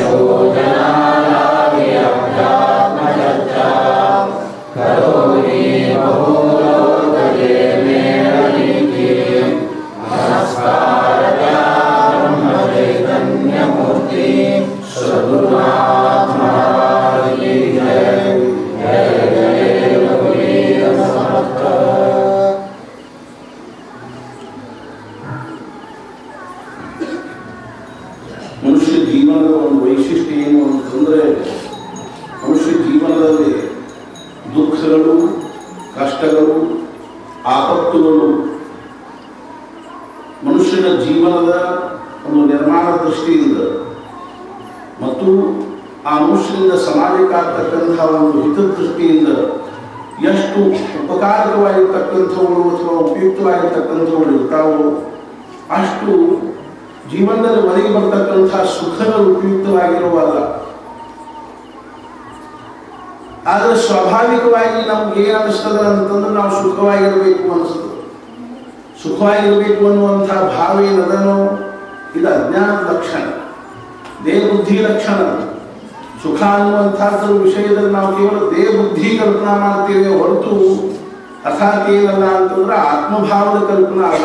ಮನುಷ್ಯ ಜೀವನದ ಒಂದು ವೈಶಿಷ್ಟ್ಯ ಏನು ಅಂತಂದರೆ ಮನುಷ್ಯ ಜೀವನದಲ್ಲಿ ದುಃಖಗಳು ಕಷ್ಟಗಳು ಆಪತ್ತುಗಳು ಮನುಷ್ಯನ ಜೀವನದ ಒಂದು ನಿರ್ಮಾಣ ದೃಷ್ಟಿಯಿಂದ ಮತ್ತು ಆ ಮನುಷ್ಯನಿಂದ ಸಮಾಜಕ್ಕಾಗ್ತಕ್ಕಂಥ ಒಂದು ಹಿತದೃಷ್ಟಿಯಿಂದ ಎಷ್ಟು ಉಪಕಾರಕವಾಗಿರ್ತಕ್ಕಂಥವುಗಳು ಅಥವಾ ಉಪಯುಕ್ತವಾಗಿರ್ತಕ್ಕಂಥವುಗಳು ಇರ್ತಾವೋ ಅಷ್ಟು ಜೀವನದಲ್ಲಿ ಒದಗಿ ಬರ್ತಕ್ಕಂಥ ಸುಖಗಳು ಉಪಯುಕ್ತವಾಗಿರುವಲ್ಲ ಆದರೆ ಸ್ವಾಭಾವಿಕವಾಗಿ ನಮ್ಗೆ ಏನು ಅನಿಸ್ತದೆ ಅಂತಂದ್ರೆ ನಾವು ಸುಖವಾಗಿರಬೇಕು ಅನಿಸ್ತದೆ ಸುಖವಾಗಿರಬೇಕು ಅನ್ನುವಂಥ ಭಾವ ಏನದನೋ ಇದು ಅಜ್ಞಾನದ ಲಕ್ಷಣ ದೇಹ ಬುದ್ಧಿ ಲಕ್ಷಣ ಸುಖ ಅನ್ನುವಂಥದ್ರ ವಿಷಯದಲ್ಲಿ ನಾವು ಕೇವಲ ದೇಹ ಬುದ್ಧಿ ಕಲ್ಪನಾ ಮಾಡ್ತೀವಿ ಹೊರತು ಅರ್ಥಾತ್ ಏನಲ್ಲ ಅಂತಂದ್ರೆ ಆತ್ಮಭಾವದ ಕಲ್ಪನಾ ಅಲ್ಲ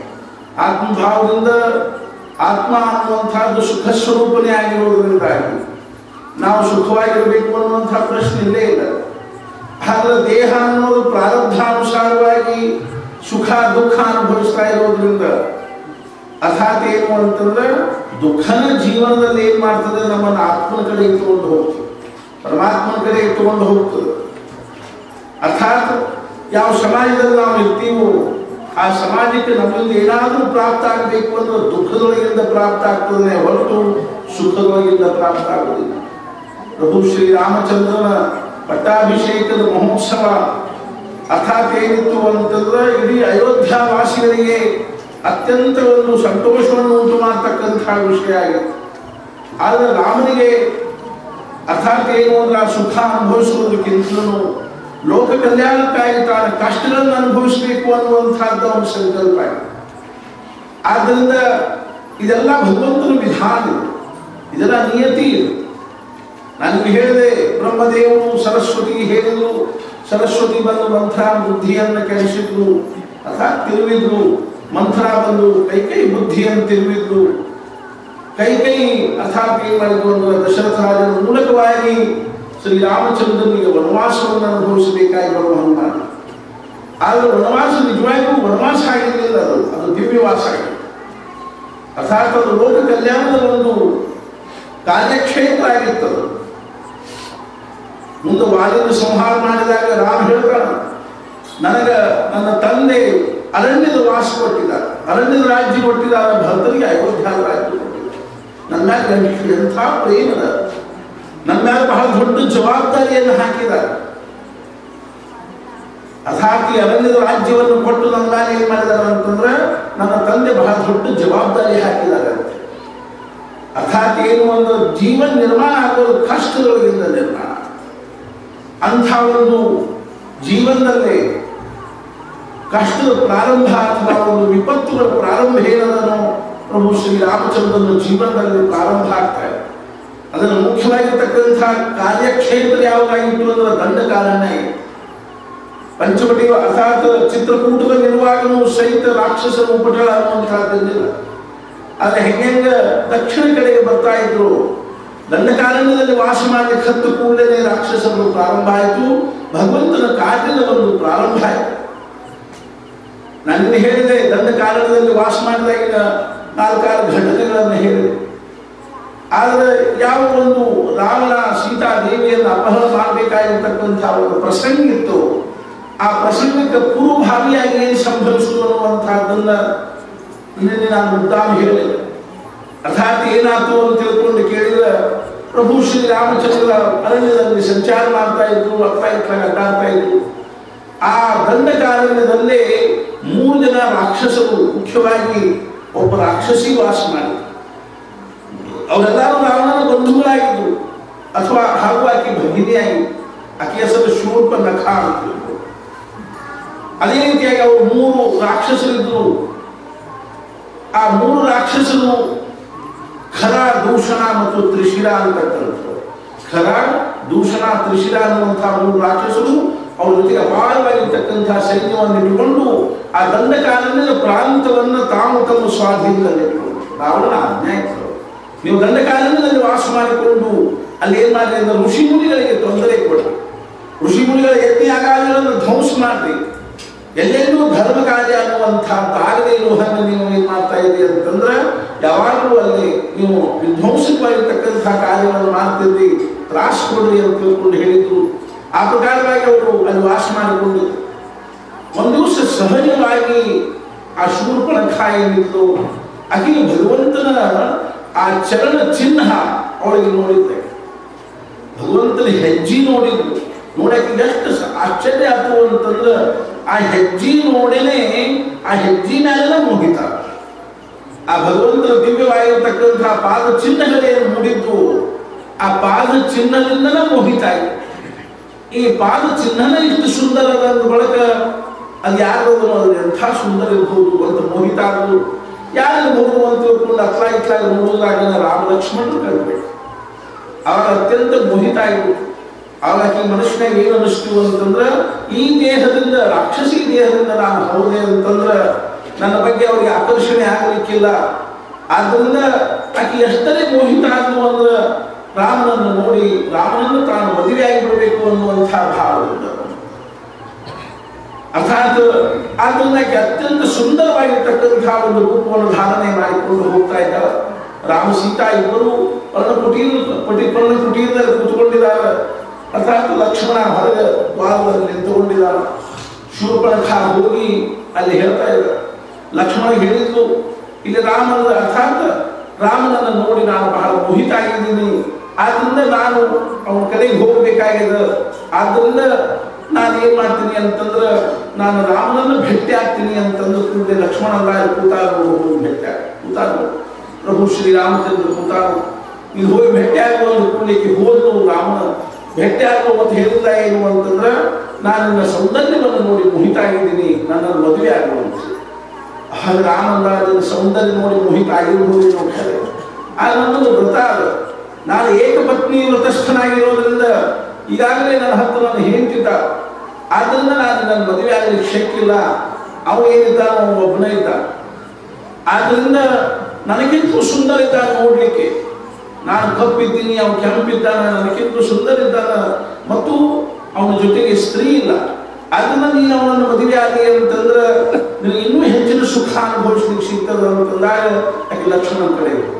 ಆತ್ಮಭಾವದಿಂದ ಆತ್ಮ ಅನ್ನುವಂಥದ್ದು ಸುಖ ಸ್ವರೂಪನೇ ಆಗಿರೋದ್ರಿಂದಾಗಿ ನಾವು ಸುಖವಾಗಿರಬೇಕು ಅನ್ನುವಂಥ ಪ್ರಶ್ನೆ ಇಲ್ಲೇ ಇಲ್ಲ ಆದರೆ ದೇಹ ಅನ್ನೋದು ಪ್ರಾರಬ್ಧಾನುಸಾರವಾಗಿ ಸುಖ ದುಃಖ ಅನುಭವಿಸ್ತಾ ಇರೋದ್ರಿಂದ ಅರ್ಥಾತ್ ಏನು ಅಂತಂದ್ರೆ ದುಃಖನ ಜೀವನದಲ್ಲಿ ಏನು ಮಾಡ್ತದೆ ನಮ್ಮನ್ನು ಆತ್ಮನ ಕಡೆ ಇಟ್ಕೊಂಡು ಹೋಗ್ತದೆ ಪರಮಾತ್ಮನ ಕಡೆ ಇಟ್ಟುಕೊಂಡು ಹೋಗ್ತದೆ ಅರ್ಥಾತ್ ಯಾವ ಸಮಾಜದಲ್ಲಿ ನಾವು ಇರ್ತೀವೋ ಆ ಸಮಾಜಕ್ಕೆ ನಮ್ಮಿಂದ ಏನಾದರೂ ಪ್ರಾಪ್ತ ಆಗಬೇಕು ಅಂದ್ರೆ ದುಃಖದೊಳಗಿಂದ ಪ್ರಾಪ್ತ ಆಗ್ತದೆ ಹೊರತು ಸುಖದೊಳಗಿಂದ ಪ್ರಾಪ್ತ ಆಗುವುದಿಲ್ಲ ಪ್ರಭು ಶ್ರೀರಾಮಚಂದ್ರನ ಪಟ್ಟಾಭಿಷೇಕದ ಮಹೋತ್ಸವ ಅರ್ಥಾತ್ ಏನಿತ್ತು ಅಂತಂದ್ರೆ ಇಡೀ ಅಯೋಧ್ಯ ವಾಸಿಗಳಿಗೆ ಅತ್ಯಂತ ಒಂದು ಸಂತೋಷವನ್ನು ಉಂಟು ಮಾಡತಕ್ಕಂಥ ವಿಷಯ ಆಗಿತ್ತು ಆದರೆ ರಾಮನಿಗೆ ಅರ್ಥಾತ್ ಏನು ಅಂದ್ರೆ ಆ ಸುಖ ಅನುಭವಿಸುವುದಕ್ಕಿಂತಲೂ ಲೋಕ ಕಲ್ಯಾಣಕ್ಕಾಗಿ ತಾನು ಕಷ್ಟಗಳನ್ನು ಅನುಭವಿಸಬೇಕು ಅನ್ನುವಂಥದ್ದು ಅವನ ಸಂಕಲ್ಪ ಆಗಿದೆ ಆದ್ದರಿಂದ ಇದೆಲ್ಲ ಭಗವಂತನ ವಿಧಾನ ಇದು. ಇದೆಲ್ಲ ನಿಯತಿ ಇದು ನನಗೆ ಹೇಳಿದೆ ಬ್ರಹ್ಮದೇವರು ಸರಸ್ವತಿ ಹೇಳಿದ್ರು ಸರಸ್ವತಿ ಬಂದು ಮಂತ್ರ ಬುದ್ಧಿಯನ್ನು ಕೆಡಿಸಿದ್ರು ಅರ್ಥಾತ್ ತಿರುವಿದ್ರು ಮಂತ್ರ ಬಂದು ಕೈ ಕೈ ಬುದ್ಧಿಯನ್ನು ತಿರುವಿದ್ರು ಕೈ ಕೈ ಅರ್ಥಾತ್ ಏನ್ ಮಾಡಿದ್ರು ಅಂದ್ರೆ ದಶರಥ ರಾಜನ ಮೂಲಕವಾಗಿ ಶ್ರೀರಾಮಚಂದ್ರನಿಗೆ ವನವಾಸವನ್ನು ಅನುಭವಿಸಬೇಕಾಗಿ ಬರುವಂತ ಮಾಡಿ ಆದರೆ ವನವಾಸ ನಿಜವಾಗಿಯೂ ವನವಾಸ ಆಗಿರಲಿಲ್ಲ ಅದು ಅದು ದಿವ್ಯವಾಸ ಆಗಿದೆ ಅರ್ಥಾತ್ ಅದು ಲೋಕ ಕಲ್ಯಾಣದ ಒಂದು ಕಾರ್ಯಕ್ಷೇತ್ರ ಆಗಿತ್ತದು ಮುಂದೆ ವಾಲಿನ ಸಂಹಾರ ಮಾಡಿದಾಗ ರಾಮ ಹೇಳ್ತಾನ ನನಗ ನನ್ನ ತಂದೆ ಅರಣ್ಯದ ವಾಸ ಕೊಟ್ಟಿದ್ದಾರೆ ಅರಣ್ಯದ ರಾಜ್ಯ ಕೊಟ್ಟಿದ್ದಾರೆ ಭರತನಿಗೆ ಅಯೋಧ್ಯ ರಾಜ್ಯ ಕೊಟ್ಟಿದ್ದಾರೆ ನನ್ನ ಮ್ಯಾಲ ನನಗೆ ಎಂಥ ಪ್ರೇಮದ ನನ್ನ ಮ್ಯಾಲ ಬಹಳ ದೊಡ್ಡ ಜವಾಬ್ದಾರಿಯನ್ನು ಹಾಕಿದ್ದಾರೆ ಅರ್ಥಾತ್ ಈ ಅರಣ್ಯದ ರಾಜ್ಯವನ್ನು ಕೊಟ್ಟು ನನ್ನ ಮೇಲೆ ಏನ್ ಮಾಡಿದ್ದಾರೆ ಅಂತಂದ್ರೆ ನನ್ನ ತಂದೆ ಬಹಳ ದೊಡ್ಡ ಜವಾಬ್ದಾರಿ ಹಾಕಿದ್ದಾರೆ ಅಂತ ಅರ್ಥಾತ್ ಏನು ಒಂದು ಜೀವನ ನಿರ್ಮಾಣ ಆಗೋದು ಕಷ್ಟದೊಳಗಿಂದ ನಿರ್ಮಾಣ ಅಂಥ ಒಂದು ಜೀವನದಲ್ಲಿ ಕಷ್ಟದ ಪ್ರಾರಂಭ ಅಥವಾ ಒಂದು ವಿಪತ್ತುಗಳ ಪ್ರಾರಂಭ ಏನದನೋ ಪ್ರಭು ಶ್ರೀ ರಾಮಚಂದ್ರನ ಜೀವನದಲ್ಲಿ ಪ್ರಾರಂಭ ಆಗ್ತಾ ಇದೆ ಅದನ್ನು ಮುಖ್ಯವಾಗಿರ್ತಕ್ಕಂಥ ಕಾರ್ಯಕ್ಷೇತ್ರ ಯಾವುದಾಗಿತ್ತು ಅಂದ್ರೆ ದಂಡಕಾರಣ್ಯ ಇದೆ ಪಂಚವಟಿ ಅರ್ಥಾತ್ ಚಿತ್ರಕೂಟದಲ್ಲಿರುವಾಗಲೂ ಸಹಿತ ರಾಕ್ಷಸರ ಉಪಟಳ ಅನ್ನುವಂಥದ್ದಿಲ್ಲ ಆದರೆ ಹೆಂಗ ದಕ್ಷಿಣ ಕಡೆಗೆ ಬರ್ತಾ ಇದ್ರು ದಂಡಕಾರಣ್ಯದಲ್ಲಿ ವಾಸ ಮಾಡಲಿಕ್ಕೆ ಹತ್ತು ಕೂಡಲೇ ರಾಕ್ಷಸರು ಪ್ರಾರಂಭ ಆಯಿತು ಭಗವಂತನ ಕಾರ್ಯದ ಒಂದು ಪ್ರಾರಂಭ ಆಯಿತು ನಾನು ಹೇಳಿದೆ ದಂಡಕಾರಣ್ಯದಲ್ಲಿ ವಾಸ ಮಾಡಿದಾಗಿನ ನಾಲ್ಕಾರು ಘಟನೆಗಳನ್ನು ಹೇಳಿದೆ ಆದರೆ ಯಾವ ಒಂದು ರಾವಣ ಸೀತಾದೇವಿಯನ್ನು ಅಪಹರಣ ಮಾಡಬೇಕಾಗಿರ್ತಕ್ಕಂಥ ಒಂದು ಪ್ರಸಂಗ ಇತ್ತು ಆ ಪ್ರಸಂಗಕ್ಕೆ ಪೂರ್ವಭಾವಿಯಾಗಿ ಏನು ಸಂಭವಿಸಿತು ಅನ್ನುವಂಥದ್ದನ್ನ ನಿನ್ನೆ ನಾನು ಮುದ್ದಾಮ ಹೇಳಿದೆ ಅರ್ಥಾತ್ ಏನಾಯ್ತು ಅಂತ ತಿಳ್ಕೊಂಡು ಕೇಳಿದ್ರೆ ಪ್ರಭು ಶ್ರೀ ರಾಮಚಂದ್ರ ಅರಣ್ಯದಲ್ಲಿ ಸಂಚಾರ ಮಾಡ್ತಾ ಇದ್ರು ಅತ್ತ ಇತ್ತ ಅಡ್ಡಾಡ್ತಾ ಇದ್ರು ಆ ದಂಡಕಾರಣ್ಯದಲ್ಲೇ ಮೂರು ಜನ ರಾಕ್ಷಸರು ಮುಖ್ಯವಾಗಿ ಒಬ್ಬ ರಾಕ್ಷಸಿ ವಾಸ ಮಾಡಿ ಅವರೆಲ್ಲರೂ ರಾವಣನ ಬಂಧುಗಳಾಗಿದ್ರು ಅಥವಾ ಹಾಗೂ ಆಕೆ ಭಗಿನಿಯಾಗಿ ಆಕೆ ಹೆಸರು ಶೂರ್ಪ ನಖ ಅಂತ ತಿಳ್ಕೊಂಡು. ಅದೇ ರೀತಿಯಾಗಿ ಅವರು ಮೂರು ರಾಕ್ಷಸರಿದ್ರು ಆ ಮೂರು ರಾಕ್ಷಸರು ಖರ ದೂಷಣ ಮತ್ತು ತ್ರಿಶಿರ ಅಂತಕ್ಕಂಥದ್ದು ಖರ ದೂಷಣ ತ್ರಿಶಿರ ಅನ್ನುವಂತಹ ಮೂರು ರಾಕ್ಷಸರು ಅವ್ರ ಜೊತೆಗೆ ಅಪಾರವಾಗಿರ್ತಕ್ಕಂತಹ ಸೈನ್ಯವನ್ನು ಇಟ್ಟುಕೊಂಡು ಆ ದಂಡಕಾರಣ್ಯದ ಪ್ರಾಂತವನ್ನು ತಾವು ತಮ್ಮ ಸ್ವಾಧೀನದಲ್ಲಿ ಇಟ್ಟುಕೊಂಡು ರಾವಣನ ಆಜ್ಞಾಯಿತರು ನೀವು ದಂಡಕಾರಣ್ಯದಲ್ಲಿ ವಾಸ ಮಾಡಿಕೊಂಡು ಅಲ್ಲಿ ಏನ್ ಮಾಡಿ ಅಂದ್ರೆ ಋಷಿ ಮುನಿಗಳಿಗೆ ತೊಂದರೆ ಕೊಡಿ ಋಷಿ ಮುನಿಗಳ ಯಜ್ಞ ಯಾಗಾದಿಗಳನ್ನು ಧ್ವಂಸ ಮಾಡ್ರಿ ಎಲ್ಲೆಲ್ಲೂ ಧರ್ಮ ಕಾರ್ಯ ಅನ್ನುವಂಥ ಆಗದೇ ಇರುವುದನ್ನು ನೀವು ಏನ್ ಮಾಡ್ತಾ ಇದ್ದೀರಿ ಅಂತಂದ್ರೆ ಯಾವಾಗಲೂ ಅಲ್ಲಿ ನೀವು ವಿಧ್ವಂಸಕವಾಗಿರ್ತಕ್ಕಂಥ ಕಾರ್ಯಗಳನ್ನು ಮಾಡ್ತಿದ್ರಿ ತ್ರಾಸ ಕೊಡ್ರಿ ಅಂತ ತಿಳ್ಕೊಂಡು ಹೇಳಿದ್ರು ಆ ಪ್ರಕಾರವಾಗಿ ಅವರು ಅಲ್ಲಿ ವಾಸ ಮಾಡಿಕೊಂಡು ಒಂದು ದಿವಸ ಸಹಜವಾಗಿ ಆ ಶೂರ್ಪಣಖ ಏನಿತ್ತು ಆಕೆಗೆ ಭಗವಂತನ ಆ ಚರಣ ಚಿಹ್ನ ಅವಳಿಗೆ ನೋಡಿದ್ದೆ ಭಗವಂತನ ಹೆಜ್ಜೆ ನೋಡಿದ್ರು ನೋಡಕ್ಕೆ ಎಷ್ಟು ಸ- ಆಶ್ಚರ್ಯ ಆಯ್ತು ಅಂತಂದ್ರೆ ಆ ಹೆಜ್ಜೆ ನೋಡಿನೇ ಆ ಹೆಜ್ಜೆ ಮೇಲೆ ಮೋಹಿತ ಆ ಭಗವಂತನ ದಿವ್ಯವಾಗಿರತಕ್ಕಂತಹ ಪಾದ ಚಿಹ್ನೆಗಳೇನು ಮೂಡಿದ್ದು ಆ ಪಾದ ಚಿಹ್ನದಿಂದನೇ ಮೋಹಿತ ಆಗಿದೆ ಈ ಪಾದ ಚಿಹ್ನನ ಇಷ್ಟು ಸುಂದರದ ಅಂದ ಬಳಿಕ ಅದು ಯಾರು ಅದು ಎಂಥ ಸುಂದರ ಇರ್ಬೋದು ಅಂತ ಮೋಹಿತ ಆದ್ರು ಯಾರು ಮಗುವು ಅಂತ ತಿಳ್ಕೊಂಡು ಅತ್ಲ ಇತ್ಲಾಗ ನೋಡುವುದಾಗ ರಾಮ ಲಕ್ಷ್ಮಣರು ಕಲ್ಬೇಕು ಅವಾಗ ಅತ್ಯಂತ ಮೋಹಿತ ಆಗಿಬಿಟ್ಟು ಅವಾಗ ಆಕೆ ಮನುಷ್ಯನಾಗ ಏನು ಅನಿಸ್ತು ಅಂತಂದ್ರೆ ಈ ದೇಹದಿಂದ ರಾಕ್ಷಸಿ ದೇಹದಿಂದ ನಾನು ಹೌದೆ ಅಂತಂದ್ರೆ ನನ್ನ ಬಗ್ಗೆ ಅವ್ರಿಗೆ ಆಕರ್ಷಣೆ ಆಗಲಿಕ್ಕಿಲ್ಲ ಆದ್ರಿಂದ ಆಕೆ ಎಷ್ಟರೇ ಮೋಹಿತ ಆದ್ಲು ಅಂದ್ರೆ ರಾಮನನ್ನು ನೋಡಿ ರಾಮನನ್ನು ತಾನು ಮದುವೆ ಆಗಿಬಿಡಬೇಕು ಅನ್ನುವಂಥ ಭಾವದಿಂದ ಅರ್ಥಾತ್ ಆದ್ರಿಂದ ಆಕೆ ಅತ್ಯಂತ ಸುಂದರವಾಗಿರ್ತಕ್ಕಂತಹ ಒಂದು ರೂಪವನ್ನು ಧಾರಣೆ ಮಾಡಿಕೊಂಡು ಹೋಗ್ತಾ ಇದ್ದಾಳೆ ರಾಮ ಸೀತಾ ಇಬ್ಬರು ಪರ್ಣ ಕುಟೀರ ಪಟಿ ಪರ್ಣ ಕುಟೀರದಲ್ಲಿ ಕೂತ್ಕೊಂಡಿದ್ದಾರೆ ಅರ್ಥಾತ್ ಲಕ್ಷ್ಮಣ ಹೊರಗೆ ದ್ವಾರದಲ್ಲಿ ನಿಂತುಕೊಂಡಿದ್ದಾರೆ ಶೂರ್ಪಣಖ ಹೋಗಿ ಅಲ್ಲಿ ಹೇಳ್ತಾ ಇದ್ದಾರೆ ಲಕ್ಷ್ಮಣ ಹೇಳಿದ್ರು ಇಲ್ಲಿ ರಾಮನ ಅರ್ಥಾತ್ ರಾಮನನ್ನು ನೋಡಿ ನಾನು ಬಹಳ ಮೋಹಿತ ಆಗಿದ್ದೀನಿ ಆದ್ರಿಂದ ನಾನು ಅವನ ಕಡೆಗೆ ಹೋಗ್ಬೇಕಾಗಿದೆ ಆದ್ರಿಂದ ನಾನು ಏನ್ ಮಾಡ್ತೀನಿ ಅಂತಂದ್ರೆ ನಾನು ರಾಮನನ್ನು ಭೇಟಿ ಆಗ್ತೀನಿ ಅಂತಂದು ಕೂಡಲೇ ಲಕ್ಷ್ಮಣ ರಾಯ ಕೂತಾರು ಭೇಟಿ ಆಗ ಕೂತಾರು ಪ್ರಭು ಶ್ರೀರಾಮಚಂದ್ರ ಕೂತಾರು ಇದು ಹೋಗಿ ಭೇಟಿ ಆಗುವ ಒಂದು ಕೂಡಲಿಕ್ಕೆ ಹೋದ್ರು ರಾಮನ ಭೇಟಿ ಆಗುವ ಅಂತ ಹೇಳಿದ ಏನು ಅಂತಂದ್ರೆ ನಾನು ನಿನ್ನ ಸೌಂದರ್ಯವನ್ನು ನೋಡಿ ಮೋಹಿತ ಆಗಿದ್ದೀನಿ ನನ್ನನ್ನು ಮದುವೆ ಆಗುವಂತ ಆಗ ರಾಮಂದಾಜನ ಸೌಂದರ್ಯ ನೋಡಿ ಮೋಹಿತ ಆಗಿರ್ಬೋದು ನಾವು ಖರೆ ಆಗ ನನ್ನದು ವ್ರತ ಅದು ನಾನು ಏಕಪತ್ನಿ ವ್ರತಸ್ಥನಾಗಿರೋದ್ರಿಂದ ಈಗಾಗಲೇ ನನ್ನ ಹತ್ತು ನನ್ನ ಹೆಂಡತಿದ್ದ ಆದ್ರಿಂದ ನಾನು ನನ್ನ ಮದುವೆ ಆಗಲಿಕ್ಕೆ ಶಕ್ಕಿಲ್ಲ ಅವ ಏನಿದ್ದಾನ ಅವನು ಒಬ್ಬನೇ ಇದ್ದ ಆದ್ರಿಂದ ನನಗಿಂತೂ ಸುಂದರ ಇದ್ದಾನೆ ನೋಡ್ಲಿಕ್ಕೆ ನಾನು ಕಪ್ಪಿದ್ದೀನಿ ಅವನು ಕೆಂಪಿದ್ದಾನ ನನಗಿಂತೂ ಸುಂದರ ಇದ್ದಾನ ಮತ್ತು ಅವನ ಜೊತೆಗೆ ಸ್ತ್ರೀ ಇಲ್ಲ ಅದನ್ನ ನೀನು ಅವನನ್ನು ಮದುವೆ ಆಗಿ ಅಂತಂದ್ರೆ ನಿನಗೆ ಇನ್ನೂ ಹೆಚ್ಚಿನ ಸುಖ ಅನುಭವಿಸ್ಲಿಕ್ಕೆ ಸಿಗ್ತದ ಅಂತಂದಾಗ ಯಾಕೆ ಲಕ್ಷ್ಮಣನ ಕಡೆ ಹೋಗು.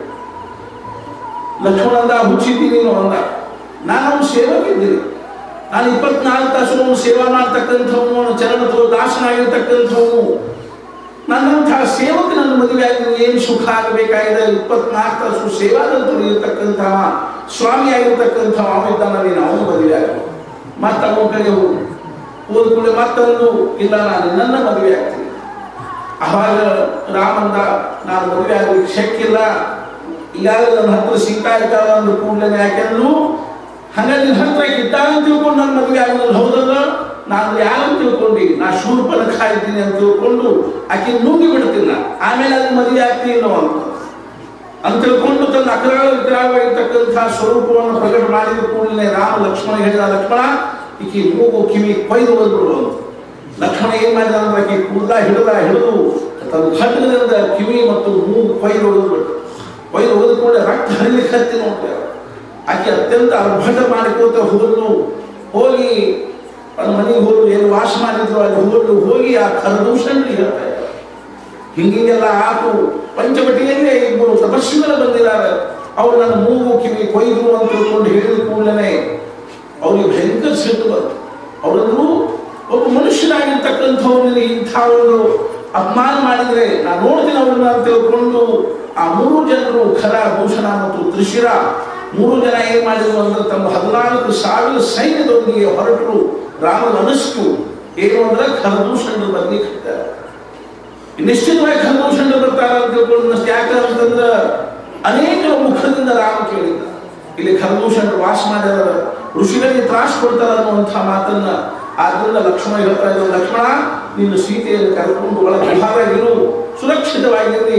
ಲಕ್ಷ್ಮಣ ಅಂದ ಹುಚ್ಚಿದ್ದೀನಿ ನೀನು ಅಂದ ನಾನು ಅವನ ಸೇವಕಿದ್ದೀನಿ ನಾನು ಇಪ್ಪತ್ನಾಲ್ಕು ತಾಸು ಅವನು ಸೇವಾ ಮಾಡ್ತಕ್ಕಂಥವನು ಅವನ ಚರಣ ದಾಸನಾಗಿರ್ತಕ್ಕಂಥವನು ನನ್ನಂತಹ ಸೇವಕ ನನ್ನ ಮದುವೆ ಆಗಿ ಏನು ಸುಖ ಆಗಬೇಕಾಗಿದೆ ಇಪ್ಪತ್ನಾಲ್ಕು ತಾಸು ಸೇವಾದಂತರು ಇರತಕ್ಕಂತಹ ಸ್ವಾಮಿ ಆಗಿರ್ತಕ್ಕಂಥ ಅವ ಇದ್ದಾನ ನೀನು ಅವನು ಮದುವೆ ಆಗ ಮತ್ತೆ ಅವನ ಕಡೆ ಹೋಗು ಹೋದ ಕೂಡಲೇ ಮತ್ತೊಂದು ಇಲ್ಲ ನಾನು ನನ್ನ ಮದುವೆ ಆಗ್ತೀನಿ ಅವಾಗ ರಾಮಂದ ನಾನು ಮದುವೆ ಆಗಲಿಕ್ಕೆ ಶಕ್ಕಿಲ್ಲ ಈಗಾಗಲೇ ನನ್ನ ಹತ್ರ ಸೀತಾ ಇದ್ದಾಳ ಅಂದ ಕೂಡಲೇ ಯಾಕೆಂದ್ರು ಹಂಗಾಗಿ ನಿನ್ನ ಹತ್ರ ಇದ್ದಾಳ ಅಂತ ತಿಳ್ಕೊಂಡು ನನ್ನ ಮದುವೆ ಆಗೋದು ಹೌದಲ್ಲ ನಾನು ಯಾರು ತಿಳ್ಕೊಂಡು ನಾ ಶೂರ್ಪನಖ ಇದ್ದೀನಿ ಅಂತ ತಿಳ್ಕೊಂಡು ಆಕೆ ನುಂಗಿ ಬಿಡ್ತೀನಿ ನಾ. ಆಮೇಲೆ ಅದು ಮದುವೆ ಆಗ್ತೀನಿ ಅನ್ನೋ ಅಂತ ಅಂತ ತಿಳ್ಕೊಂಡು ತನ್ನ ಅಕ್ರಾಳ ವಿಗ್ರಹವಾಗಿರ್ತಕ್ಕಂತಹ ಸ್ವರೂಪವನ್ನು ಪ್ರಕಟ ಮಾಡಿದ ಕೂಡಲೇ ರಾಮ ಲಕ್ಷ್ಮಣ ಹೇಳಿದ ಲಕ್ಷ್ಮಣ ಈಕೆ ಮೂಗು ಕಿವಿ ಕೊಯ್ದು ಹೋಗ್ಬಿಡು ಅಂತ ಲಕ್ಷ್ಮಣ ಏನ್ ಮಾಡಿದ ಅಂದ್ರೆ ಆಕೆ ಕೂದಲ ಹಿಡಿದ ಹಿಡಿದು ತನ್ನ ಖಡ್ಗದಿಂದ ಕಿವಿ ಮತ್ತು ಮೂಗು ಕೊಯ್ದು ಹೋಗ್ಬಿಟ್ಟು ಕೊಯ್ದು ಹೋದ ಕೂಡ ರಕ್ತ ಹರಿಲಿಕ್ಕೆ ಹತ್ತಿ ನೋಡ್ತಾರೆ ಆಕೆ ಅತ್ಯಂತ ಅರ್ಭಟ ಮಾಡಿಕೋತ ಹೋದ್ಲು ಹೋಗಿ ಅವ್ರ ಮನೆಗೆ ಹೋದ್ರು ಏನು ವಾಸ ಮಾಡಿದ್ರು ಅಲ್ಲಿ ಹೋದ್ರು ಹೋಗಿ ಆ ಖರದೂಷಣಿ ಹೇಳ್ತಾ ಇದ್ದಾರೆ ಹಿಂಗಿಂಗೆಲ್ಲ ಆತು ಪಂಚವಟಿಯಲ್ಲೇ ಇಬ್ಬರು ತಪಸ್ವಿಗಳು ಬಂದಿದ್ದಾರೆ ಅವ್ರು ನನ್ನ ಮೂಗು ಕಿವಿ ಕೊಯ್ದು ಅಂತ ತಿಳ್ಕೊಂಡು ಹೇಳಿದ ಕೂಡಲೇ ಅವ್ರಿಗೆ ಭಯಂಕರ ಸಿಟ್ಟು ಬಂತು ಅವರನ್ನು ಒಬ್ಬ ಮನುಷ್ಯನಾಗಿರ್ತಕ್ಕಂಥವ್ರಿಗೆ ಇಂಥ ಒಂದು ಅಪಮಾನ ಮಾಡಿದ್ರೆ ನಾನು ನೋಡ್ತೀನಿ ಅವ್ರನ್ನ ಅಂತ ತಿಳ್ಕೊಂಡು ಆ ಮೂರು ಜನರು ಖರ ಭೂಷಣ ಮತ್ತು ತ್ರಿಶಿರ ಮೂರು ಜನ ಏನ್ ಮಾಡಿದ್ರು ಅಂದ್ರೆ ತಮ್ಮ ಹದಿನಾಲ್ಕು ಸಾವಿರ ಸೈನ್ಯದೊಂದಿಗೆ ಹೊರಟರು ರಾಮನ ಅನಿಸ್ತು ಏನು ಅಂದ್ರೆ ಖರದೂಷಣರು ಬರ್ಲಿಕ್ಕೆ ನಿಶ್ಚಿತವಾಗಿ ಖರದೂಷಣರು ಬರ್ತಾರೆ ಅಂತ ತಿಳ್ಕೊಂಡು ಅಷ್ಟೇ ಯಾಕೆ ಅಂತಂದ್ರೆ ಅನೇಕ ಮುಖದಿಂದ ರಾಮ ಕೇಳಿದ್ದ ಇಲ್ಲಿ ಖರದೂಷಣರು ವಾಸ ಮಾಡ್ಯಾರ ಋಷಿಗಳಿಗೆ ತ್ರಾಸ ಕೊಡ್ತಾರ ಅನ್ನುವಂಥ ಮಾತನ್ನ ಆದ್ರಿಂದ ಲಕ್ಷ್ಮಣ ಹೇಳ್ತಾ ಇದ್ದಾರೆ ಲಕ್ಷ್ಮಣ ನೀನು ಸೀತೆಯನ್ನು ಕರ್ಕೊಂಡು ಒಳಗೆ ಭಾಗ ಇರು ಸುರಕ್ಷಿತವಾಗಿರಲಿ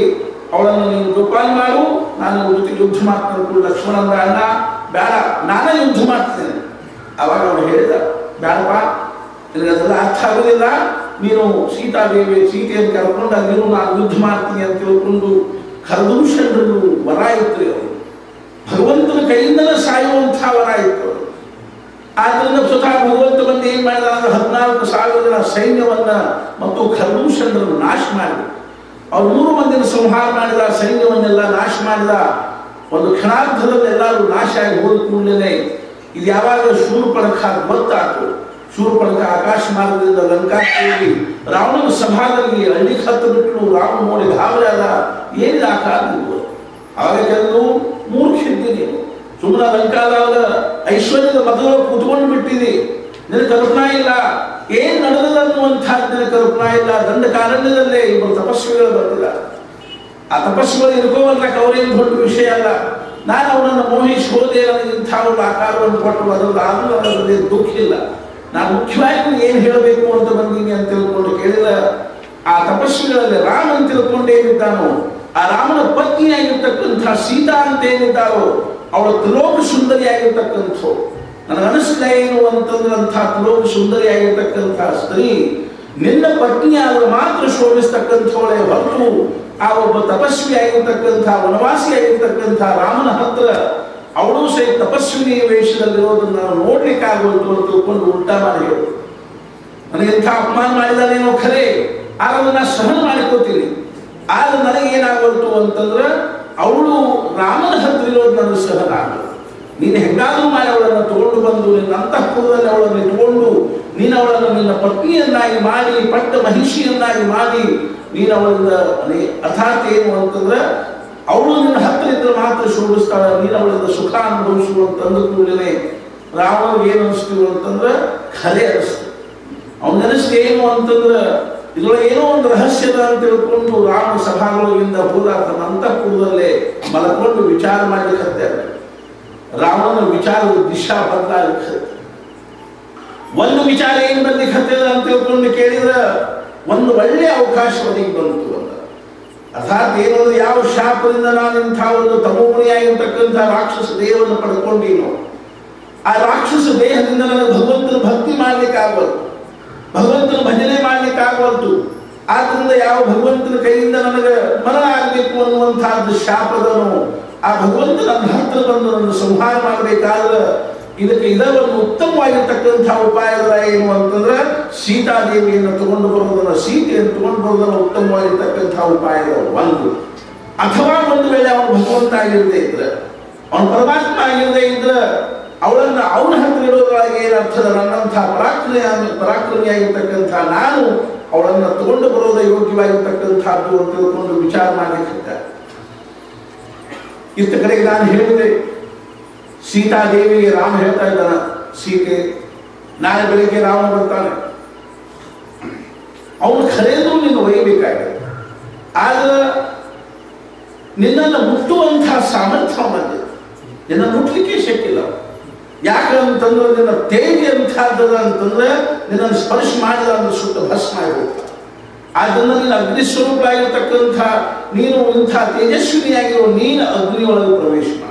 ಅವಳನ್ನು ನೀನು ಜೋಪಾನ ಮಾಡು ನಾನು ಅವ್ರ ಜೊತೆ ಯುದ್ಧ ಮಾಡ್ಕೊಂಡು ಲಕ್ಷ್ಮಣ ಅಂದ ಅಣ್ಣ ಬೇಡ ನಾನೇ ಯುದ್ಧ ಮಾಡ್ತೇನೆ ಅವಾಗ ಅವನು ಹೇಳಿದ ಬೇಡಪ್ಪ ನಿನಗೆ ಅದೆಲ್ಲ ಅರ್ಥ ಆಗೋದಿಲ್ಲ ನೀನು ಸೀತಾದೇವಿ ಸೀತೆಯನ್ನು ಕರ್ಕೊಂಡು ನೀನು ನಾನು ಯುದ್ಧ ಮಾಡ್ತೀನಿ ಅಂತ ತಿಳ್ಕೊಂಡು ಖರದೂಷಣರು ವರ ಇತ್ತು ಅವರು ಭಗವಂತನ ಕೈಯಿಂದಲೇ ಸಾಯುವಂಥ ವರ ಇತ್ತು ಅವರು ಆದ್ರಿಂದ ಸ್ವತಃ ಭಗವಂತ ಬಂದು ಏನ್ ಮಾಡಿದ ಅಂದ್ರೆ ಹದಿನಾಲ್ಕು ಸಾವಿರ ಜನ ಸೈನ್ಯವನ್ನ ಮತ್ತು ಖರದೂಷಣರನ್ನು ನಾಶ ಮಾಡಿದ ಅವ್ರು ಮೂರು ಮಂದಿನ ಸಂಹಾರ ಮಾಡಿದ ಸೈನ್ಯವನ್ನೆಲ್ಲ ನಾಶ ಮಾಡಿದ ಒಂದು ಕ್ಷಣಾರ್ಧದಲ್ಲಿ ಎಲ್ಲರೂ ನಾಶ ಆಗಿ ಹೋದ ಕೂಡಲೇ ಇದು ಯಾವಾಗ ಶೂರ್ಪಣಖ ಗೊತ್ತಾಯ್ತು ಶೂರ್ಪಣಖ ಆಕಾಶ ಮಾರ್ಗದಿಂದ ಲಂಕಾಕ್ಕೆ ಹೋಗಿ ರಾವಣನ ಸಭಾದಲ್ಲಿ ಹಳ್ಳಿ ಹತ್ತು ಬಿಟ್ಟು ರಾವಣ ನೋಡಿ ಗಾಬರಿ ಆದ ಏನಿದೆ ಆಕಾರ ನೀವು ಅವಾಗ ಕೆಲವು ಮೂರ್ಖಿದ್ದೀನಿ ಸುಮ್ಮನೆ ಲಂಕಾದಾಗ ಐಶ್ವರ್ಯದ ಮೊದಲು ಕೂತ್ಕೊಂಡು ಬಿಟ್ಟಿದಿ ನಿನ್ನ ಕಲ್ಪನಾ ಇಲ್ಲ ಏನ್ ನಡೆದಿಲ್ಲ ಅನ್ನುವಂಥದ್ದು ನಿನ್ನ ಕಲ್ಪನಾ ಇಲ್ಲ ದಂಡ ಕಾರಣ್ಯದಲ್ಲೇ ಇಬ್ಬರು ತಪಸ್ವಿಗಳು ಬಂದಿಲ್ಲ ಆ ತಪಸ್ಸುಗಳು ಇರ್ಕೋವಲ್ಲಕ್ಕೆ ಅವರೇನು ದೊಡ್ಡ ವಿಷಯ ಅಲ್ಲ ನಾನು ಅವನನ್ನು ಮೋಹಿಸಿ ಹೋದೆ ನನಗೆ ಇಂಥ ಒಂದು ಆಕಾರವನ್ನು ಕೊಟ್ಟು ಅದರಲ್ಲಿ ಆದರೂ ಅದರಲ್ಲಿ ದುಃಖ ಇಲ್ಲ ನಾನು ಮುಖ್ಯವಾಗಿ ಏನು ಹೇಳಬೇಕು ಅಂತ ಬಂದೀನಿ ಅಂತ ತಿಳ್ಕೊಂಡು ಕೇಳಿದ ಆ ತಪಸ್ವಿಗಳಲ್ಲಿ ರಾಮ ಅಂತ ತಿಳ್ಕೊಂಡು ಏನಿದ್ದಾನೋ ಆ ರಾಮನ ಪತ್ನಿಯಾಗಿರ್ತಕ್ಕಂಥ ಸೀತಾ ಅಂತ ಏನಿದ್ದಾರೋ ಅವಳ ತ್ರಿಲೋಕ ಸುಂದರಿಯಾಗಿರ್ತಕ್ಕಂಥ ನನಗೆ ಅನಿಸ್ತಾ ಏನು ಅಂತಂದ್ರೆ ಅಂಥ ತ್ರಿಲೋಕ ಸುಂದರಿಯಾಗಿರ್ತಕ್ಕಂಥ ಸ್ತ್ರೀ ನಿನ್ನ ಪತ್ನಿಯಾದರೂ ಮಾತ್ರ ಶೋಭಿಸ್ತಕ್ಕಂಥವಳೆ ಹೊರತು ಆ ಒಬ್ಬ ತಪಸ್ವಿ ಆಗಿರ್ತಕ್ಕಂಥ ವನವಾಸಿ ಆಗಿರ್ತಕ್ಕಂಥ ರಾಮನ ಹತ್ರ ಅವಳು ಸಹಿತ ತಪಸ್ವಿನಿ ವೇಷದಲ್ಲಿರೋದನ್ನ ನಾವು ನೋಡ್ಲಿಕ್ಕೆ ಆಗೋದು ಅಂತ ತಿಳ್ಕೊಂಡು ಉಲ್ಟಾ ಮಾಡಿ ಹೇಳು ನನಗೆ ಎಂಥ ಅಪಮಾನ ಮಾಡಿದಾನೇನೋ ಖರೆ ಆದ್ರೆ ನಾ ಸಹನ ಮಾಡಿಕೋತೀನಿ ಆದ್ರೆ ನನಗೆ ಏನಾಗೋಲ್ತು ಅಂತಂದ್ರೆ ಅವಳು ರಾಮನ ಹತ್ರ ಇರೋದು ನನಗೆ ಸಹನ ಆಗಲ್ಲ ನೀನು ಹೆಂಗಾದ್ರೂ ಮಾಡಿ ಅವಳನ್ನು ತಗೊಂಡು ಬಂದು ನಿನ್ನ ಅಂತಃಪುರದಲ್ಲಿ ಅವಳನ್ನು ಇಟ್ಕೊಂಡು ನೀನು ಅವಳನ್ನು ನಿನ್ನ ಪತ್ನಿಯನ್ನಾಗಿ ಮಾಡಿ ಪಟ್ಟ ಮಹಿಷಿಯನ್ನಾಗಿ ಮಾಡಿ ನೀನು ಅವಳಿಂದ ಅನೇ- ಅರ್ಥಾತ್ ಏನು ಅಂತಂದ್ರೆ ಅವಳು ನಿನ್ನ ಹತ್ರ ಇದ್ರೆ ಮಾತ್ರ ಶೋಭಿಸ್ತಾಳೆ ನೀನು ಅವಳಿಂದ ಸುಖ ಅನುಭವಿಸು ಅಂತ ಅಂದ ಕೂಡಲೇ ರಾವಣ ಏನು ಅನಿಸ್ತೀವಿ ಅಂತಂದ್ರೆ ಖರೆ ಅನಿಸ್ತು ಅವನ ನೆನಸ್ತು ಏನು ಅಂತಂದ್ರೆ ಇದ್ರೊಳಗೆ ಏನೋ ಒಂದು ರಹಸ್ಯದ ಅಂತ ತಿಳ್ಕೊಂಡು ರಾಮ ಸಭಾಗಳಿಂದ ಹೋದ ತನ್ನ ಅಂತಃಪುರದಲ್ಲೇ ಮಲಕೊಂಡು ವಿಚಾರ ಮಾಡ್ಲಿಕ್ಕೆ ರಾಮನ ವಿಚಾರದ ದಿಶಾ ಬದಲಾಗಲಿಕ್ಕೆ ಒಂದು ವಿಚಾರ ಏನ್ ಬರ್ಲಿಕ್ಕೆ ಹತ್ತಿದ ಅಂತ ತಿಳ್ಕೊಂಡು ಕೇಳಿದ್ರೆ ಒಂದು ಒಳ್ಳೆ ಅವಕಾಶ ಒದಗಿ ಬಂತು ಅಂತ ಅರ್ಥಾತ್ ಏನಂದ್ರೆ ಯಾವ ಶಾಪದಿಂದ ನಾನು ಇಂಥ ಒಂದು ತಮೋಗುಣಿಯಾಗಿರ್ತಕ್ಕಂಥ ರಾಕ್ಷಸ ದೇಹವನ್ನು ಪಡ್ಕೊಂಡೀನೋ ಆ ರಾಕ್ಷಸ ದೇಹದಿಂದ ನನಗೆ ಭಗವಂತನ ಭಕ್ತಿ ಮಾಡ್ಲಿಕ್ಕೆ ಆಗಬಾರ್ದು ಭಗವಂತನ ಭಜನೆ ಮಾಡ್ಲಿಕ್ಕೆ ಆಗಬಾರ್ದು ಆದ್ರಿಂದ ಯಾವ ಭಗವಂತನ ಕೈಯಿಂದ ನನಗೆ ಮರಣ ಆಗಬೇಕು ಅನ್ನುವಂತಹದ್ದು ಶಾಪದನು ಆ ಭಗವಂತ ನನ್ನ ಹತ್ರ ಬಂದು ನನ್ನ ಸಂಹಾರ ಮಾಡಬೇಕಾದ್ರೆ ಇದಕ್ಕೆ ಇದ ಒಂದು ಉತ್ತಮವಾಗಿರ್ತಕ್ಕಂಥ ಉಪಾಯಗಳ ಏನು ಅಂತಂದ್ರೆ ಸೀತಾದೇವಿಯನ್ನು ತಗೊಂಡು ಬರೋದನ್ನ ಸೀತೆಯನ್ನು ತಗೊಂಡು ಬರೋದನ್ನ ಉತ್ತಮವಾಗಿರ್ತಕ್ಕಂಥ ಉಪಾಯಗಳು ಒಂದು ಅಥವಾ ಒಂದು ವೇಳೆ ಅವನು ಭಗವಂತ ಆಗಿರದೇ ಇದ್ರೆ ಅವನು ಪರಮಾತ್ಮ ಆಗಿರದೇ ಇದ್ರೆ ಅವಳನ್ನ ಅವನ ಹತ್ರ ಇರೋದ್ರೊಳಗೆ ಏನು ಅರ್ಥದ ನನ್ನಂಥ ಪರಾಕ್ರಮಿ ಪರಾಕ್ರಮಿಯಾಗಿರ್ತಕ್ಕಂಥ ನಾನು ಅವಳನ್ನ ತಗೊಂಡು ಬರೋದ ಯೋಗ್ಯವಾಗಿರ್ತಕ್ಕಂಥದ್ದು ಅಂತ ತಿಳ್ಕೊಂಡು ವಿಚಾರ ಮಾಡಲಿಕ್ಕೆ ಇತ್ತ ಕಡೆಗೆ ನಾನು ಹೇಳಿದೆ ಸೀತಾದೇವಿಗೆ ರಾಮ ಹೇಳ್ತಾ ಇದ್ದಾನ ಸೀತೆ ನಾಳೆ ಬೆಳಿಗ್ಗೆ ರಾಮ ಬರ್ತಾನೆ ಅವನು ಖರೇದು ನೀನು ಒಯ್ಯಬೇಕಾಗಿದೆ ಆದ್ರೆ ನಿನ್ನನ್ನು ಮುಟ್ಟುವಂತಹ ಸಾಮರ್ಥ್ಯ ಬಂದಿದೆ ನಿನ್ನ ಮುಟ್ಲಿಕ್ಕೆ ಶಕ್ತಿಲ್ಲ ಯಾಕಂತಂದ್ರೆ ನಿನ್ನ ತೇಜಿ ಅಂತಹದ್ದದ ಅಂತಂದ್ರೆ ನಿನ್ನನ್ನು ಸ್ಪರ್ಶ ಮಾಡಿದ ಅಂದ್ರೆ ಸುತ್ತ ಭಸ್ಮ ಆಗಿರುತ್ತೆ ಆದ್ದರಿಂದ ನೀನು ಅಗ್ನಿ ಸ್ವರೂಪ ಆಗಿರ್ತಕ್ಕಂಥ ನೀನು ಇಂಥ ತೇಜಸ್ವಿನಿಯಾಗಿರೋ ನೀನು ಅಗ್ನಿಯೊಳಗೆ ಪ್ರವೇಶ ಮಾಡ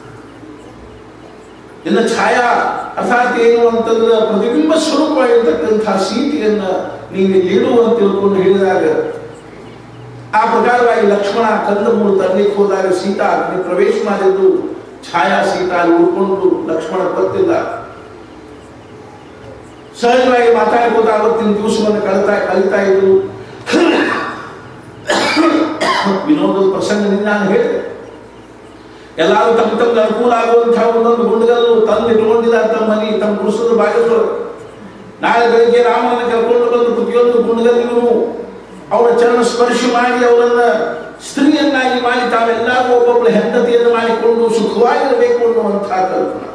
ನಿನ್ನ ಛಾಯಾ ಅರ್ಥಾತ್ ಏನು ಅಂತಂದ್ರೆ ಪ್ರತಿಬಿಂಬ ಸ್ವರೂಪವಾಗಿರ್ತಕ್ಕಂಥ ಸೀತೆಯನ್ನ ನೀನು ಇಡು ಅಂತ ತಿಳ್ಕೊಂಡು ಹೇಳಿದಾಗ ಆ ಪ್ರಕಾರವಾಗಿ ಲಕ್ಷ್ಮಣ ಕಂದಮೂಲ ತರಲಿಕ್ಕೆ ಹೋದಾಗ ಸೀತಾ ಅಗ್ನಿ ಪ್ರವೇಶ ಮಾಡಿದ್ದು ಛಾಯಾ ಸೀತಾ ಅಲ್ಲಿ ಉಳ್ಕೊಂಡು ಲಕ್ಷ್ಮಣ ಗೊತ್ತಿಲ್ಲ ಸಹಜವಾಗಿ ಮಾತಾಡ್ಕೋತ ಅವತ್ತಿನ ದಿವಸವನ್ನು ಕಳಿತಾ ಕಲಿತಾ ಇದ್ರು ವಿನೋದದ ಪ್ರಸಂಗದಿಂದ ನಾನು ಹೇಳಿದೆ ಎಲ್ಲರೂ ತಮ್ಮ ತಮ್ಗೆ ಅನುಕೂಲ ಆಗುವಂತಹ ಒಂದೊಂದು ಗುಂಡುಗಲ್ಲು ತಂದು ಇಟ್ಕೊಂಡಿದ್ದಾರೆ ತಮ್ಮ ಮನೆ ತಮ್ಮ ಗುಡಿಸದ ಬಾಗಿಲು ನಾಳೆ ಬೆಳಿಗ್ಗೆ ರಾಮನ ಕರ್ಕೊಂಡು ಬಂದು ಪ್ರತಿಯೊಂದು ಗುಂಡುಗಲ್ಲಿಗೂ ಅವರ ಚರಣ ಸ್ಪರ್ಶ ಮಾಡಿ ಅವರನ್ನ ಸ್ತ್ರೀಯನ್ನಾಗಿ ಮಾಡಿ ತಾವೆಲ್ಲರೂ ಒಬ್ಬೊಬ್ಬಳ ಹೆಂಡತಿಯನ್ನು ಮಾಡಿಕೊಂಡು ಸುಖವಾಗಿರಬೇಕು ಅನ್ನುವಂತಹ ಕಲ್ಪನೆ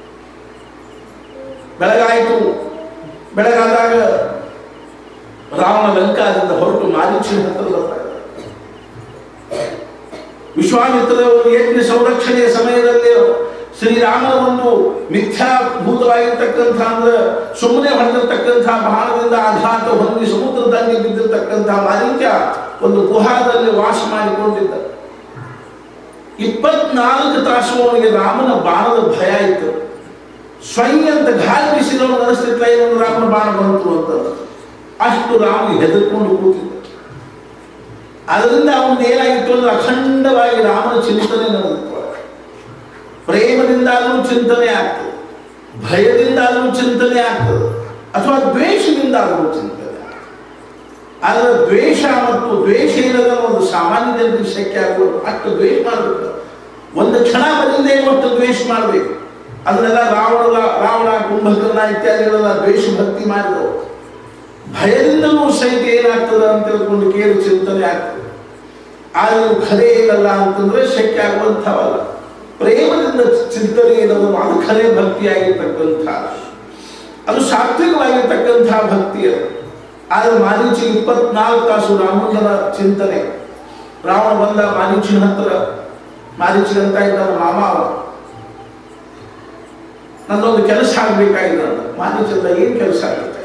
ಬೆಳಗಾಯಿತು ಬೆಳಗಾದಾಗ ರಾಮನ ಲಂಕಾದಿಂದ ಹೊರಟು ಮಾರೀಚಿನ ಹತ್ರ ಬರ್ತಾ ಇದ್ದಾರೆ. ವಿಶ್ವಾಮಿತ್ರದ ಒಂದು ಯಜ್ಞ ಸಂರಕ್ಷಣೆಯ ಸಮಯದಲ್ಲಿ ಶ್ರೀರಾಮನ ಒಂದು ಮಿಥ್ಯಾಭೂತವಾಗಿರ್ತಕ್ಕಂಥ ಅಂದ್ರೆ ಸುಮ್ಮನೆ ಹೊಡೆದಿರ್ತಕ್ಕಂಥ ಬಾಣದಿಂದ ಆಘಾತ ಹೊಂದಿ ಸಮುದ್ರದಲ್ಲಿ ಬಿದ್ದಿರ್ತಕ್ಕಂಥ ಮಾರೀಚ ಒಂದು ಗುಹಾದಲ್ಲಿ ವಾಸ ಮಾಡಿಕೊಂಡಿದ್ದ ಇಪ್ಪತ್ನಾಲ್ಕು ತಾಸು ಅವನಿಗೆ ರಾಮನ ಬಾಣದ ಭಯ ಇತ್ತು ಸ್ವಯಂ ಅಂತ ಗಾಳಿ ಬೀಸಿದವನು ಅನಿಸ್ತಿತ್ತ ಏನೊಂದು ರಾಮನ ಬಾಣ ಬಂತು ಅಂತ ಅಷ್ಟು ರಾಮ ಹೆದರ್ಕೊಂಡು ಕೂತಿದ್ದ ಅದರಿಂದ ಅವನು ಏನಾಗಿತ್ತು ಅಂದ್ರೆ ಅಖಂಡವಾಗಿ ರಾಮನ ಚಿಂತನೆ ನಡೆದಿತ್ತು ಪ್ರೇಮದಿಂದಾದರೂ ಚಿಂತನೆ ಆಗ್ತದೆ ಭಯದಿಂದಾದರೂ ಚಿಂತನೆ ಆಗ್ತದೆ ಅಥವಾ ದ್ವೇಷದಿಂದಾದರೂ ಚಿಂತನೆ ಆಗ್ತದೆ ಆದರೆ ದ್ವೇಷ ಮತ್ತು ದ್ವೇಷ ಇಲ್ಲದ ಒಂದು ಸಾಮಾನ್ಯ ಜನರಿಗೆ ಶಕ್ಯ ಆಗುವುದು ಅಷ್ಟು ದ್ವೇಷ ಮಾಡಬೇಕು ಒಂದು ಕ್ಷಣ ಬಂದಿದೆ ಒಟ್ಟು ದ್ವೇಷ ಮಾಡಬೇಕು ಅದನ್ನೆಲ್ಲ ರಾವಣ ರಾವಣ ಕುಂಭಕರ್ಣ ಇತ್ಯಾದಿಗಳೆಲ್ಲ ದ್ವೇಷ ಭಕ್ತಿ ಮಾಡಿದವು ಭಯದಿಂದಲೂ ಸಹಿತ ಏನಾಗ್ತದೆ ಅಂತ ತಿಳ್ಕೊಂಡು ಕೇಳಿ ಚಿಂತನೆ ಆಗ್ತದೆ ಆದರೆ ಇವು ಖರೆ ಇಲ್ಲಲ್ಲ ಅಂತಂದ್ರೆ ಶಕ್ಯ ಆಗುವಂಥವಲ್ಲ ಪ್ರೇಮದಿಂದ ಚಿಂತನೆ ಇರೋದು ಅದು ಖರೆ ಭಕ್ತಿಯಾಗಿರ್ತಕ್ಕಂಥ ಅದು ಸಾತ್ವಿಕವಾಗಿರ್ತಕ್ಕಂಥ ಭಕ್ತಿ ಅದು ಆದರೆ ಮಾರೀಚಿ ಇಪ್ಪತ್ನಾಲ್ಕು ತಾಸು ರಾಮಣ್ಣನ ಚಿಂತನೆ ರಾವಣ ಬಂದ ಮಾರೀಚಿನ ಹತ್ರ ಮಾರೀಚಿ ಅಂತ ಇದ್ದಾನ ಮಾಮ ಅವ ನಂದೊಂದು ಕೆಲಸ ಆಗ್ಬೇಕಾಗಿದೆ ಅಂತ ಮಾರೀಚಂದ ಏನ್ ಕೆಲಸ ಆಗುತ್ತೆ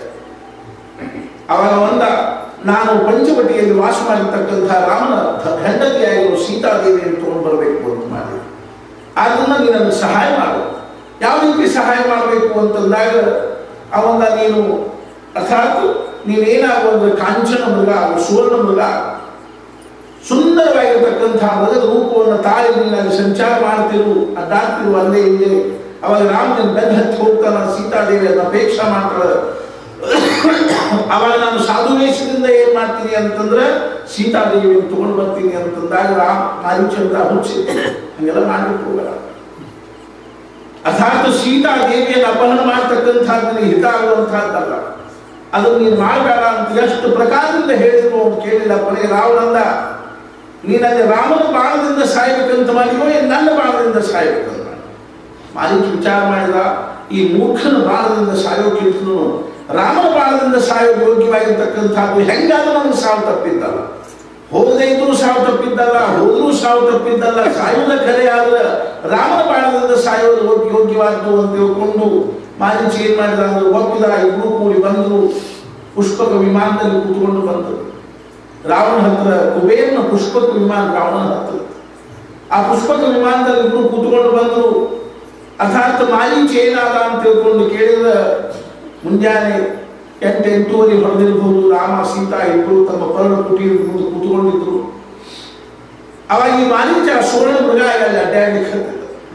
ಅವಾಗ ಒಂದ ನಾನು ಪಂಚವಟಿಯಲ್ಲಿ ವಾಸ ಮಾಡಿರ್ತಕ್ಕಂಥ ರಾಮನ ಧ- ಹೆಂಡತಿಯಾಗಿರುವ ಸೀತಾದೇವಿಯನ್ನು ತಗೊಂಡು ಬರಬೇಕು ಅಂತ ಮಾಡಿ ಅದನ್ನ ನೀನು ನನಗೆ ಸಹಾಯ ಮಾಡು ಯಾವ ರೀತಿ ಸಹಾಯ ಮಾಡಬೇಕು ಅಂತಂದಾಗ ಅವಂದ ನೀನು ಅರ್ಥಾತ್ ನೀನೇನಾಗು ಅಂದ್ರೆ ಕಾಂಚನ ಮೃಗ ಆಗು, ಸುವರ್ಣ ಮೃಗ ಆಗು. ಸುಂದರವಾಗಿರ್ತಕ್ಕಂಥ ಮೃಗದ ರೂಪವನ್ನು ತಾಳಿ ನೀನು ಅಲ್ಲಿ ಸಂಚಾರ ಮಾಡ್ತಿರು ಅಡ್ಡಾಡ್ತಿರು ಅಲ್ಲೇ ಇಲ್ಲೇ ಅವಾಗ ರಾಮನ ಬೆನ್ನ ಹತ್ತಿ ಹೋಗ್ತಾನ ಸೀತಾದೇವಿ ಅದನ್ನ ಅಪೇಕ್ಷೆ ಮಾಡ್ತಾಳೆ ಅವಾಗ ನಾನು ಸಾಧು ವೇಷದಿಂದ ಏನ್ ಮಾಡ್ತೀನಿ ಅಂತಂದ್ರೆ ಸೀತಾದೇವಿಯನ್ನು ತಗೊಂಡು ಬರ್ತೀನಿ ಅಂತಂದಾಗ ರಾಮ್ ಮಾರೀಚಂದ್ರ ಹುಚ್ಚಿ ಹಂಗೆಲ್ಲ ಮಾಡ್ಲಿಕ್ಕೆ ಹೋಗಲ್ಲ ಅರ್ಥಾತ್ ಸೀತಾದೇವಿಯನ್ನು ಅಪಹರಣ ಮಾಡ್ತಕ್ಕಂಥದ್ದು ಹಿತ ಆಗುವಂತಹದ್ದಲ್ಲ ಅದನ್ನು ನೀನು ಮಾಡಬೇಡ ಅಂತ ಎಷ್ಟು ಪ್ರಕಾರದಿಂದ ಹೇಳಿದ್ರು ಅವ್ನು ಕೇಳಿಲ್ಲ ಕೊನೆಗೆ ರಾವಣಂದ ನೀನಲ್ಲಿ ರಾಮನ ಬಾಣದಿಂದ ಸಾಯ್ಬೇಕಂತ ಮಾಡಿರೋ ಏನ್ ನನ್ನ ಬಾಣದಿಂದ ಸಾಯ್ಬೇಕಂತ ಮಾಡಿ ಮಾಲಿಕ್ ವಿಚಾರ ಮಾಡಿದ ಈ ಮೂರ್ಖನ ಬಾಣದಿಂದ ಸಾಯೋಕ್ಕಿಂತಲೂ ರಾಮನ ಬಾಣದಿಂದ ಸಾಯೋ ಯೋಗ್ಯವಾಗಿರ್ತಕ್ಕಂಥದ್ದು ಹೆಂಗಾದ್ರೂ ನನಗೆ ಸಾವು ತಪ್ಪಿದ್ದಲ್ಲ ಹೋಗದೇ ಇದ್ರೂ ಸಾವು ತಪ್ಪಿದ್ದಲ್ಲ ಹೋದ್ರೂ ಸಾವು ತಪ್ಪಿದ್ದಲ್ಲ ಸಾಯುವುದ ಕರೆ ಆದ್ರೆ ರಾಮನ ಬಾಣದಿಂದ ಸಾಯೋದು ಯೋಗ್ಯ- ಯೋಗ್ಯವಾದ್ದು ಅಂತ ತಿಳ್ಕೊಂಡು ಮಾರೀಚಿ ಏನ್ ಮಾಡಿದ ಅಂದ್ರೆ ಒಪ್ಪಿದ ಇಬ್ರು ಕೂಡಿ ಬಂದರು ಪುಷ್ಪಕ ವಿಮಾನದಲ್ಲಿ ಕೂತ್ಕೊಂಡು ಬಂದರು ರಾವಣ ಹತ್ರ ಕುಬೇರನ ಪುಷ್ಪಕ ವಿಮಾನ ರಾವಣನ ಹತ್ರ ಆ ಪುಷ್ಪಕ ವಿಮಾನದಲ್ಲಿ ಇಬ್ರು ಕೂತ್ಕೊಂಡು ಬಂದರು ಅರ್ಥಾತ್ ಮಾರೀಚಿ ಏನಾದ ಅಂತ ತಿಳ್ಕೊಂಡು ಕೇಳಿದ ಮುಂಜಾನೆ ಎಂಟು ಎಂಟೂವರೆ ಹೊಡೆದಿರ್ಬೋದು ರಾಮ ಸೀತಾ ಇಬ್ಬರು ತಮ್ಮ ಪರ್ಣ ಕುಟೀರ ಮುಂದೆ ಕೂತ್ಕೊಂಡಿದ್ರು ಅವಾಗ ಈ ಮಾರೀಚ ಸುವರ್ಣ ಮೃಗ ಅಲ್ಲಿ ಅಡ್ಡಾಡ್ಲಿಕ್ಕೆ ಹತ್ತಿದ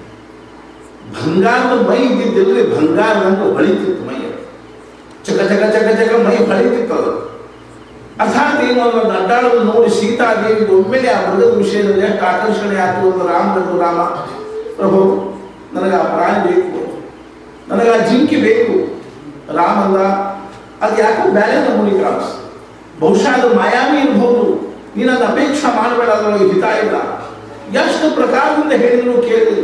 ಬಂಗಾರದ ಮೈ ಇದ್ದಿದ್ದಿಲ್ರಿ ಬಂಗಾರದಂತ ಹೊಳಿತಿತ್ತು ಮೈ ಚಕ ಚಕ ಚಕ ಚಕ ಮೈ ಹೊಳಿತಿತ್ತು ಅದು ಅರ್ಥಾತ್ ಏನು ಅದನ್ನು ಅಡ್ಡಾಡೋದು ನೋಡಿ ಸೀತಾದೇವಿ ಒಮ್ಮೆಲೆ ಆ ಮೃಗದ ವಿಷಯದಲ್ಲಿ ಎಷ್ಟು ಆಕರ್ಷಣೆ ಆಯ್ತು ಅಂತ ರಾಮ ಬಂದು ರಾಮ ಪ್ರಭು ನನಗೆ ಆ ಪ್ರಾಣಿ ಬೇಕು ನನಗೆ ಆ ಜಿಂಕಿ ಬೇಕು ರಾಮ ಅಂದ ಅದು ಯಾಕೋ ಬೇರೆ ನಮೂನಿ ಕಾಣಿಸ್ತು ಬಹುಶಃ ಅದು ಮಾಯಾವಿ ಇರ್ಬೋದು ನೀನು ಅದನ್ನ ಅಪೇಕ್ಷೆ ಮಾಡಬೇಡ ಅದರೊಳಗೆ ಹಿತ ಇಲ್ಲ ಎಷ್ಟು ಪ್ರಕಾರದಿಂದ ಹೇಳಿದ್ರು ಕೇಳಿ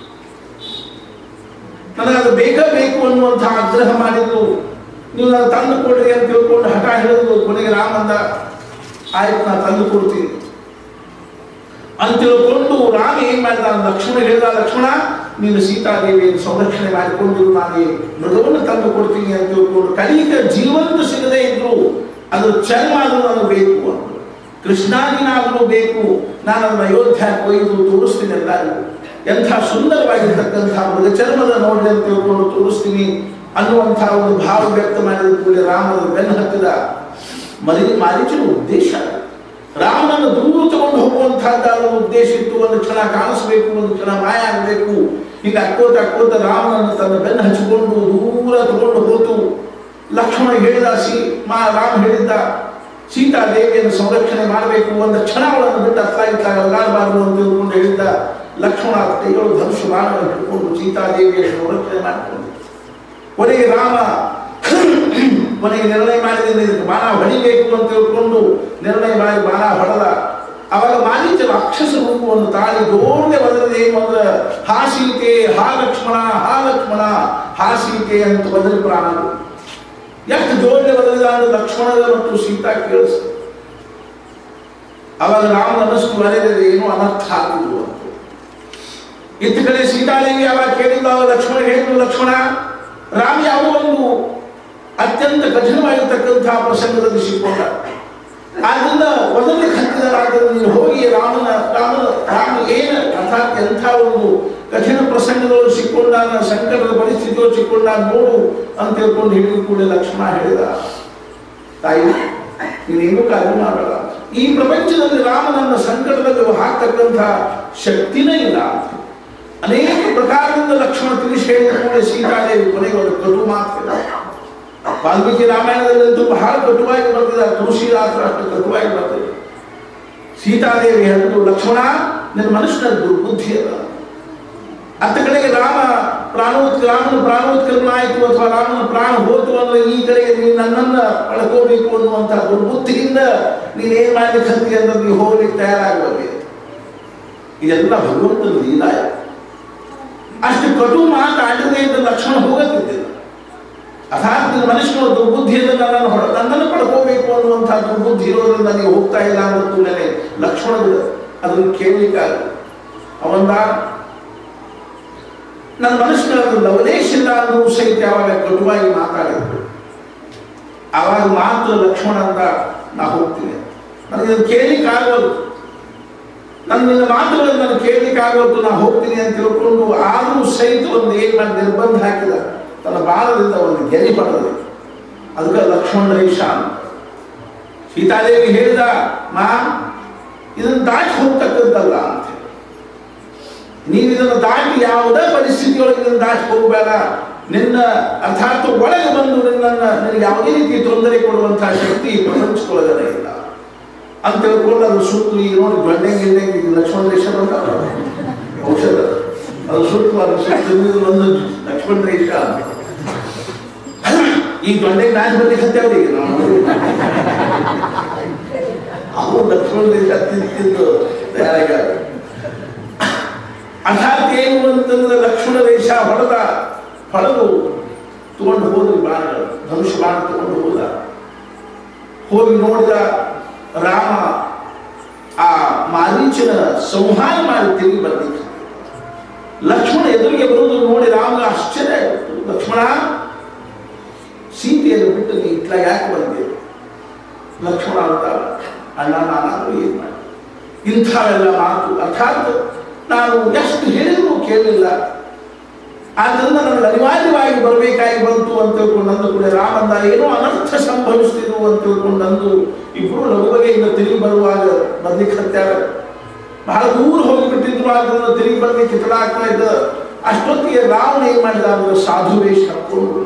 ನನಗೆ ಅದು ಬೇಕೇ ಬೇಕು ಅನ್ನುವಂಥ ಆಗ್ರಹ ಮಾಡಿದ್ರು ನೀವು ನಾನು ತಂದು ಕೊಡ್ರಿ ಅಂತ ತಿಳ್ಕೊಂಡು ಹಠ ಹಿಡಿದು ಕೊನೆಗೆ ರಾಮ ಅಂದ ಆಯ್ತು ನಾನು ತಂದು ಕೊಡ್ತೀನಿ ಅಂತ ತಿಳ್ಕೊಂಡು ರಾಮ ಏನ್ ಮಾಡಿದ ಲಕ್ಷ್ಮಣ ಹೇಳಿದ ಲಕ್ಷ್ಮಣ ನೀನು ಸೀತಾದೇವಿಯನ್ನು ಸಂರಕ್ಷಣೆ ಮಾಡಿಕೊಂಡು ನಾನು ಈ ಮೃಗವನ್ನು ತಂದು ಕೊಡ್ತೀನಿ ಅಂತ ತಿಳ್ಕೊಂಡು ಕಲಿಕ ಜೀವಂತ ಸಿಗದೇ ಇದ್ರು ಅದು ಚರ್ಮ ಆದ್ರೂ ನನಗೆ ಬೇಕು ಅಂತ ಕೃಷ್ಣಾದಿನಾದರೂ ಬೇಕು ನಾನು ಅದನ್ನ ಅಯೋಧ್ಯ ಕೊಯ್ದು ತೋರಿಸ್ತೀನಿ ಎಲ್ಲರಿಗೂ ಎಂಥ ಸುಂದರವಾಗಿರ್ತಕ್ಕಂಥ ಮೃಗ ಚರ್ಮದ ನೋಡಿ ಅಂತ ತಿಳ್ಕೊಂಡು ತೋರಿಸ್ತೀನಿ ಅನ್ನುವಂಥ ಒಂದು ಭಾವ ವ್ಯಕ್ತ ಮಾಡಿದ ಕೂಡಲೇ ರಾಮನ ಬೆನ್ನು ಹತ್ತಿದ ಮರಿ ಮಾರೀಚನ ಉದ್ದೇಶ ರಾಮನನ್ನು ದೂರ ತಗೊಂಡು ಹೋಗುವಂತಹದ್ದಾದ ಉದ್ದೇಶ ಇತ್ತು ಒಂದು ಕ್ಷಣ ಕಾಣಿಸ್ಬೇಕು ಒಂದು ಕ್ಷಣ ಮಾಯ ಆಗಬೇಕು ಈಗ ಅಕ್ಕೋತ ಅಕ್ಕೋತ ರಾಮನನ್ನು ತನ್ನ ಬೆನ್ನು ಹಚ್ಚಿಕೊಂಡು ದೂರ ತಗೊಂಡು ಹೋತು ಲಕ್ಷ್ಮಣ ಹೇಳಿದ ಸಿ ಮಾ ರಾಮ ಹೇಳಿದ್ದ ಸೀತಾ ದೇವಿಯನ್ನು ಸಂರಕ್ಷಣೆ ಮಾಡಬೇಕು ಒಂದು ಕ್ಷಣ ಅವಳನ್ನು ಬಿಟ್ಟು ಹತ್ರ ಇದ್ದಾಗ ಅಲ್ಲಾಡಬಾರದು ಅಂತ ತಿಳ್ಕೊಂಡು ಹೇಳಿದ್ದ ಲಕ್ಷ್ಮಣ ಕೈಗಳು ಧನುಷು ಬಾಣವನ್ನು ಹಿಡ್ಕೊಂಡು ಸೀತಾದೇವಿಯನ್ನು ಸಂರಕ್ಷಣೆ ಮಾಡಿಕೊಂಡು ಕೊನೆಗೆ ರಾಮ ಕೊನೆಗೆ ನಿರ್ಣಯ ಮಾಡಿದ್ರೆ ಇದಕ್ಕೆ ಬಾಣ ಹೊಡಿಬೇಕು ಅಂತ ತಿಳ್ಕೊಂಡು ನಿರ್ಣಯ ಮಾಡಿ ಬಾಣ ಹೊಡೆದ ಅವಾಗ ಮಾರೀಚ ರಾಕ್ಷಸ ರೂಪವನ್ನು ತಾಳಿ ದೋರ್ದೆ ಬದಲದೆ ಏನು ಅಂದ್ರೆ ಹಾ ಸೀತೆ ಹಾ ಲಕ್ಷ್ಮಣ ಹಾ ಲಕ್ಷ್ಮಣ ಹಾ ಸೀತೆ ಅಂತ ಬದಲಿ ಪ್ರಾಣರು ಎಷ್ಟು ಜೋರ್ನೆ ಬದಲಿದ ಅಂದ್ರೆ ಲಕ್ಷ್ಮಣದ ಮತ್ತು ಸೀತಾ ಕೇಳಿಸ ಅವಾಗ ರಾಮನ ಅನ್ನಿಸ್ತು ಅರೆದರೆ ಏನು ಅನರ್ಥ ಆಗಿದ್ದು ಅಂತ ಇತ್ತ ಕಡೆ ಸೀತಾದೇವಿ ಯಾವಾಗ ಕೇಳಿದ್ದ ಅವಾಗ ಲಕ್ಷ್ಮಣ ಹೇಳಿದ್ರು ಲಕ್ಷ್ಮಣ ರಾಮ ಯಾವುದೋ ಒಂದು ಅತ್ಯಂತ ಕಠಿಣವಾಗಿರ್ತಕ್ಕಂತಹ ಪ್ರಸಂಗದಲ್ಲಿ ಸಿಕ್ಕೊಂಡ ಆದ್ದರಿಂದ ಮೊದಲಿಗೆ ಹತ್ತಿದರಾದರೆ ನೀನು ಹೋಗಿ ರಾಮನ ರಾಮನ ರಾಮ ಏನು ಅರ್ಥಾತ್ ಎಂಥ ಒಂದು ಕಠಿಣ ಪ್ರಸಂಗಗಳು ಸಿಕ್ಕೊಂಡಾನ ಸಂಕಟದ ಪರಿಸ್ಥಿತಿಗಳು ಸಿಕ್ಕೊಂಡಾಗ ನೋಡು ಅಂತ ತಿಳ್ಕೊಂಡು ಹೇಳಿದ ಕೂಡಲೇ ಲಕ್ಷ್ಮಣ ಹೇಳಿದ ತಾಯಿ ನೀನೇನು ಕಾಳಜಿ ಮಾಡಬೇಡ ಈ ಪ್ರಪಂಚದಲ್ಲಿ ರಾಮನನ್ನ ಸಂಕಟದಲ್ಲಿ ಹಾಕ್ತಕ್ಕಂಥ ಶಕ್ತಿನೇ ಇಲ್ಲ ಅಂತ ಅನೇಕ ಪ್ರಕಾರದಿಂದ ಲಕ್ಷ್ಮಣ ತಿಳಿಸಿ ಹೇಳಿದ ಕೂಡಲೇ ಸೀತಾದೇವಿ ಕೊನೆಗೆ ಒಂದು ಕಟು ಮಾತಿಲ್ಲ ವಾಲ್ಮೀಕಿ ರಾಮಾಯಣದಲ್ಲಂತೂ ಬಹಳ ಕಟುವಾಗಿ ಬರ್ತಿದೆ ತುಳಸಿದಾಸರು ಅಷ್ಟು ಕಟುವಾಗಿ ಬರ್ತದೆ ಸೀತಾದೇವಿ ಹೇಳಿದ್ರು ಲಕ್ಷ್ಮಣ ನಿನ್ನ ಮನುಷ್ಯನ ದುರ್ಬುದ್ಧಿ ಅದ ಅತ್ತ ಕಡೆಗೆ ರಾಮ ಪ್ರಾಣೋತ್ ರಾಮನ ಪ್ರಾಣೋತ್ಕರ್ಮ ಆಯಿತು ಅಥವಾ ರಾಮನ ಪ್ರಾಣ ಹೋತು ಅಂದ್ರೆ ಈ ಕಡೆಗೆ ನೀನು ನನ್ನನ್ನ ಪಡ್ಕೋಬೇಕು ಅನ್ನುವಂತಹ ದುರ್ಬುದ್ಧಿಯಿಂದ ನೀನ್ ಏನ್ ಮಾಡ್ಲಿಕ್ಕೆ ಹತ್ತಿ ಅಂದ್ರೆ ನೀವು ಹೋಗ್ಲಿಕ್ಕೆ ತಯಾರಾಗುವಲ್ಲಿ ಇದೆಲ್ಲ ಭಗವಂತನ ಲೀಲಾಯ ಅಷ್ಟು ಕಟು ಮಾತಾಡಿದ್ರೆ ಇದ್ದ ಲಕ್ಷಣ ಹೋಗತ್ತಿದ್ದಿಲ್ಲ ಅರ್ಥಾತ್ ನಿನ್ನ ಮನುಷ್ಯನ ದುರ್ಬುದ್ಧಿಯಿಂದ ನನ್ನನ್ನು ಹೊರ ನನ್ನನ್ನು ಪಡ್ಕೋಬೇಕು ಅನ್ನುವಂತಹ ದುರ್ಬುದ್ಧಿ ಇರೋದ್ರಿಂದ ನೀವು ಹೋಗ್ತಾ ಇಲ್ಲ ಅನ್ನೋದು ಮೇಲೆ ಲಕ್ಷ್ಮಣಗಳು ಅದನ್ನು ಕೇಳಲಿಕ್ಕಾಗಲ್ಲ ಅವಂದ ನನ್ನ ಮನಸ್ಸಿನಲ್ಲಿ ಲವಲೇಶ ಇಲ್ಲ ಅನ್ನೋ ಸಹಿತ ಯಾವಾಗ ಕಟುವಾಗಿ ಮಾತಾಡಿದ್ರು ಆವಾಗ ಮಾತು ಲಕ್ಷ್ಮಣ ಅಂತ ನಾ ಹೋಗ್ತೀನಿ ನನಗೆ ಇದನ್ನು ಕೇಳಲಿಕ್ಕಾಗೋದು ನನ್ನ ನಿನ್ನ ಮಾತುಗಳನ್ನು ನಾನು ಕೇಳಲಿಕ್ಕಾಗೋದು ನಾ ಹೋಗ್ತೀನಿ ಅಂತ ತಿಳ್ಕೊಂಡು ಆದರೂ ಸಹಿತ ಒಂದು ಏನ್ ಮಾಡಿ ನಿರ್ಬಂಧ ಹಾಕಿದ ತನ್ನ ಬಾಲದಿಂದ ಒಂದು ಗೆರಿ ಪಡೆದ ಅದಕ್ಕೆ ಲಕ್ಷ್ಮಣ ರೇಷ ಅಂತ ಸೀತಾದೇವಿ ಹೇಳಿದ ಮಾ ಇದನ್ನು ದಾಟಿ ಹೋಗ್ತಕ್ಕಂಥಲ್ಲ ಅಂತ ನೀವು ಇದನ್ನು ದಾಟಿ ಯಾವುದೇ ಪರಿಸ್ಥಿತಿಯೊಳಗೆ ಇದನ್ನು ದಾಟಿ ಹೋಗಬೇಡ ನಿನ್ನ ಅರ್ಥಾತ್ ಒಳಗೆ ಬಂದು ನಿನ್ನನ್ನು ನಿನಗೆ ಯಾವುದೇ ರೀತಿ ತೊಂದರೆ ಕೊಡುವಂತಹ ಶಕ್ತಿ ಈ ಪ್ರಪಂಚದೊಳಗಡೆ ಇಲ್ಲ ಅಂತ ತಿಳ್ಕೊಂಡು ಅದು ಸುತ್ತು ಈಗ ನೋಡಿ ಗಂಡೆ ಗಿಂಡೆ ಈಗ ಲಕ್ಷ್ಮಣ ರೇಷ ಬಂದ ಔಷಧ ಅದು ಸುತ್ತು ಅದು ಸುತ್ತು ಒಂದು ಲಕ್ಷ್ಮಣ ರೇಷ ಅಂತ ಈ ಗಂಡೆಗೆ ನಾಚ್ ಬರ್ಲಿಕ್ಕೆ ಹತ್ತೇವ್ರಿ ಈಗ ನಾವು ಅವು ಲಕ್ಷ್ಮಣ ರೇಷ ತಿಂದು ತಿಂದು ತಯಾರಾಗ್ಯಾರ ಅರ್ಥಾತ್ ಏನು ಅಂತಂದ್ರೆ ಲಕ್ಷ್ಮಣ ರೇಷ ಹೊಡೆದ ಹೊಡೆದು ತಗೊಂಡು ಹೋದ್ರಿ ಬಾಣಗಳು ಧನುಷ್ ಬಾಣ ತಗೊಂಡು ಹೋದ ಹೋಗಿ ನೋಡಿದ ರಾಮ ಆ ಮಾರೀಚನ ಸಂಹಾರ ಮಾಡಿ ತಿರುಗಿ ಬರ್ಲಿಕ್ಕೆ ಲಕ್ಷ್ಮಣ ಎದುರಿಗೆ ಬರುವುದು ನೋಡಿ ರಾಮ ಆಶ್ಚರ್ಯ ಆಯಿತು ಲಕ್ಷ್ಮಣ ಸೀತೆಯನ್ನು ಬಿಟ್ಟು ನೀ ಇಟ್ಲ ಯಾಕೆ ಬಂದೆ ಲಕ್ಷ್ಮಣ ಅಂತ ಅಣ್ಣ ನಾನಾದ್ರೂ ಏನ್ ಮಾಡಿ ಇಂಥವೆಲ್ಲ ಮಾತು ಅರ್ಥಾತ್ ನಾನು ಎಷ್ಟು ಹೇಳಿದ್ರು ಕೇಳಲಿಲ್ಲ ಆದ್ದರಿಂದ ನನಗೆ ಅನಿವಾರ್ಯವಾಗಿ ಬರಬೇಕಾಗಿ ಬಂತು ಅಂತ ತಿಳ್ಕೊಂಡು ನಂದು ಕೂಡ ರಾಮಂದ ಏನೋ ಅನರ್ಥ ಸಂಭವಿಸ್ತಿದ್ವು ಅಂತ ತಿಳ್ಕೊಂಡು ನಂದು ಇಬ್ರು ಲಘುಬಗೆಯಿಂದ ತಿರುಗಿ ಬರುವಾಗ ಬರ್ಲಿಕ್ಕೆ ಹತ್ಯಾರ ಬಹಳ ದೂರ ಹೋಗಿಬಿಟ್ಟಿದ್ರು ಆದ್ದರಿಂದ ತಿರುಗಿ ಬರ್ಲಿಕ್ಕೆ ಹಿತಲ ಆಗ್ತಾ ಇದ್ದ ಅಷ್ಟೊತ್ತಿಗೆ ರಾವಣ ಏನ್ ಮಾಡಿದ ಅಂದ್ರೆ ಸಾಧು ವೇಷ ಹಾಕೊಂಡು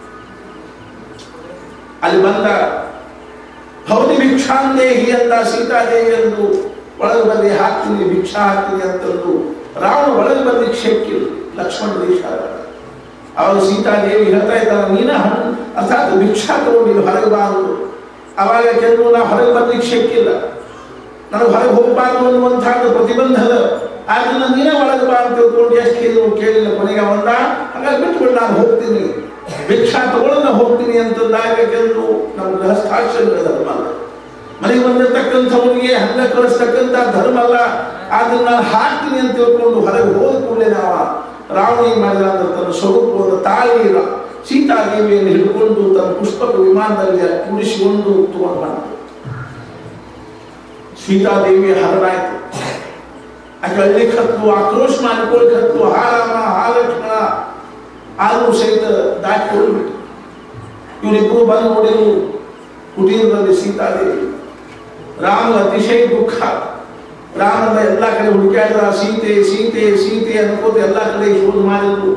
ಅಲ್ಲಿ ಬಂದ ಭೌತಿ ಭಿಕ್ಷಾಂದೇಹಿ ಅಂತ ಸೀತಾದೇವಿ ಎಂದು ಒಳಗೆ ಬಂದು ಹಾಕ್ತೀನಿ ಭಿಕ್ಷಾ ಹಾಕ್ತೀನಿ ಅಂತಂದು ರಾವಣ ಒಳಗೆ ಬರ್ಲಿಕ್ಕೆ ಶಕ್ಕಿಲ್ಲ ಲಕ್ಷ್ಮಣ ದೇಶ ಅವಾಗ ಸೀತಾದೇವಿ ಹೇಳ್ತಾ ಇದ್ದಾರ ನೀನ ಹಣ್ಣು ಅರ್ಥಾತ್ ಭಿಕ್ಷಾ ತಗೊಂಡಿಲ್ಲ ಹೊರಗೆ ಬಾರದು ಅವಾಗ ಕೆಲವು ನಾ ಹೊರಗೆ ಬರ್ಲಿಕ್ಕೆ ಶಕ್ಕಿಲ್ಲ ನನಗೆ ಹೊರಗೆ ಹೋಗಬಾರ್ದು ಅನ್ನುವಂಥದ್ದು ಪ್ರತಿಬಂಧದ ಆದ್ರಿಂದ ನೀನೇ ಒಳಗೆ ಬಾ ಅಂತ ತಿಳ್ಕೊಂಡು ಎಷ್ಟು ಕೇಳಿದ್ರು ಕೇಳಿಲ್ಲ ಕೊನೆಗೆ ಅವಂದ ಹಾಗಾಗಿ ಬಿಟ್ಕೊಂಡು ನಾನು ಹೋಗ್ತೀನಿ ಭಿಕ್ಷಾ ತಗೊಳ್ಳೋದ ಹೋಗ್ತೀನಿ ಅಂತಂದಾಗ ಕೆಲವು ನಮ್ಮ ಗೃಹಸ್ಥಾಶ್ರಮದ ಧರ್ಮ ಅಲ್ಲ ಮನೆಗೆ ಬಂದಿರ್ತಕ್ಕಂಥವ್ರಿಗೆ ಹಂಗ ಕಳಿಸ್ತಕ್ಕಂಥ ಧರ್ಮ ಅಲ್ಲ ಆದ್ರೆ ನಾನು ಹಾಕ್ತೀನಿ ಅಂತ ತಿಳ್ಕೊಂಡು ಹೊರಗೆ ಹೋದ ಕೂಡಲೇ ನಾವು ರಾವಣ ಏನ್ ಮಾಡಿದ ಅಂದ್ರೆ ತನ್ನ ಸ್ವರೂಪವನ್ನು ತಾಳಿ ಸೀತಾದೇವಿಯನ್ನು ಹಿಡ್ಕೊಂಡು ತನ್ನ ಪುಷ್ಪಕ ವಿಮಾನದಲ್ಲಿ ಕೂಡಿಸಿಕೊಂಡು ತಗೊಂಡು ಬಂದ ಸೀತಾದೇವಿಯ ಹರನಾಯ್ತು ಆಕೆ ಅಳ್ಲಿಕ್ಕೆ ಹತ್ತು ಆಕ್ರೋಶ ಮಾಡ್ಕೊಳ್ಲಿಕ್ಕೆ ಹತ್ತು ಹಾರಾಮ ಹಾಲಕ್ಷ್ಮಣ ಆದರೂ ಸಹಿತ ದಾಟಿಕೊಳ್ಬಿಟ್ಟು ಇವರಿಬ್ಬರು ಬಂದು ನೋಡಿರು ಕುಟೀರದಲ್ಲಿ ಸೀತಾದೇವಿ ರಾಮ ಅತಿಶಯ ದುಃಖ ರಾಮನ ಎಲ್ಲ ಕಡೆ ಹುಡುಕಾಡಿದ ಸೀತೆ ಸೀತೆ ಸೀತೆ ಅನ್ಕೋತ ಎಲ್ಲ ಕಡೆ ಶೋಧ ಮಾಡಿದ್ರು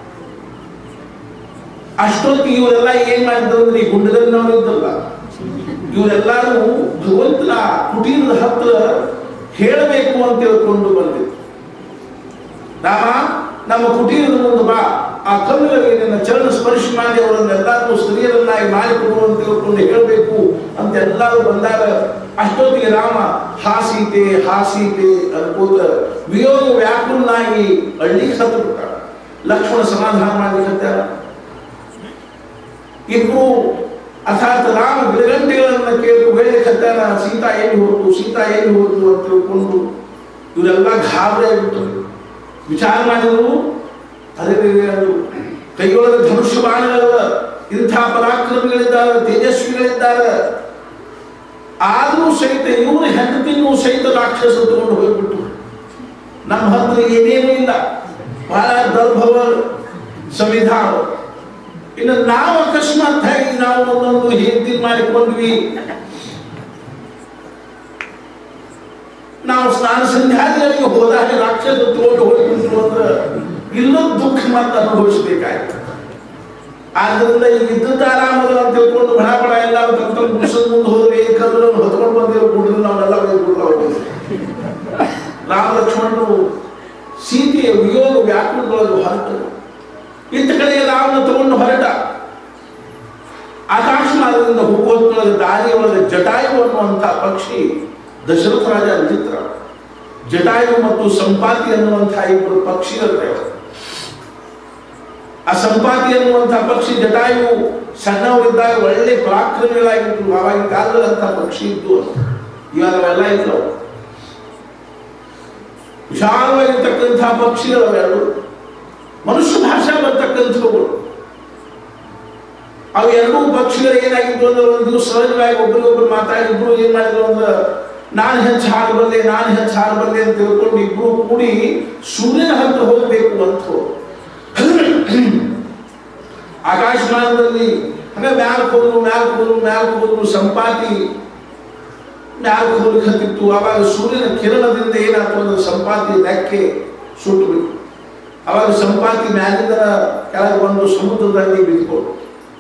ಅಷ್ಟೊತ್ತಿಗೆ ಇವರೆಲ್ಲ ಏನ್ ಮಾಡಿದ್ರು ಅಂದ್ರೆ ಈ ಗುಂಡದಲ್ಲಿನವರು ಇದ್ದಲ್ಲ ಇವರೆಲ್ಲರೂ ಭಗವಂತನ ಕುಟೀರದ ಹತ್ರ ಹೇಳಬೇಕು ಅಂತ ತಿಳ್ಕೊಂಡು ಬಂದಿದ್ರು ರಾಮ ನಮ್ಮ ಕುಟೀರದ ಮುಂದೆ ಬಾ ಆ ಕಲ್ಲುಗಳಿಗೆ ನಿನ್ನ ಚರಣ ಸ್ಪರ್ಶ ಮಾಡಿ ಅವರನ್ನೆಲ್ಲರೂ ಸ್ತ್ರೀಯರನ್ನಾಗಿ ಮಾಡಿಕೊಡು ಅಂತ ತಿಳ್ಕೊಂಡು ಹೇಳಬೇಕು ಅಂತ ಎಲ್ಲರೂ ಬಂದಾಗ ಅಷ್ಟೊತ್ತಿಗೆ ರಾಮ ಹಾಸೀತೆ ಹಾಸೀತೆ ಅನ್ಕೋತ ವಿಯೋಗ ವ್ಯಾಕುಲನಾಗಿ ಅಳ್ಳಿಗೆ ಸತ್ತು ಬಿಟ್ಟ ಲಕ್ಷ್ಮಣ ಸಮಾಧಾನ ಮಾಡ್ಲಿಕ್ಕೆ ಹತ್ತಾರ ಇಬ್ರು ಅರ್ಥಾತ್ ರಾಮ ಗಿಡಗಂಟೆಗಳನ್ನ ಕೇಳಿ ಹೇಳಲಿಕ್ಕೆ ಹತ್ತಾರ ಸೀತಾ ಎಲ್ಲಿ ಹೋದ್ರು ಸೀತಾ ಎಲ್ಲಿ ಹೋದ್ರು ಅಂತ ತಿಳ್ಕೊಂಡು ಇವರೆಲ್ಲ ಗಾಬರಿ ಆಗಿಬಿಟ್ಟು ವಿಚಾರ ಮಾಡಿದ್ರು ಅದೇ ಅದು ಕೈಯೊಳಗೆ ಧನುಷ್ಯ ಬಾಣಗಳವ ಇಂಥ ಪರಾಕ್ರಮಿಗಳಿದ್ದಾರೆ ತೇಜಸ್ವಿಗಳಿದ್ದಾರೆ ಆದರೂ ಸಹಿತ ಇವರು ಹೆಂಡತಿನೂ ಸಹಿತ ರಾಕ್ಷಸ ತಗೊಂಡು ಹೋಗ್ಬಿಟ್ಟು ನಮ್ಮ ಹತ್ರ ಏನೇನೂ ಇಲ್ಲ ಬಹಳ ದರ್ಭವ ಸಂವಿಧಾನ ಇನ್ನು ನಾವು ಅಕಸ್ಮಾತ್ ಆಗಿ ನಾವು ಒಂದೊಂದು ಹೆಂಡತಿ ಮಾಡಿಕೊಂಡ್ವಿ ನಾವು ಸ್ನಾನ ಸಂಧ್ಯಾದಿಗಳಿಗೆ ಹೋದಾಗ ರಾಕ್ಷಸ ತಗೊಂಡು ಹೋಗ್ಬಿಟ್ರು ಅಂದ್ರೆ ಇಲ್ಲೂ ದುಃಖ ಮತ್ತೆ ಅನುಭವಿಸ್ಬೇಕಾಯ್ತು ಆದ್ರಿಂದ ಈಗ ಇದ್ದದ್ದು ಆರಾಮದ ಅಂತ ತಿಳ್ಕೊಂಡು ಬಡ ಬಡ ಎಲ್ಲ ತಂತ್ರ ಮುಗಿಸೋದ್ ಮುಂದೆ ಹೋದ್ರೆ ಕಲ್ಲು ಹೊತ್ಕೊಂಡು ಬಂದಿರೋ ಕುಡಿದ್ರು ನಾವೆಲ್ಲ ಹೋಗ್ಬಿಡ್ತಾ ರಾಮ ಲಕ್ಷ್ಮಣರು ಸೀತೆಯ ವಿಯೋಗ ವ್ಯಾಕುಲದೊಳಗೆ ಹೊರಟರು ಇತ್ತ ಕಡೆಗೆ ರಾಮನ ತಗೊಂಡು ಹೊರಟ ಆಕಾಶಮಾರ್ಗದಿಂದ ಹೋಗುವೊತ್ತೊಳಗೆ ದಾರಿಯೊಳಗೆ ಜಟಾಯು ಅನ್ನುವಂಥ ಪಕ್ಷಿ ದಶರಥ ರಾಜ ಚಿತ್ರ ಜಟಾಯು ಮತ್ತು ಸಂಪಾತಿ ಅನ್ನುವಂಥ ಇಬ್ಬರು ಪಕ್ಷಿ ಇರುತ್ತೆ ಆ ಸಂಪಾತಿ ಅನ್ನುವಂಥ ಪಕ್ಷಿ ಜಟಾಯು ಸಣ್ಣವರಿದ್ದಾಗ ಒಳ್ಳೆ ಪರಾಕ್ರಮಿಗಳಾಗಿದ್ರು ಅವಾಗಿನ ಕಾಲದಂಥ ಪಕ್ಷಿ ಇದ್ದು ಇವಾಗ ಅವೆಲ್ಲ ಇದ್ರು ವಿಶಾಲವಾಗಿರ್ತಕ್ಕಂಥ ಪಕ್ಷಿಗಳು ಅವೆರಡು ಮನುಷ್ಯ ಭಾಷೆ ಬರ್ತಕ್ಕಂಥವುಗಳು ಅವು ಎರಡೂ ಪಕ್ಷಿಗಳು ಏನಾಗಿದ್ದು ಅಂದ್ರೆ ಒಂದು ದಿವಸ ಸಹಜವಾಗಿ ಒಬ್ಬರಿಗೊಬ್ರು ಮಾತಾಡಿದ್ರು ಏನ್ ಮಾಡಿದ್ರು ಅಂದ್ರೆ ನಾನು ಹೆಚ್ಚು ಹಾಡು ಬಲ್ಲೆ ನಾನು ಹೆಚ್ಚು ಹಾಡು ಬಲ್ಲೆ ಅಂತ ತಿಳ್ಕೊಂಡು ಇಬ್ರು ಕೂಡಿ ಸೂರ್ಯನ ಹತ್ರ ಹೋಗ್ಬೇಕು ಅಂತ ಹೋದ್ರು. ಆಕಾಶಮಾನದಲ್ಲಿ ಹಂಗ ಮ್ಯಾಲ್ಕ್ ಹೋದ್ರು ಮ್ಯಾಲ್ಕ್ ಹೋದ್ರು ಮ್ಯಾಲ್ಕ್ ಹೋದ್ರು ಸಂಪಾತಿ ಮ್ಯಾಲ್ಕ್ ಹೋಗ್ಲಿಕ್ಕೆ ಹತ್ತಿತ್ತು ಅವಾಗ ಸೂರ್ಯನ ಕಿರಣದಿಂದ ಏನಾಯ್ತು ಅಂದ್ರೆ ಸಂಪಾತಿ ರೆಕ್ಕೆ ಸುಟ್ಟು ಬಿಟ್ಟು ಅವಾಗ ಸಂಪಾತಿ ಮ್ಯಾಲಿಂದ ಕೆಳಗೆ ಬಂದು ಸಮುದ್ರದಲ್ಲಿ ಬಿದ್ದುಕೊಂಡು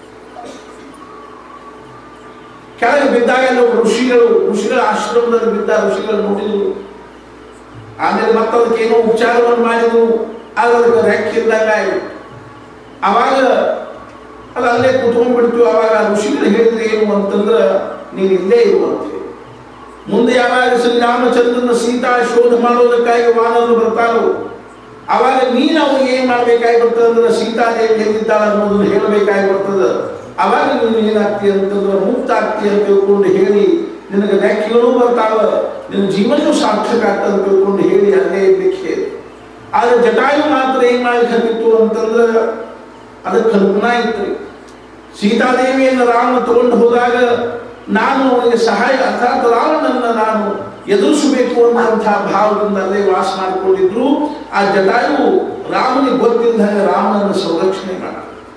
ಕೆಳಗೆ ಬಿದ್ದಾಗ ಎಲ್ಲ ಋಷಿಗಳು ಋಷಿಗಳ ಆಶ್ರಮದಲ್ಲಿ ಬಿದ್ದ ಋಷಿಗಳು ನೋಡಿದ್ರು ಆಮೇಲೆ ಮತ್ತದಕ್ಕೆ ಏನೋ ಉಪಚಾರವನ್ನು ಮಾಡಿದ್ರು ಆಗ ಅದಕ್ಕೆ ರೆಕ್ಕೆ ಇದ್ದಂಗ ಆಯ್ತು ಅವಾಗ ಅದು ಅಲ್ಲೇ ಕುತ್ಕೊಂಡ್ಬಿಡ್ತು ಅವಾಗ ಋಷಿಗಳು ಹೇಳಿದ್ರೆ ಏನು ಅಂತಂದ್ರೆ ನೀನು ಇಲ್ಲೇ ಇರುವಂತೆ ಮುಂದೆ ಯಾವಾಗ ಶ್ರೀರಾಮಚಂದ್ರನ ಸೀತಾ ಶೋಧ ಮಾಡೋದಕ್ಕಾಗಿ ವಾನರು ಬರ್ತಾರೋ ಅವಾಗ ನೀನು ಅವ್ರಿಗೆ ಏನ್ ಮಾಡ್ಬೇಕಾಗಿ ಬರ್ತದೆ ಅಂದ್ರೆ ಸೀತಾದೇವಿ ಎಲ್ಲಿದ್ದಾಳ ಅನ್ನೋದನ್ನ ಹೇಳಬೇಕಾಗಿ ಬರ್ತದೆ ಅವಾಗ ನೀನು ಏನಾಗ್ತಿ ಅಂತಂದ್ರೆ ಮುಕ್ತ ಆಗ್ತಿ ಅಂತ ತಿಳ್ಕೊಂಡು ಹೇಳಿ ನಿನಗೆ ರೆಕ್ಕೆಗಳು ಬರ್ತಾವ ನಿನ್ನ ಜೀವನವೂ ಸಾರ್ಥಕ ಆಗ್ತದೆ ಅಂತ ತಿಳ್ಕೊಂಡು ಹೇಳಿ ಅಲ್ಲೇ ಇರ್ಲಿಕ್ಕೆ ಹೇಳಿ ಆದ್ರೆ ಜಟಾಯು ಮಾತ್ರ ಏನ್ ಮಾಡ್ಲಿಕ್ಕೆ ಅಂತಂದ್ರೆ ಅದಕ್ಕೆ ಕಲ್ಪನಾ ಇತ್ತು ಸೀತಾದೇವಿಯನ್ನು ರಾಮ ತಗೊಂಡು ಹೋದಾಗ ನಾನು ಅವನಿಗೆ ಸಹಾಯ ಅರ್ಥಾತ್ ರಾವಣನ್ನ ನಾನು ಎದುರಿಸಬೇಕು ಅನ್ನುವಂತಹ ಭಾವದಿಂದ ಅಲ್ಲೇ ವಾಸ ಮಾಡಿಕೊಂಡಿದ್ರು ಆ ಜಟಾಯು ರಾಮನಿಗೆ ಗೊತ್ತಿದ್ದ ಹಾಗೆ ರಾಮನನ್ನು ಸಂರಕ್ಷಣೆ ಮಾಡ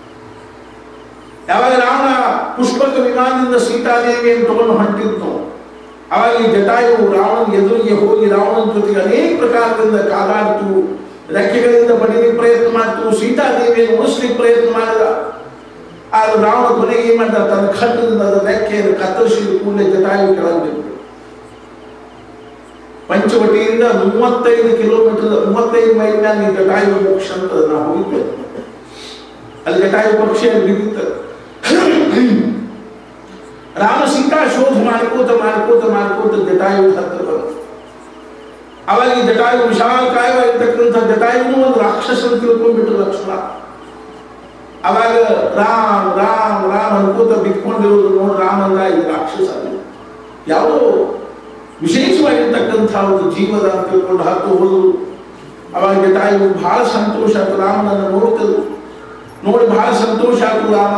ಯಾವಾಗ ರಾವಣ ಪುಷ್ಪಕ ವಿಮಾನದಿಂದ ಸೀತಾದೇವಿಯನ್ನು ತಗೊಂಡು ಹೊಂಟಿದ್ನು ಅವಾಗ ಈ ಜಟಾಯು ರಾವಣನ ಎದುರಿಗೆ ಹೋಗಿ ರಾವಣನ ಜೊತೆಗೆ ಅನೇಕ ಪ್ರಕಾರದಿಂದ ಕಾದಾಡಿತು ರೆಕ್ಕೆಗಳಿಂದ ಬಡಿಲಿಕ್ಕೆ ಪ್ರಯತ್ನ ಮಾಡಿತು ಸೀತಾದೇವಿಯನ್ನು ಉಳಿಸ್ಲಿಕ್ಕೆ ಪ್ರಯತ್ನ ಮಾಡಿದ ಆದ್ರೆ ರಾವಣ ಕೊನೆಗೆ ಏನ್ ಮಾಡಿದ ತನ್ನ ಖಡ್ಗದಿಂದ ಅದರ ರೆಕ್ಕೆಯನ್ನು ಕತ್ತರಿಸಿದ ಕೂಡಲೇ ಜಟಾಯು ಕೆಳಗೆ ಬಿದ್ದು ಪಂಚವಟಿಯಿಂದ ಮೂವತ್ತೈದು ಕಿಲೋಮೀಟರ್ ಮೂವತ್ತೈದು ಮೈಲ್ ಮ್ಯಾಲ ಈ ಜಟಾಯು ಮೋಕ್ಷ ಅಂತ ನಾವು ಹೋಗಿದ್ವಿ ಅಲ್ಲಿ ಜಟಾಯು ಪಕ್ಷಿಯಲ್ಲಿ ಬಿದ್ದಿತ್ತು ರಾಮ ಸೀತಾ ಶೋಧ ಮಾಡ್ಕೋತ ಮಾಡ್ಕೋತ ಮಾಡ್ಕೋತ ಜಟಾಯು ಹತ್ರ ಬಂತು ಅವಾಗ ಈ ಜಟಾಯು ವಿಶಾಲಕಾಯವಾಗಿರ್ತಕ್ಕಂಥ ಜಟಾಯುನು ಒಂದು ರಾಕ್ಷಸನ ತಿಳ್ಕೊಂಡ್ಬಿಟ್ಟು ಲಕ್ಷ್ಮಣ ಅವಾಗ ರಾಮ್ ರಾಮ್ ರಾಮ್ ಅನ್ಕೋತ ಬಿಟ್ಕೊಂಡಿರೋದು ನೋಡಿ ರಾಮ ಅಂದ ಇದು ರಾಕ್ಷಸ ಅಲ್ಲ ಯಾವುದೋ ವಿಶೇಷವಾಗಿರ್ತಕ್ಕಂಥ ಒಂದು ಜೀವದ ಅಂತ ತಿಳ್ಕೊಂಡು ಹತ್ತು ಹೋದ್ರು ಅವಾಗ ಜಟಾಯು ಬಹಳ ಸಂತೋಷ ಆಯ್ತು ರಾಮನನ್ನು ನೋಡ್ತದು ನೋಡಿ ಬಹಳ ಸಂತೋಷ ಆಯ್ತು ರಾಮ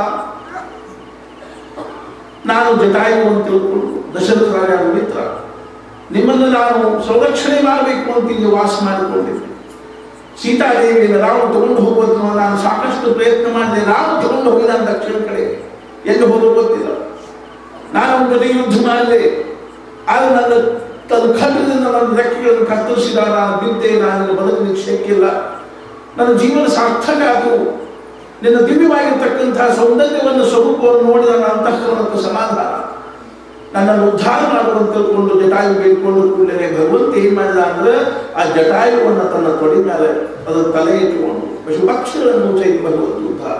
ನಾನು ಜಟಾಯು ಅಂತ ತಿಳ್ಕೊಂಡು ದಶರಥ ರಾಜ ಮಿತ್ರ ನಿಮ್ಮನ್ನು ನಾನು ಸಂರಕ್ಷಣೆ ಮಾಡಬೇಕು ಅಂತ ಇಲ್ಲಿ ವಾಸ ಮಾಡಿಕೊಂಡಿದ್ದೆ ಸೀತಾದೇವಿಯನ್ನು ರಾಮ ತಗೊಂಡು ಹೋಗೋದು ನಾನು ಸಾಕಷ್ಟು ಪ್ರಯತ್ನ ಮಾಡಿದೆ ರಾಮ ತಗೊಂಡು ಹೋಗಿ ನಾನು ದಕ್ಷಿಣ ಕಡೆ ಎಲ್ಲಿ ಹೋದ್ರು ಗೊತ್ತಿಲ್ಲ ನಾನು ಅವನ ಜೊತೆ ಯುದ್ಧ ಮಾಡಿದೆ ಆದ್ರೆ ನನ್ನ ತನ್ನ ಖಂಡದಿಂದ ನನ್ನ ರೆಕ್ಕೆಗಳನ್ನು ಕತ್ತರಿಸಿದ ನಾನು ಬಿದ್ದೆ ನಾನು ಬದುಕಲಿಕ್ಕೆ ಶಕ್ಕಿಲ್ಲ ನನ್ನ ಜೀವನ ಸಾರ್ಥಕ ಆಯಿತು ನಿನ್ನ ದಿವ್ಯವಾಗಿರ್ತಕ್ಕಂತಹ ಸೌಂದರ್ಯವನ್ನು ಸ್ವರೂಪವನ್ನು ನೋಡಿದ ನನ್ನ ಅಂತಃಕರಣಕ್ಕೆ ಸಮಾಧಾನ ನನ್ನನ್ನು ಉದ್ಧಾರ ಮಾಡುವಂತ ತಿಳ್ಕೊಂಡು ಜಟಾಯು ಬೇಡ್ಕೊಂಡು ಕೂಡಲೇ ಭಗವಂತ ಏನ್ ಮಾಡಿದ ಅಂದ್ರೆ ಆ ಜಟಾಯುವನ್ನು ತನ್ನ ತೊಡೆ ಮೇಲೆ ಅದರ ತಲೆ ಇಟ್ಟುಕೊಂಡು ಪಶುಪಕ್ಷಿಗಳನ್ನು ಸಹಿತ ಭಗವಂತ ಉದ್ಧಾರ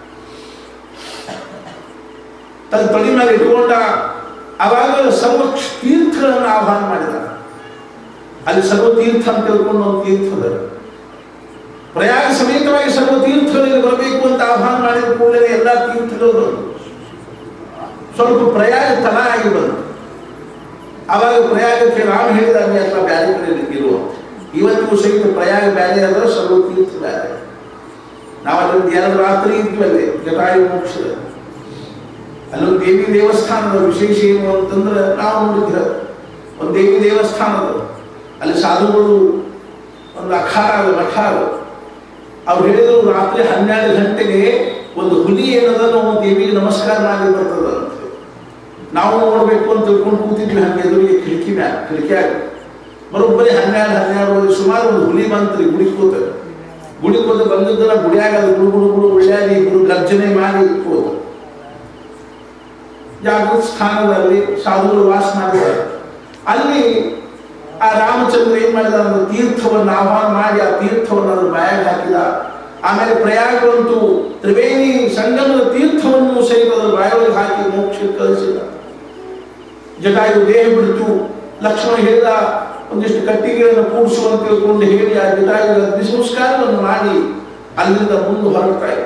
ತನ್ನ ತೊಡೆ ಮೇಲೆ ಇಟ್ಟುಕೊಂಡ ಅವಾಗ ಸರ್ವ ತೀರ್ಥಗಳನ್ನು ಆಹ್ವಾನ ಮಾಡಿದ ಅಲ್ಲಿ ಸರ್ವ ತೀರ್ಥ ಅಂತ ತಿಳ್ಕೊಂಡು ಒಂದು ತೀರ್ಥದ ಪ್ರಯಾಗ ಸಮೇತವಾಗಿ ಸರ್ವ ತೀರ್ಥಗಳಿಗೆ ಬರಬೇಕು ಅಂತ ಆಹ್ವಾನ ಮಾಡಿದ ಕೂಡಲೇ ಎಲ್ಲ ತೀರ್ಥಗಳು ಬಂದು ಸ್ವಲ್ಪ ಪ್ರಯಾಗ ತನ ಆಗಿ ಬಂತು ಅವಾಗ ಪ್ರಯಾಗಕ್ಕೆ ರಾಮ ಹೇಳಿದ ಅಲ್ಲಿ ಅಥವಾ ಬ್ಯಾರೆ ಕಡೆ ಇರುವ ಇವತ್ತಿಗೂ ಸಹಿತ ಪ್ರಯಾಗ ಬ್ಯಾರೆ ಅದ ಸರ್ವ ತೀರ್ಥ ಬ್ಯಾರೆ ನಾವು ಅಲ್ಲಿಂದ ಎರಡು ರಾತ್ರಿ ಇದ್ವಿ ಅಲ್ಲಿ ಜಟಾಯು ಮೋಕ್ಷ ಅಲ್ಲೊಂದು ದೇವಿ ದೇವಸ್ಥಾನದ ವಿಶೇಷ ಏನು ಅಂತಂದ್ರೆ ನಾವು ನೋಡಿದ್ರೆ ಒಂದು ದೇವಿ ದೇವಸ್ಥಾನದ ಅಲ್ಲಿ ಸಾಧುಗಳು ಒಂದು ಅಖಾಡ ಅದು ಮಠ ಅದು ಅವ್ರು ಹೇಳಿದ್ರು ರಾತ್ರಿ ಹನ್ನೆರಡು ಗಂಟೆಗೆ ಒಂದು ಹುಲಿ ಏನದನ್ನು ದೇವಿಗೆ ನಮಸ್ಕಾರ ಮಾಡಿ ಬರ್ತದಂತೆ ನಾವು ನೋಡ್ಬೇಕು ಅಂತ ತಿಳ್ಕೊಂಡು ಕೂತಿದ್ವಿ ಹಂಗೆ ಎದುರಿಗೆ ಕಿಟಕಿ ಮ್ಯಾಲ ಕಿಟಕಿಯಾಗ ಬರೋಬ್ಬರಿ ಹನ್ನೆರಡು ಹನ್ನೆರಡು ಸುಮಾರು ಒಂದು ಹುಲಿ ಬಂತ್ರಿ ಗುಡಿ ಕೂತ ಗುಡಿ ಕೂತ ಬಂದಿದ್ದನ್ನ ಗುಡಿಯಾಗ ಅದು ಗುಡು ಗುಡು ಗುಡು ಉಳ್ಳ್ಯಾಗಿ ಗುರು ಗರ್ಜನೆ ಮಾಡಿ ಕೂತ ಜಾಗೃತ ಸ್ಥಾನದಲ್ಲಿ ಸಾಧುಗಳು ವಾಸ ಮಾಡಿದ್ದಾರೆ ಅಲ್ಲಿ ಆ ರಾಮಚಂದ್ರ ಏನ್ ಮಾಡಿದ ಒಂದು ತೀರ್ಥವನ್ನು ಆಹ್ವಾನ ಮಾಡಿ ಆ ತೀರ್ಥವನ್ನು ಅದ್ರ ಬಾಯಾಗ ಹಾಕಿದ ಆಮೇಲೆ ಪ್ರಯಾಗವಂತೂ ತ್ರಿವೇಣಿ ಸಂಗಮದ ತೀರ್ಥವನ್ನು ಸಹಿತ ಅದರ ಬಾಯೊಳಗೆ ಹಾಕಿ ಮೋಕ್ಷಕ್ಕೆ ಕಳಿಸಿದ ಜಟಾಯು ದೇಹ ಬಿಡ್ತು ಲಕ್ಷ್ಮಣ ಹೇಳಿದ ಒಂದಿಷ್ಟು ಕಟ್ಟಿಗೆಗಳನ್ನು ಕೂಡಿಸು ಅಂತ ತಿಳ್ಕೊಂಡು ಹೇಳಿ ಆ ಜಟಾಯು ಅಗ್ನಿ ಸಂಸ್ಕಾರವನ್ನು ಮಾಡಿ ಅಲ್ಲಿಂದ ಮುಂದೆ ಹೊರಡ್ತಾ ಇದೆ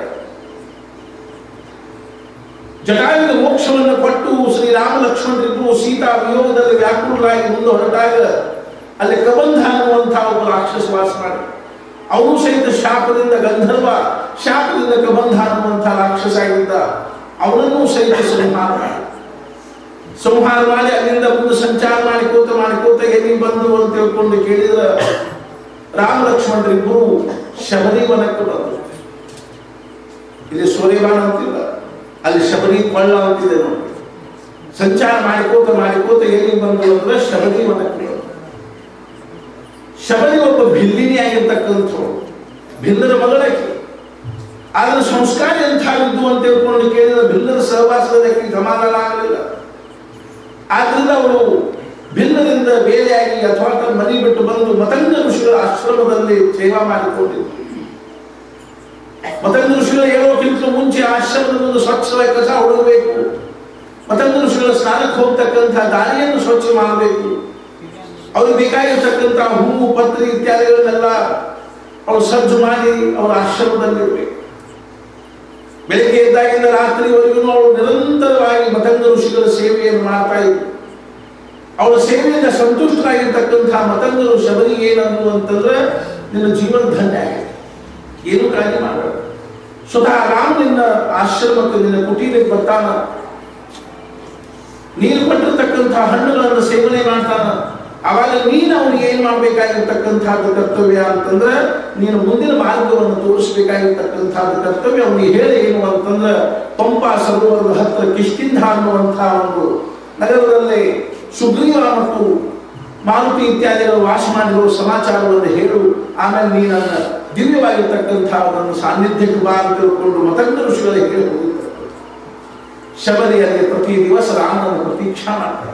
ಜಟಾಯುವಿನ ಮೋಕ್ಷವನ್ನು ಕೊಟ್ಟು ಶ್ರೀರಾಮ ಲಕ್ಷ್ಮಣರಿಬ್ಬರು ಸೀತಾ ವಿಯೋಗದಲ್ಲಿ ವ್ಯಾಕುಲರಾಗಿ ಮುಂದೆ ಹೊರಟಾಗ ಅಲ್ಲಿ ಕಬಂಧ ಅನ್ನುವಂತಹ ಒಬ್ಬ ರಾಕ್ಷಸ ವಾಸ ಮಾಡಿ ಅವನು ಸಹಿತ ಶಾಪದಿಂದ ಗಂಧರ್ವ ಶಾಪದಿಂದ ಕಬಂಧ ಅನ್ನುವಂತಹ ರಾಕ್ಷಸ ಆಗಿದ್ದ ಅವನನ್ನು ಸಹಿತ ಸಂಹಾರ ಮಾಡಿ ಸಂಹಾರ ಮಾಡಿ ಅಲ್ಲಿಂದ ಮುಂದೆ ಸಂಚಾರ ಮಾಡಿಕೋತ ಮಾಡಿಕೋತ ಎಲ್ಲಿ ಬಂದು ಅಂತ ತಿಳ್ಕೊಂಡು ಕೇಳಿದ್ರ ರಾಮ ಲಕ್ಷ್ಮಣರಿಬ್ಬರು ಶಬರಿ ವನಕ್ಕೆ ಬಂದರು ಇಲ್ಲಿ ಸೂರ್ಯಬಾನ ಅಂತಿಲ್ಲ ಅಲ್ಲಿ ಶಬರಿ ಕೊಳ್ಳ ಅಂತಿದೆ ನೋಡಿ ಸಂಚಾರ ಮಾಡಿಕೋತ ಮಾಡಿಕೋತ ಎಲ್ಲಿ ಬಂದರು ಅಂದ್ರೆ ಶಬರಿ ವನಕ್ಕೆ ಬಂದರು. ಶಬರಿ ಒಬ್ಬ ಭಿಲ್ಲಿನಿ ಆಗಿರ್ತಕ್ಕಂಥವ್ರು ಭಿಲ್ಲರ ಮಗಳಾಕಿ ಆದ್ರೆ ಸಂಸ್ಕಾರ ಎಂಥವಿದ್ದು ಅಂತ ತಿಳ್ಕೊಂಡು ಕೇಳಿದ ಭಿಲ್ಲರ ಸಹವಾಸದಕ್ಕೆ ಸಮಾಧಾನ ಆಗಲಿಲ್ಲ ಆದ್ರಿಂದ ಅವಳು ಭಿನ್ನದಿಂದ ಬೇರೆಯಾಗಿ ಅಥವಾ ತನ್ನ ಮನೆ ಬಿಟ್ಟು ಬಂದು ಮತಂಗ ಋಷಿಗಳ ಆಶ್ರಮದಲ್ಲಿ ಸೇವಾ ಮಾಡಿಕೊಂಡಿದ್ದು ಮತಂಗ ಋಷಿಗಳ ಹೇಳೋಕ್ಕಿಂತ ಮುಂಚೆ ಆಶ್ರಮದ ಮುಂದೆ ಸ್ವಚ್ಛವಾಗಿ ಕಸ ಹೊಡಬೇಕು ಮತಂಗ ಋಷಿಗಳ ಸ್ನಾನಕ್ಕೆ ಹೋಗ್ತಕ್ಕಂಥ ದಾರಿಯನ್ನು ಸ್ವಚ್ಛ ಮಾಡಬೇಕು ಅವ್ರಿಗೆ ಬೇಕಾಗಿರ್ತಕ್ಕಂಥ ಹೂವು ಪತ್ರಿ ಇತ್ಯಾದಿಗಳನ್ನೆಲ್ಲ ಅವಳು ಸಜ್ಜು ಮಾಡಿ ಅವರ ಆಶ್ರಮದಲ್ಲಿರ್ಬೇಕು ಬೆಳಿಗ್ಗೆ ಎದ್ದಾಗಿಂದ ರಾತ್ರಿವರೆಗೂ ಅವಳು ನಿರಂತರವಾಗಿ ಮತಂಗ ಋಷಿಗಳ ಸೇವೆಯನ್ನು ಮಾಡ್ತಾ ಇದ್ದರು ಅವಳ ಸೇವೆಯಿಂದ ಸಂತುಷ್ಟರಾಗಿರ್ತಕ್ಕಂಥ ಮತಂಗರು ಶಬರಿಗೆ ಏನಂದ್ರು ಅಂತಂದ್ರೆ ನಿನ್ನ ಜೀವನ ಧನ್ಯ ಆಗಿದೆ ಏನು ಕಾಳಜಿ ಮಾಡಬೇಡ ಸ್ವತಃ ರಾಮ ನಿನ್ನ ಆಶ್ರಮಕ್ಕೆ ನಿನ್ನ ಕುಟೀರಕ್ಕೆ ಬರ್ತಾನ ನೀನು ಕೊಟ್ಟಿರ್ತಕ್ಕಂಥ ಹಣ್ಣುಗಳನ್ನು ಸೇವನೆ ಮಾಡ್ತಾನ ಅವಾಗ ನೀನು ಅವನಿಗೆ ಏನ್ ಮಾಡ್ಬೇಕಾಗಿರ್ತಕ್ಕಂಥದ್ದು ಕರ್ತವ್ಯ ಅಂತಂದ್ರೆ ನೀನು ಮುಂದಿನ ಮಾರ್ಗವನ್ನು ತೋರಿಸ್ಬೇಕಾಗಿರ್ತಕ್ಕಂಥದ್ದು ಕರ್ತವ್ಯ ಅವನಿಗೆ ಹೇಳಿ ಏನು ಅಂತಂದ್ರೆ ಪಂಪ ಸರೋವರದ ಹತ್ತಿರ ಕಿಷ್ಕಿಂಧ ಅನ್ನುವಂತಹ ಒಂದು ನಗರದಲ್ಲಿ ಸುಗ್ರೀವ ಮತ್ತು ಮಾರುತಿ ಇತ್ಯಾದಿಗಳು ವಾಸ ಮಾಡಿರುವ ಸಮಾಚಾರವನ್ನು ಹೇಳು ಆಮೇಲೆ ನೀನನ್ನ ದಿವ್ಯವಾಗಿರ್ತಕ್ಕಂಥ ಅವರನ್ನು ಸಾನ್ನಿಧ್ಯಕ್ಕೆ ಬಾ ಅಂತ ತಿಳ್ಕೊಂಡು ಮತಂಗ ಋಷಿಗಳಿಗೆ ಹೇಳಿ ಹೋಗಿರ್ತಾರೆ ಶಬರಿಯಲ್ಲಿ ಪ್ರತಿ ದಿವಸ ರಾಮನನ್ನು ಪ್ರತೀಕ್ಷಾ ಮಾಡ್ತಾರೆ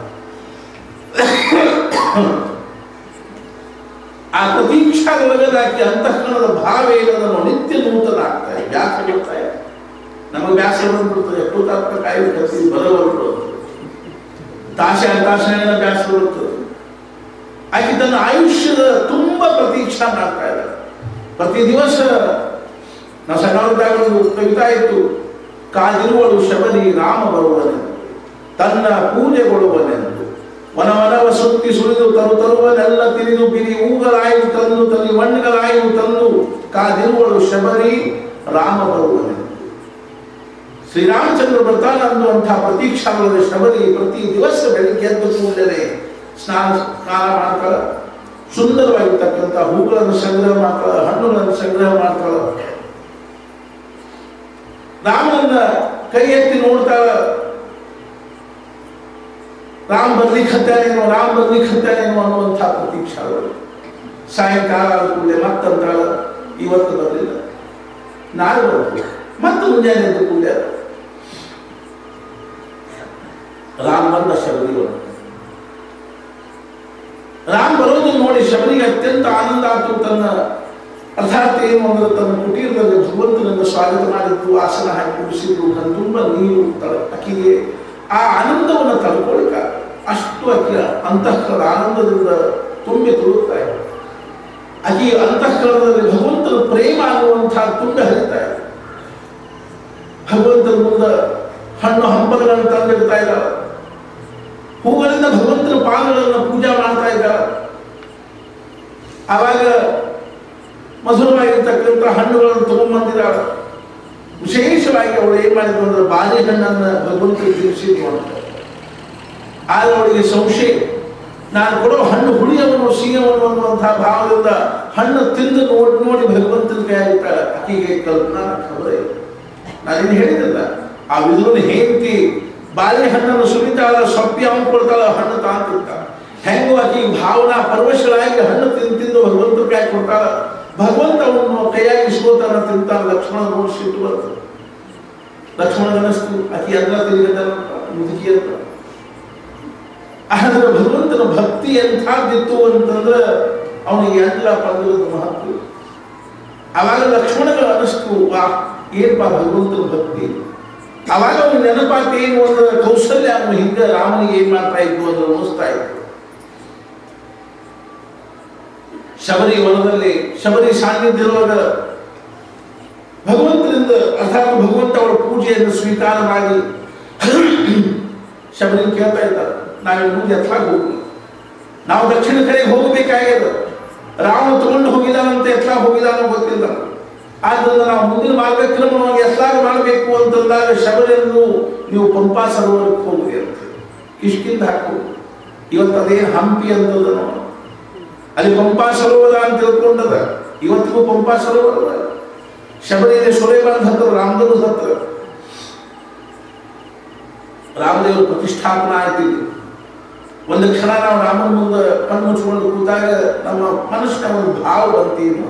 ಆ ಪ್ರತೀಕ್ಷಾದೊಳಗದಾಕಿ ಅಂತಃಕರಣದ ಭಾವ ಏನದನ್ನು ನಿತ್ಯ ನೂತನ ಆಗ್ತಾ ಇದೆ ಬ್ಯಾಸ ಬರ್ತಾ ಇದೆ ನಮಗೆ ಬ್ಯಾಸ ಬಂದ್ಬಿಡ್ತದೆ ಎಷ್ಟೊತ್ತಾಗ್ತಾ ಕಾಯ್ಬೇಕು ಬರಬಾರ್ದು ತಾಶ ತಾಶನ ಬ್ಯಾಸ ಬರುತ್ತದೆ ಆಕೆ ತನ್ನ ಆಯುಷ್ಯದ ತುಂಬ ಪ್ರತೀಕ್ಷಾ ಮಾಡ್ತಾ ಇದ್ದಾರೆ ಪ್ರತಿ ದಿವಸ ನಾವು ಸಣ್ಣವರಿದ್ದಾಗ ಒಂದು ಕವಿತಾ ಇತ್ತು ಕಾದಿರುವಳು ಶಬರಿ ರಾಮ ಬರುವನೆಂದು ತನ್ನ ಪೂಜೆಗೊಳ್ಳುವನೆಂದು ವನವನವ ಸುತ್ತಿ ಸುಳಿದು ತರು ತರುವನೆಲ್ಲ ತಿರಿದು ಬಿರಿ ಹೂಗಳಾಯು ತಂದು ತಲ್ಲಿ ಮಣ್ಣುಗಳಾಯು ತಂದು ಕಾದಿರುವಳು ಶಬರಿ ರಾಮ ಬರುವನೆಂದು ಶ್ರೀರಾಮಚಂದ್ರ ಬರ್ತಾನ ಅನ್ನುವಂತಹ ಪ್ರತೀಕ್ಷಾವಲದ ಶಬರಿ ಪ್ರತಿ ದಿವಸ ಬೆಳಿಗ್ಗೆ ಎದ್ದು ಕೂಡಲೇ ಸ್ನಾನ ಸ್ನಾನ ಮಾಡ್ತಾಳ ಸುಂದರವಾಗಿರ್ತಕ್ಕಂಥ ಹೂಗಳನ್ನು ಸಂಗ್ರಹ ಮಾಡ್ತಾಳ ಹಣ್ಣುಗಳನ್ನು ಸಂಗ್ರಹ ಮಾಡ್ತಾಳ ರಾಮನನ್ನ ಕೈ ಎತ್ತಿ ನೋಡ್ತಾಳ ರಾಮ್ ಬರ್ಲಿಕ್ಕೆ ಹತ್ತಾನೇನೋ ರಾಮ್ ಬರ್ಲಿಕ್ಕೆ ಹತ್ತಾನೇನೋ ಅನ್ನುವಂಥ ಪ್ರತೀಕ್ಷಾಗಳು ಸಾಯಂಕಾಲ ಆದ ಕೂಡಲೇ ಮತ್ತಂತಾಳ ಇವತ್ತು ಬರಲಿಲ್ಲ ನಾಳೆ ಬರಲಿಲ್ಲ ಮತ್ತೆ ಮುಂಜಾನೆ ಎದ್ದು ಕೂಡಲೇ ರಾಮ್ ಬಂದ ಶಬರಿ ಬಂದ ರಾಮ್ ಬರೋದನ್ನು ನೋಡಿ ಶಬರಿಗೆ ಅತ್ಯಂತ ಆನಂದ ಆಯ್ತು ತನ್ನ ಅರ್ಥಾತ್ ಏನು ಅಂದ್ರೆ ತನ್ನ ಕುಟೀರದಲ್ಲಿ ಭಗವಂತನನ್ನು ಸ್ವಾಗತ ಮಾಡಿದ್ದು ಆಸನ ಹಾಕಿ ಕುಡಿಸಿದ್ರು ತುಂಬ ನೀರು ತಳ ಅಕ್ಕಿಗೆ ಆ ಆನಂದವನ್ನು ತಡ್ಕೊಳಿಕ ಅಷ್ಟು ಅಕ್ಕಿ ಅಂತಃಕರ ಆನಂದದಿಂದ ತುಂಬಿ ತುಳುಕ್ತಾ ಇದೆ ಅಕ್ಕಿ ಅಂತಃಕರಣದಲ್ಲಿ ಭಗವಂತನ ಪ್ರೇಮ ಅನ್ನುವಂತಹ ತುಂಬ ಹರಿತಾ ಇದೆ ಭಗವಂತನ ಮುಂದೆ ಹಣ್ಣು ಹಂಪಲುಗಳನ್ನು ತಂದಿಡ್ತಾ ಇದ್ದಾಳೆ ಹೂಗಳಿಂದ ಭಗವಂತನ ಪಾದಗಳನ್ನು ಪೂಜಾ ಮಾಡ್ತಾ ಇದ್ದಾರೆ ಆವಾಗ ಮಧುರವಾಗಿರ್ತಕ್ಕಂಥ ಹಣ್ಣುಗಳನ್ನು ತಗೊಂಡ್ಬಂದಿದ್ದಾಳೆ ವಿಶೇಷವಾಗಿ ಅವಳು ಏನ್ ಮಾಡಿದ್ರು ಅಂದ್ರೆ ಬಾಳೆಹಣ್ಣನ್ನ ಭಗವಂತನಿಗೆ ತಿನ್ನಿಸಿದ್ರು ಅಂತ ಆಗ ಅವಳಿಗೆ ಸಂಶಯ ನಾನು ಕೊಡೋ ಹಣ್ಣು ಹುಳಿಯವನು ಸಿಹಿಯವನು ಅನ್ನುವಂತಹ ಭಾವದಿಂದ ಹಣ್ಣು ತಿಂದು ನೋಡಿ ನೋಡಿ ಭಗವಂತನ ಕೈ ಆಯ್ತ ಆಕೆಗೆ ಕಲ್ಪನಾ ಖಬರೇ ನಾನೇನು ಹೇಳಿದಲ್ಲ ಆ ವಿದುರನ ಹೆಂಡತಿ ಬಾಳೆಹಣ್ಣನ್ನು ಸುರಿತಾಳ ಸೊಪ್ಪಿ ಅವನು ಕೊಡ್ತಾಳ ಹಣ್ಣು ತಾಂತಿರ್ತ ಹೆಂಗೋ ಆಕಿ ಭಾವನಾ ಪರವಶರಾಗಿ ಹಣ್ಣು ತಿಂದು ತಿಂದು ಭಗವಂತ ಕೈ ಕೊಡ್ತಾಳ ಭಗವಂತ ಅವನು ಕೈಯಾಗಿ ಇಸ್ಕೋತಾನ ತಿಂತಾನ ಲಕ್ಷ್ಮಣ ನೋಡಿ ಸಿಟ್ಟು ಬಂತು ಲಕ್ಷ್ಮಣ ಅನಿಸ್ತು ಆಕಿ ಎಲ್ಲ ತಿರುಗದ ಮುದುಕಿ ಅಂತ ಆದ್ರೆ ಭಗವಂತನ ಭಕ್ತಿ ಎಂಥದ್ದಿತ್ತು ಅಂತಂದ್ರೆ ಅವನಿಗೆ ಎಲ್ಲ ಪಂದ್ರದ ಮಹತ್ವ ಅವಾಗ ಲಕ್ಷ್ಮಣಗಳು ಅನಿಸ್ತು ವಾ ಏನ್ಪ ಭಗವಂತನ ಭಕ್ತಿ ಅವಾಗ ಅವನು ನೆನಪಾತಿ ಏನು ಅಂದ್ರೆ ಕೌಶಲ್ಯ ಅವನು ಹಿಂದೆ ರಾಮನಿಗೆ ಏನ್ ಮಾಡ್ತಾ ಇದ್ವು ಅಂದ್ರೆ ಅನ್ನಿಸ್ತಾ ಇತ್ತು ಶಬರಿ ವನದಲ್ಲಿ ಶಬರಿ ಸಾನ್ನಿಧ್ಯದೊಳಗ ಭಗವಂತನಿಂದ ಅರ್ಥಾತ್ ಭಗವಂತ ಅವರ ಪೂಜೆಯನ್ನು ಸ್ವೀಕಾರ ಮಾಡಿ ಶಬರಿ ಕೇಳ್ತಾ ಇದ್ದಾರೆ ನಾವಿನ್ ಮುಂದೆ ಎತ್ಲಾಗ ಹೋಗಿ ನಾವು ದಕ್ಷಿಣ ಕಡೆಗೆ ಹೋಗಬೇಕಾಗ್ಯದ ರಾಮ ತಗೊಂಡು ಹೋಗಿದಾನಂತ ಎತ್ಲಾಗ ಹೋಗಿದಾನೋ ಗೊತ್ತಿಲ್ಲ ಆದ್ರಿಂದ ನಾವು ಮುಂದಿನ ಮಾರ್ಗಕ್ರಮವಾಗಿ ಎತ್ಲಾಗ ಮಾಡಬೇಕು ಅಂತಂದಾಗ ಶಬರಿಯನ್ನು ನೀವು ಪಂಪಾ ಸರೋವರಕ್ಕೆ ಹೋಗಿ ಅಂತ ಕಿಷ್ಕಿಂದ ಹಾಕು ಇವತ್ತು ಅದೇನು ಹಂಪಿ ಅಂತದ ನಾವು ಅಲ್ಲಿ ಪಂಪಾ ಸರೋವರ ಅಂತ ತಿಳ್ಕೊಂಡದ ಇವತ್ತಿಗೂ ಪಂಪಾ ಸರೋವರ ಶಬರಿಯಲ್ಲಿ ಸುರೇಬಾನ್ ಹತ್ರ ರಾಮದೇವ್ರ ಹತ್ರ ರಾಮದೇವರ ಪ್ರತಿಷ್ಠಾಪನಾ ಆಯ್ತಿದೆ ಒಂದು ಕ್ಷಣ ನಾವು ರಾಮನ ಮುಂದೆ ಕಣ್ಣು ಮುಚ್ಕೊಂಡು ಕೂತಾಗ ನಮ್ಮ ಮನಸ್ಸಿನ ಒಂದು ಭಾವ ಬಂತೀವಿ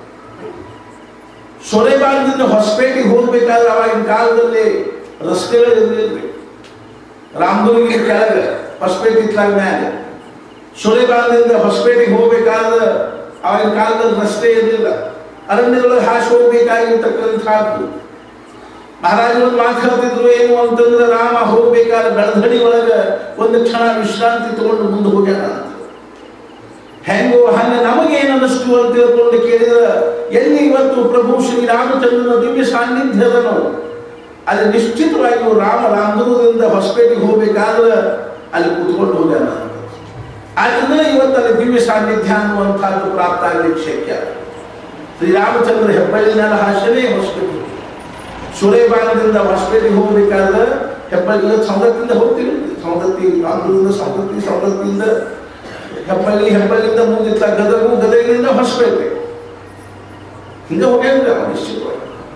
ಸೊರೆಬಾಗದಿಂದ ಹೊಸಪೇಟೆಗೆ ಹೋಗ್ಬೇಕಾದ್ರೆ ಅವಾಗಿನ ಕಾಲದಲ್ಲಿ ರಸ್ತೆಗಳು ಇರಲಿಲ್ಲ ರಾಮದುರ್ಗಿನ ಕೆಳಗೆ ಹೊಸಪೇಟೆ ಇತ್ಲಾಗ ಮ್ಯಾಗ ಸೊರೆಬಾಗದಿಂದ ಹೊಸಪೇಟೆಗೆ ಹೋಗ್ಬೇಕಾದ್ರೆ ಅವಾಗಿನ ಕಾಲದಲ್ಲಿ ರಸ್ತೆ ಇರಲಿಲ್ಲ ಅರಣ್ಯದೊಳಗೆ ಹಾಸಿ ಹೋಗ್ಬೇಕಾಗಿರ್ತಕ್ಕಂಥದ್ದು ಮಹಾರಾಜರು ಮಾತು ಹೇಳ್ತಿದ್ರು ಏನು ಅಂತಂದ್ರೆ ರಾಮ ಹೋಗ್ಬೇಕಾದ್ರೆ ಬೆಳಧಡಿ ಒಳಗ ಒಂದು ಕ್ಷಣ ವಿಶ್ರಾಂತಿ ತಗೊಂಡು ಮುಂದೆ ಹೋಗ್ಯಾನ ಅಂತ ಹೆಂಗೋ ಹಂಗ ನಮಗೇನು ಅನ್ನಿಸ್ತು ಅಂತ ತಿಳ್ಕೊಂಡು ಕೇಳಿದ ಎಲ್ಲಿ ಇವತ್ತು ಪ್ರಭು ಶ್ರೀರಾಮಚಂದ್ರನ ದಿವ್ಯ ಸಾನ್ನಿಧ್ಯದನು ಅಲ್ಲಿ ನಿಶ್ಚಿತವಾಗಿ ರಾಮ ರಾಮದುರ್ಗದಿಂದ ಹೊಸಪೇಟೆಗೆ ಹೋಗ್ಬೇಕಾದ್ರೆ ಅಲ್ಲಿ ಕೂತ್ಕೊಂಡು ಹೋಗ್ಯಾನ ಅಂತ. ಆದ್ರಿಂದ ಇವತ್ತು ಅಲ್ಲಿ ದಿವ್ಯ ಸಾನ್ನಿಧ್ಯ ಅನ್ನುವಂಥದ್ದು ಪ್ರಾಪ್ತ ಆಗ್ಲಿಕ್ಕೆ ಶಕ್ಯ ಶ್ರೀರಾಮಚಂದ್ರ ಹೆಬ್ಬಳ್ಳಿನ ಹಾಸನೇ ಹೊಸಪೇಟೆ ಸುರೇಬಾನದಿಂದ ಹೊಸಪೇಟೆಗೆ ಹೋಗ್ಬೇಕಾದ್ರೆ ಹೆಬ್ಬಳ್ಳಿ ಸೌದತ್ತಿಂದ ಹೋಗ್ತೀವಿ ಸೌದತ್ತಿ ಆಂಧ್ರದಿಂದ ಸೌದತ್ತಿ ಸೌದತ್ತಿಯಿಂದ ಹೆಬ್ಬಳ್ಳಿ ಹೆಬ್ಬಳ್ಳಿಯಿಂದ ಮುಂದಿತ್ತ ಗದಗು ಗದಗಿನಿಂದ ಹೊಸಪೇಟೆ ಹಿಂಗೆ ಹೋಗ್ಯಾರ ನಿಶ್ಚಿತವಾಗಿ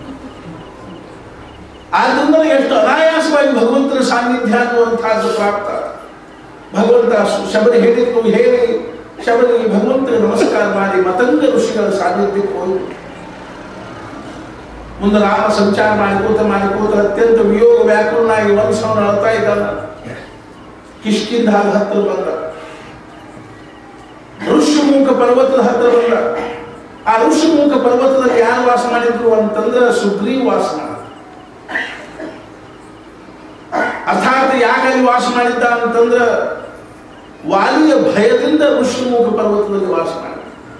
ಆದ್ರಿಂದ ಎಷ್ಟು ಅನಾಯಾಸವಾಗಿ ಭಗವಂತನ ಸಾನ್ನಿಧ್ಯ ಅನ್ನುವಂಥದ್ದು ಪ್ರಾಪ್ತ ಭಗವಂತ ಶಬರಿ ಹೇಳಿದ್ದು ಹೇಳಿ ಶಬರಿ ಭಗವಂತನ ನಮಸ್ಕಾರ ಮಾಡಿ ಮತಂಗ ಋಷಿಗಳ ಸಾನ್ನಿಧ್ಯಕ್ಕೆ ಹೋಗಿ ಮುಂದೆ ರಾಮ ಸಂಚಾರ ಮಾಡಿಕೋತ ಮಾಡಿಕೋತ ಅತ್ಯಂತ ವಿಯೋಗ ವ್ಯಾಕುಲನಾಗಿ ವಂಶವನ್ನು ಅಳ್ತಾ ಇದ್ದಾನ ಕಿಷ್ಕಿಂದ ಹತ್ತಿರ ಬಂದ ಋಷ್ಯಮುಖ ಪರ್ವತದ ಹತ್ತಿರ ಬಂದ ಆ ಋಷ್ಯಮುಖ ಪರ್ವತದಲ್ಲಿ ಯಾರು ವಾಸ ಮಾಡಿದ್ರು ಅಂತಂದ್ರೆ ಸುಗ್ರೀವ್ ವಾಸ ಮಾಡ ಅರ್ಥಾತ್ ಯಾಕೆ ಅಲ್ಲಿ ವಾಸ ಮಾಡಿದ್ದ ಅಂತಂದ್ರೆ ವಾಲಿಯ ಭಯದಿಂದ ಋಷ್ಯಮುಖ ಪರ್ವತದಲ್ಲಿ ವಾಸ ಮಾಡಿದ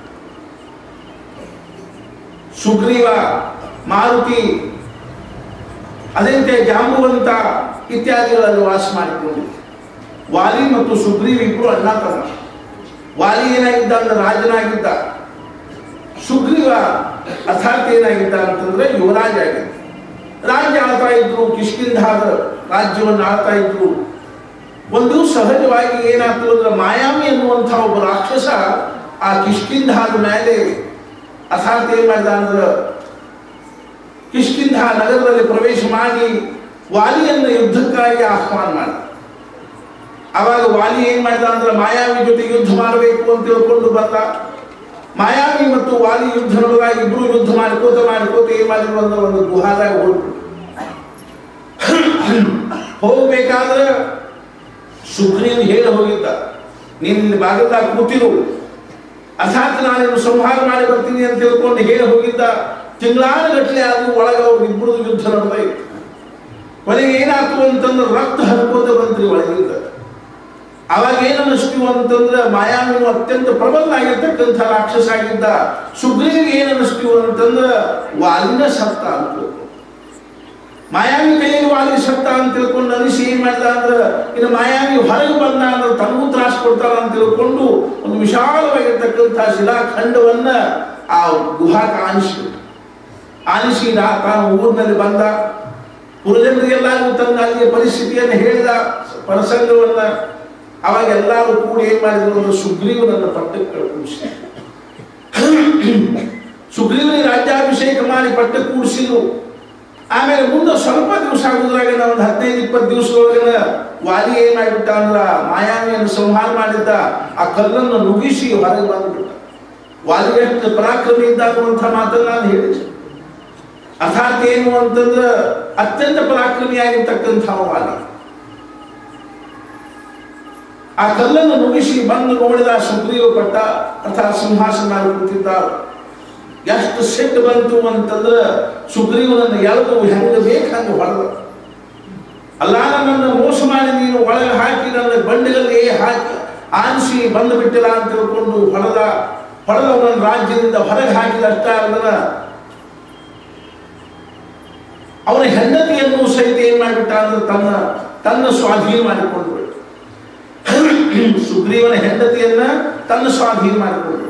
ಸುಗ್ರೀವ ಮಾರುತಿ ಅದಂತೆ ಜಾಂಬುವಂತ ಇತ್ಯಾದಿಗಳಲ್ಲಿ ವಾಸ ಮಾಡಿಕೊಂಡಿದೆ ವಾಲಿ ಮತ್ತು ಸುಗ್ರೀವ್ ಇಬ್ರು ಅಣ್ಣ ತಮ್ಮ ವಾಲಿ ಏನಾಗಿದ್ದ ಅಂದ್ರೆ ರಾಜನಾಗಿದ್ದ ಸುಗ್ರೀವ ಅರ್ಥಾತ್ ಏನಾಗಿದ್ದ ಅಂತಂದ್ರೆ ಯುವರಾಜ ಆಗಿದ್ದ ರಾಜ್ಯ ಆಳ್ತಾ ಇದ್ರು ಕಿಷ್ಕಿಂಧಾದ ರಾಜ್ಯವನ್ನು ಆಳ್ತಾ ಇದ್ರು ಒಂದು ಸಹಜವಾಗಿ ಏನಾಗ್ತದೆ ಅಂದ್ರೆ ಮಾಯಾಮಿ ಎನ್ನುವಂಥ ಒಬ್ಬ ರಾಕ್ಷಸ ಆ ಕಿಷ್ಕಿಂಧಾದ ಮೇಲೆ ಅರ್ಥಾತ್ ಏನ್ ಮಾಡಿದ ಅಂದ್ರೆ ಕಿಷ್ಕಿಂಧ ನಗರದಲ್ಲಿ ಪ್ರವೇಶ ಮಾಡಿ ವಾಲಿಯನ್ನು ಯುದ್ಧಕ್ಕಾಗಿ ಆಹ್ವಾನ ಮಾಡಿದ ಅವಾಗ ವಾಲಿ ಏನ್ ಮಾಡಿದ ಅಂದ್ರೆ ಮಾಯಾವಿ ಜೊತೆ ಯುದ್ಧ ಮಾಡಬೇಕು ಅಂತ ತಿಳ್ಕೊಂಡು ಬಂದ ಮಾಯಾವಿ ಮತ್ತು ವಾಲಿ ಯುದ್ಧ ನಡೆದಾಗ ಇಬ್ರು ಯುದ್ಧ ಮಾಡ್ಕೋತ ಮಾಡ್ಕೋತ ಏನ್ ಮಾಡಿದ್ರು ಅಂದ್ರೆ ಒಂದು ಗುಹಾದಾಗ ಹೋಗ್ಬಿಟ್ಟು ಹೋಗ್ಬೇಕಾದ್ರೆ ಸುಗ್ರೀವ್ ಹೇಳಿ ಹೋಗಿದ್ದ ನೀನು ಇಲ್ಲಿ ಬಾಗಿಲ್ದಾಗ ಕೂತಿರು ಅರ್ಥಾತ್ ನಾನು ಸಂಹಾರ ಮಾಡಿ ಬರ್ತೀನಿ ಅಂತ ತಿಳ್ಕೊಂಡು ಹೇಳಿ ಹೋಗಿದ್ದ ತಿಂಗಳಾನ ಗಟ್ಟಲೆ ಆದ್ರೂ ಒಳಗೆ ಅವ್ರು ಇಬ್ಬರು ಯುದ್ಧ ನಡೆದ ಇತ್ತು ಕೊನೆಗೆ ಏನಾಯ್ತು ಅಂತಂದ್ರೆ ರಕ್ತ ಹರ್ಕೋತ ಬಂತ್ರಿ ಒಳಗಿಂದ ಅವಾಗ ಏನನ್ನಿಸ್ತೀವಿ ಅಂತಂದ್ರೆ ಮಾಯಾವಿನು ಅತ್ಯಂತ ಪ್ರಬಲ ಆಗಿರ್ತಕ್ಕಂಥ ರಾಕ್ಷಸ ಆಗಿದ್ದ ಸುಗ್ರೀವ್ ಏನನ್ನಿಸ್ತೀವಿ ಅಂತಂದ್ರೆ ವಾಲಿನ ಸತ್ತ ಅಂತ ಮಾಯಾವಿ ಕೈಯಲ್ಲಿ ವಾಲಿ ಸತ್ತ ಅಂತ ತಿಳ್ಕೊಂಡು ಅನಿಸಿ ಏನ್ ಮಾಡ್ದ ಅಂದ್ರೆ ಇನ್ನು ಮಾಯಾವಿ ಹೊರಗೆ ಬಂದ ಅಂದ್ರೆ ತನಗೂ ತ್ರಾಸ ಕೊಡ್ತಾರ ಅಂತ ತಿಳ್ಕೊಂಡು ಒಂದು ವಿಶಾಲವಾಗಿರ್ತಕ್ಕಂಥ ಶಿಲಾಖಂಡವನ್ನ ಆ ಗುಹಾ ಕಾಣಿಸ್ಬಿಟ್ಟು ಆಲಿಸಿ ನಾ- ತಾನು ಊರಿನಲ್ಲಿ ಬಂದ ಪುರಜನರಿಗೆಲ್ಲರಿಗೂ ತನ್ನ ಅಲ್ಲಿಯ ಪರಿಸ್ಥಿತಿಯನ್ನು ಹೇಳಿದ ಪ್ರಸಂಗವನ್ನ ಅವಾಗ ಎಲ್ಲರೂ ಕೂಡಿ ಏನ್ ಮಾಡಿದ್ರು ಅಂದ್ರೆ ಸುಗ್ರೀವನನ್ನ ಪಟ್ಟಕ್ಕೆ ಕೂಡಿಸಿ ಸುಗ್ರೀವನಿಗೆ ರಾಜ್ಯಾಭಿಷೇಕ ಮಾಡಿ ಪಟ್ಟಕ್ಕೆ ಕೂಡಿಸಿದ್ರು ಆಮೇಲೆ ಮುಂದೆ ಸ್ವಲ್ಪ ದಿವಸ ಆಗುದ್ರಾಗ ಒಂದು ಹದಿನೈದು ಇಪ್ಪತ್ತು ದಿವಸದೊಳಗಿನ ವಾಲಿ ಏನ್ ಮಾಡಿಬಿಟ್ಟ ಅಂದ್ರ ಮಾಯಾವಿಯನ್ನು ಸಂಹಾರ ಮಾಡಿದ್ದ ಆ ಕಲ್ಲನ್ನು ನುಗ್ಗಿಸಿ ಹೊರಗೆ ಬಂದ್ಬಿಟ್ಟ ವಾಲಿ ಎಷ್ಟು ಪರಾಕ್ರಮಿ ಇದ್ದ ಅನ್ನುವಂಥ ಮಾತನ್ನ ನಾನು ಹೇಳಿದೆ ಅರ್ಥಾತ್ ಏನು ಅಂತಂದ್ರ ಅತ್ಯಂತ ಪರಾಕ್ರಮಿಯಾಗಿರ್ತಕ್ಕಂಥ ವಾಲಿ ಆ ಕಲ್ಲನ್ನು ನುಗ್ಗಿಸಿ ಬಂದು ನೋಡಿದ ಸುಗ್ರೀವ ಪಟ್ಟ ಅರ್ಥಾತ್ ಸಿಂಹಾಸನ ಮೇಲೆ ಕೂತಿದ್ದ ಎಷ್ಟು ಸಿಟ್ಟು ಬಂತು ಅಂತಂದ್ರ ಸುಗ್ರೀವನನ್ನು ಎಳೆದು ಹೆಂಗ ಬೇಕು ಹಂಗ ಹೊಡೆದ ಅಲ್ಲ ನನ್ನನ್ನು ಮೋಸ ಮಾಡಿ ನೀನು ಒಳಗೆ ಹಾಕಿ ನನ್ನ ಬಂಡೆಗಳಲ್ಲಿ ಹಾಕಿ ಆನಿಸಿ ಬಂದು ಬಿಟ್ಟಿಲ್ಲ ಅಂತ ತಿಳ್ಕೊಂಡು ಹೊಡೆದ ಹೊಡೆದವನನ್ನು ರಾಜ್ಯದಿಂದ ಹೊರಗೆ ಹಾಕಿದ ಅಷ್ಟ ಅದನ್ನ ಅವನ ಹೆಂಡತಿಯನ್ನು ಸಹಿತ ಏನ್ ಮಾಡಿಬಿಟ್ಟ ಅಂದ್ರೆ ತನ್ನ ತನ್ನ ಸ್ವಾಧೀನ ಮಾಡಿಕೊಂಡು ಬಿಟ್ಟ ಸುಗ್ರೀವನ ಹೆಂಡತಿಯನ್ನ ತನ್ನ ಸ್ವಾಧೀನ ಮಾಡಿಕೊಂಡು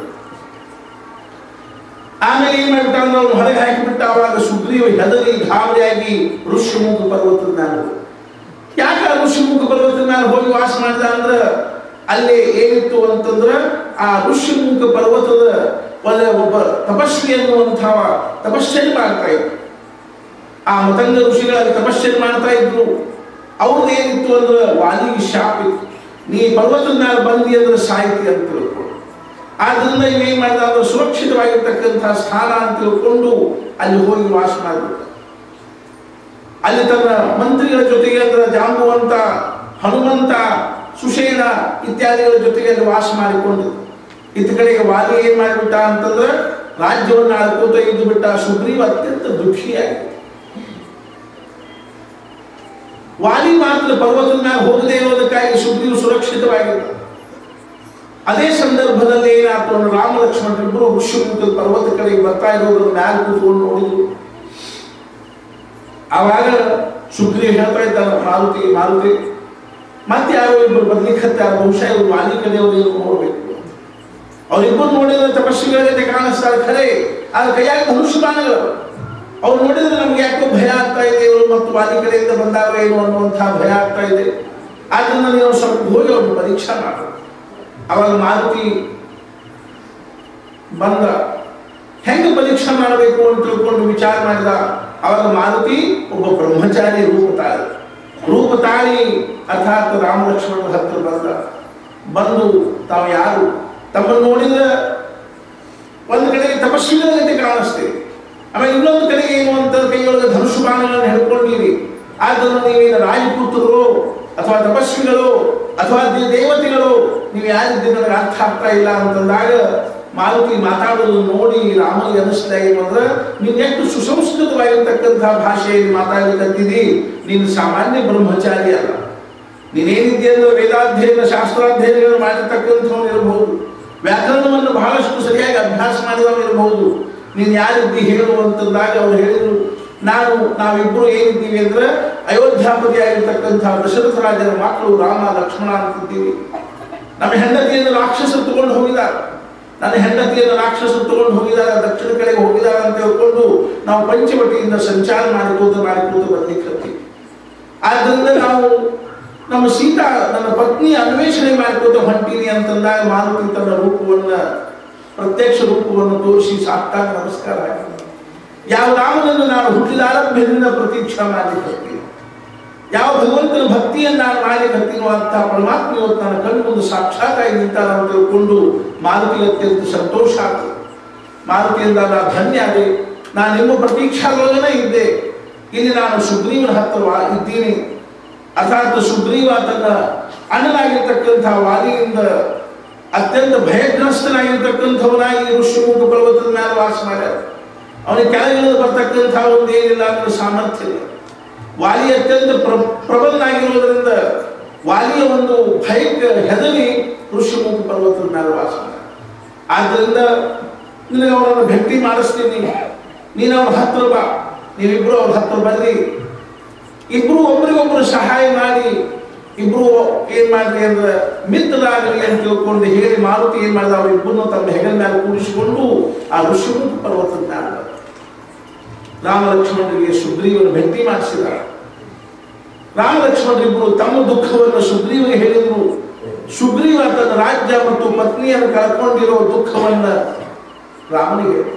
ಆಮೇಲೆ ಏನ್ ಮಾಡ್ಬಿಟ್ಟ ಅಂದ್ರೆ ಅವನು ಹೊರಗೆ ಹಾಕಿಬಿಟ್ಟ ಅವಾಗ ಸುಗ್ರೀವ ಹೆದರಿ ಗಾಬರಿಯಾಗಿ ಋಷ್ಯಮುಖ ಪರ್ವತದ ಮೇಲೆ ಹೋದ. ಯಾಕೆ ಆ ಋಷ್ಯಮುಖ ಪರ್ವತದ ಮೇಲೆ ಹೋಗಿ ವಾಸ ಮಾಡಿದ ಅಂದ್ರೆ ಅಲ್ಲಿ ಏನಿತ್ತು ಅಂತಂದ್ರ ಆ ಋಷ್ಯಮುಖ ಪರ್ವತದ ಒಳ್ಳೆ ಒಬ್ಬ ತಪಸ್ವಿ ಅನ್ನುವಂಥವ ತಪಸ್ಸನ್ನು ಮಾಡ್ತಾ ಇದ್ರು ಆ ಮತಂಗ ಋಷಿಗಳಲ್ಲಿ ತಪಸ್ಸನ್ನು ಮಾಡ್ತಾ ಇದ್ರು ಅವ್ರದ್ದು ಏನಿತ್ತು ಅಂದ್ರೆ ವಾಲಿಗೆ ಶಾಪ ಇತ್ತು ನೀ ಪರ್ವತದ ಮೇಲೆ ಬಂದಿ ಅಂದ್ರೆ ಸಾಹಿತಿ ಅಂತ ತಿಳ್ಕೊಂಡು ಆದ್ರಿಂದ ಇವೇನ್ ಮಾಡಿದ ಅಂದ್ರೆ ಸುರಕ್ಷಿತವಾಗಿರ್ತಕ್ಕಂಥ ಸ್ಥಾನ ಅಂತ ತಿಳ್ಕೊಂಡು ಅಲ್ಲಿ ಹೋಗಿ ವಾಸ ಮಾಡಿಬಿಟ್ಟ ಅಲ್ಲಿ ತನ್ನ ಮಂತ್ರಿಗಳ ಜೊತೆಗೆ ಅಂದ್ರೆ ಜಾಂಬುವಂತ ಹನುಮಂತ ಸುಷೇನ ಇತ್ಯಾದಿಗಳ ಜೊತೆಗೆ ಅಲ್ಲಿ ವಾಸ ಮಾಡಿಕೊಂಡು ಇತ್ತ ಕಡೆಗೆ ವಾಲಿ ಏನ್ ಮಾಡಿಬಿಟ್ಟ ಅಂತಂದ್ರೆ ರಾಜ್ಯವನ್ನು ಆಳ್ಕೋತ ಇದ್ದು ಬಿಟ್ಟ ಸುಗ್ರೀವ ಅತ್ಯಂತ ದುಃಖಿಯಾಗಿ ವಾಲಿ ಮಾತ್ರ ಪರ್ವತದ ಮೇಲೆ ಹೋಗದೇ ಇರೋದಕ್ಕಾಗಿ ಸುಗ್ರೀವ್ ಸುರಕ್ಷಿತವಾಗಿದ್ದ ಅದೇ ಸಂದರ್ಭದಲ್ಲಿ ಏನಾಯ್ತು ಅಂದ್ರೆ ರಾಮ ಲಕ್ಷ್ಮಣರಿಬ್ಬರು ಋಷಿಮುಖದ ಪರ್ವತ ಕಡೆಗೆ ಬರ್ತಾ ಇರೋದ್ರ ಮ್ಯಾಲ ಕೂತ್ಕೊಂಡು ನೋಡಿದ್ರು ಆವಾಗ ಸುಗ್ರೀವ್ ಹೇಳ್ತಾ ಇದ್ದಾನ ಮಾರುತಿ ಮಾರುತಿ ಮತ್ತೆ ಯಾರೋ ಇಬ್ಬರು ಬರ್ಲಿಕ್ಕೆ ಹತ್ತಾರ ಬಹುಶಃ ಇವರು ವಾಲಿ ಕಡೆಯವರು ಇವ್ರು ನೋಡ್ಬೇಕು ಅವ್ರಿಬ್ಬರು ನೋಡಿದ್ರೆ ತಪಸ್ವಿಗಳ ಜೊತೆ ಕಾಣಿಸ್ತಾರೆ ಖರೆ ಆದ್ರೆ ಕೈಯಾಗ ಧನುಷ್ ಬಾಣಗಳು ಅವ್ರು ನೋಡಿದ್ರೆ ನಮ್ಗೆ ಯಾಕೋ ಭಯ ಆಗ್ತಾ ಇದೆ ಇವರು ಮತ್ತು ವಾಲಿ ಕಡೆಯಿಂದ ಬಂದಾಗ ಏನು ಅನ್ನುವಂಥ ಭಯ ಆಗ್ತಾ ಇದೆ ಆದ್ರಿಂದ ನೀವು ಸ್ವಲ್ಪ ಹೋಗಿ ಅವ್ರನ್ನ ಪರೀಕ್ಷಾ ಮಾಡು ಅವಾಗ ಮಾರುತಿ ಬಂದ ಹೆಂಗೆ ಪರೀಕ್ಷೆ ಮಾಡಬೇಕು ಅಂತ ತಿಳ್ಕೊಂಡು ವಿಚಾರ ಮಾಡಿದ ಅವಾಗ ಮಾರುತಿ ಒಬ್ಬ ಬ್ರಹ್ಮಚಾರಿ ರೂಪ ತಾಳಿ ರೂಪ ತಾಳಿ ಅರ್ಥಾತ್ ರಾಮ ಲಕ್ಷ್ಮಣರ ಹತ್ರ ಬಂದ ಬಂದು ತಾವು ಯಾರು ತಮ್ಮನ್ನು ನೋಡಿದ್ರೆ ಒಂದು ಕಡೆಗೆ ತಪಸ್ವಿಗಳ ಜೊತೆ ಕಾಣಿಸ್ತೀವಿ ಆಮೇಲೆ ಇನ್ನೊಂದು ಕಡೆಗೆ ಏನು ಅಂತ ಕೈಯೊಳಗೆ ಧನುಷು ಬಾಣಗಳನ್ನು ಹಿಡ್ಕೊಂಡಿರಿ ಆದ್ರಿಂದ ನೀವೇನು ರಾಜಪುತ್ರರು ಅಥವಾ ತಪಸ್ವಿಗಳು ಅಥವಾ ದೇ- ದೇವತೆಗಳು ನೀವು ಯಾರಿದ್ದೀರಿ ನನಗೆ ಅರ್ಥ ಆಗ್ತಾ ಇಲ್ಲ ಅಂತಂದಾಗ ಮಾರುತಿ ಮಾತಾಡೋದು ನೋಡಿ ರಾಮನಿಗೆ ಅನಿಸ್ತಾ ಏನು ಅಂದ್ರೆ ನೀನು ಎಷ್ಟು ಸುಸಂಸ್ಕೃತವಾಗಿರ್ತಕ್ಕಂತಹ ಭಾಷೆಯಲ್ಲಿ ಮಾತಾಡಲಿಕ್ಕಂತಿದಿ ನೀನು ಸಾಮಾನ್ಯ ಬ್ರಹ್ಮಚಾರಿ ಅಲ್ಲ ನೀನೇನಿದ್ದೆ ಅಂದ್ರೆ ವೇದಾಧ್ಯಯನ ಶಾಸ್ತ್ರಾಧ್ಯಯನಗಳು ಮಾಡಿರ್ತಕ್ಕಂಥವನು ಇರಬಹುದು ವ್ಯಾಕರಣವನ್ನು ಬಹಳಷ್ಟು ಸರಿಯಾಗಿ ಅಭ್ಯಾಸ ಮಾಡಿದವನು ಇರಬಹುದು ನೀನು ಯಾರಿದ್ದಿ ಹೇಳು ಅಂತಂದಾಗ ಅವ್ರು ಹೇಳಿದ್ರು ನಾನು ನಾವಿಬ್ಬರು ಏನಿದ್ದೀವಿ ಅಂದ್ರೆ ಅಯೋಧ್ಯಾಪತಿ ಆಗಿರ್ತಕ್ಕಂಥ ದಶರಥ ರಾಜರ ಮಕ್ಕಳು ರಾಮ ಲಕ್ಷ್ಮಣ ಅಂತಿದ್ದೀವಿ ನಮ್ಮ ಹೆಂಡತಿಯನ್ನು ರಾಕ್ಷಸರು ತಗೊಂಡು ಹೋಗಿದ್ದಾರೆ ನನ್ನ ಹೆಂಡತಿಯನ್ನು ರಾಕ್ಷಸರು ತಗೊಂಡು ಹೋಗಿದ್ದಾರೆ ದಕ್ಷಿಣ ಕಡೆಗೆ ಹೋಗಿದ್ದಾರೆ ಅಂತ ಹೇಳ್ಕೊಂಡು ನಾವು ಪಂಚವಟಿಯಿಂದ ಸಂಚಾರ ಮಾಡಿಕೋತ ಮಾಡಿಕೋತ ಬರ್ಲಿಕ್ಕೆ ಹತ್ತೀವಿ ಆದ್ರಿಂದ ನಾವು ನಮ್ಮ ಸೀತಾ ನನ್ನ ಪತ್ನಿ ಅನ್ವೇಷಣೆ ಮಾಡಿಕೋತ ಹೊಂಟೀನಿ ಅಂತಂದಾಗ ಮಾರುತಿ ತನ್ನ ರೂಪವನ್ನ ಪ್ರತ್ಯಕ್ಷ ರೂಪವನ್ನು ತೋರಿಸಿ ಸಾಷ್ಟಾಂಗ ನಮಸ್ಕಾರ ಹಾಕಿದ ಯಾವ ರಾಮನನ್ನು ನಾನು ಹುಟ್ಟಿದ ಆರಂಭದಿಂದ ಪ್ರತೀಕ್ಷಾ ಮಾಡಲಿಕ್ಕೆ ಯಾವ ಭಗವಂತನ ಭಕ್ತಿಯನ್ನು ನಾನು ಮಾಡಲಿಕ್ಕೆ ಅಂತ ಪರಮಾತ್ಮ ಇವತ್ತು ನನ್ನ ಕಣ್ಣು ಮುಂದೆ ಸಾಕ್ಷಾತ್ತಾಗಿ ನಿಂತಾರ ಅಂತ ತಿಳ್ಕೊಂಡು ಮಾರುತಿಗೆ ಅತ್ಯಂತ ಸಂತೋಷ ಆಯಿತು ಮಾರುತಿಯಿಂದ ನಾನು ಧನ್ಯ ಆದೆ ನಾನು ನಿಮ್ಮ ಪ್ರತೀಕ್ಷಾದೊಳಗನೆ ಇದ್ದೆ ಇಲ್ಲಿ ನಾನು ಸುಗ್ರೀವನ ಹತ್ತಿರ ವಾ- ಇದ್ದೀನಿ ಅರ್ಥಾತ್ ಸುಗ್ರೀವ ತನ್ನ ಅಣ್ಣನಾಗಿರ್ತಕ್ಕಂಥ ವಾಲಿಯಿಂದ ಅತ್ಯಂತ ಭಯಗ್ರಸ್ತನಾಗಿರ್ತಕ್ಕಂಥವನಾಗಿ ಋಷಿಮುಖ ಪರ್ವತದ ಮೇಲೆ ವಾಸ ಮಾಡ್ಯಾರ ಅವನಿಗೆ ಕೆಳಗಿಳಿದು ಬರ್ತಕ್ಕಂಥ ಒಂದು ಏನಿಲ್ಲ ಅಂದ್ರೆ ಸಾಮರ್ಥ್ಯ ಇಲ್ಲ ವಾಲಿ ಅತ್ಯಂತ ಪ್ರ ಪ್ರಬಲನಾಗಿರೋದ್ರಿಂದ ವಾಲಿಯ ಒಂದು ಭಯಕ್ಕೆ ಹೆದರಿ ಋಷಿಮುಖ ಪರ್ವತದ ಮೇಲೆ ವಾಸ ಮಾಡ್ಯಾರ ಆದ್ದರಿಂದ ನಿನಗೆ ಅವರನ್ನು ಭೇಟಿ ಮಾಡಿಸ್ತೀನಿ ನೀನು ಅವ್ರ ಹತ್ರ ಬಾ ನೀವಿಬ್ರು ಅವ್ರ ಹತ್ರ ಬರ್ರಿ ಇಬ್ರು ಒಬ್ರಿಗೊಬ್ರು ಸಹಾಯ ಮಾಡಿ ಇಬ್ರು ಏನ್ ಮಾಡ್ರಿ ಅಂದ್ರೆ ಮಿತ್ರರಾಗಲಿ ಅಂತ ತಿಳ್ಕೊಂಡು ಹೇಳಿ ಮಾರುತಿ ಏನ್ ಮಾಡಿದ ಅವ್ರಿಬ್ಬರನ್ನು ತಮ್ಮ ಹೆಗಲ ಮೇಲೆ ಕೂಡಿಸಿಕೊಂಡು ಆ ಋಷಿಮುಖ ಪರ್ವತದ ಮೇಲೆ ಬಂದ. ರಾಮ ಲಕ್ಷ್ಮಣರಿಗೆ ಸುಗ್ರೀವನ ಭೇಟಿ ಮಾಡಿಸಿದ ರಾಮ ಲಕ್ಷ್ಮಣರಿಬ್ಬರು ತಮ್ಮ ದುಃಖವನ್ನು ಸುಗ್ರೀವನಿಗೆ ಹೇಳಿದ್ರು ಸುಗ್ರೀವ ತನ್ನ ರಾಜ್ಯ ಮತ್ತು ಪತ್ನಿಯನ್ನು ಕಳ್ಕೊಂಡಿರೋ ದುಃಖವನ್ನ ರಾಮನಿಗೆ ಹೇಳಿದ.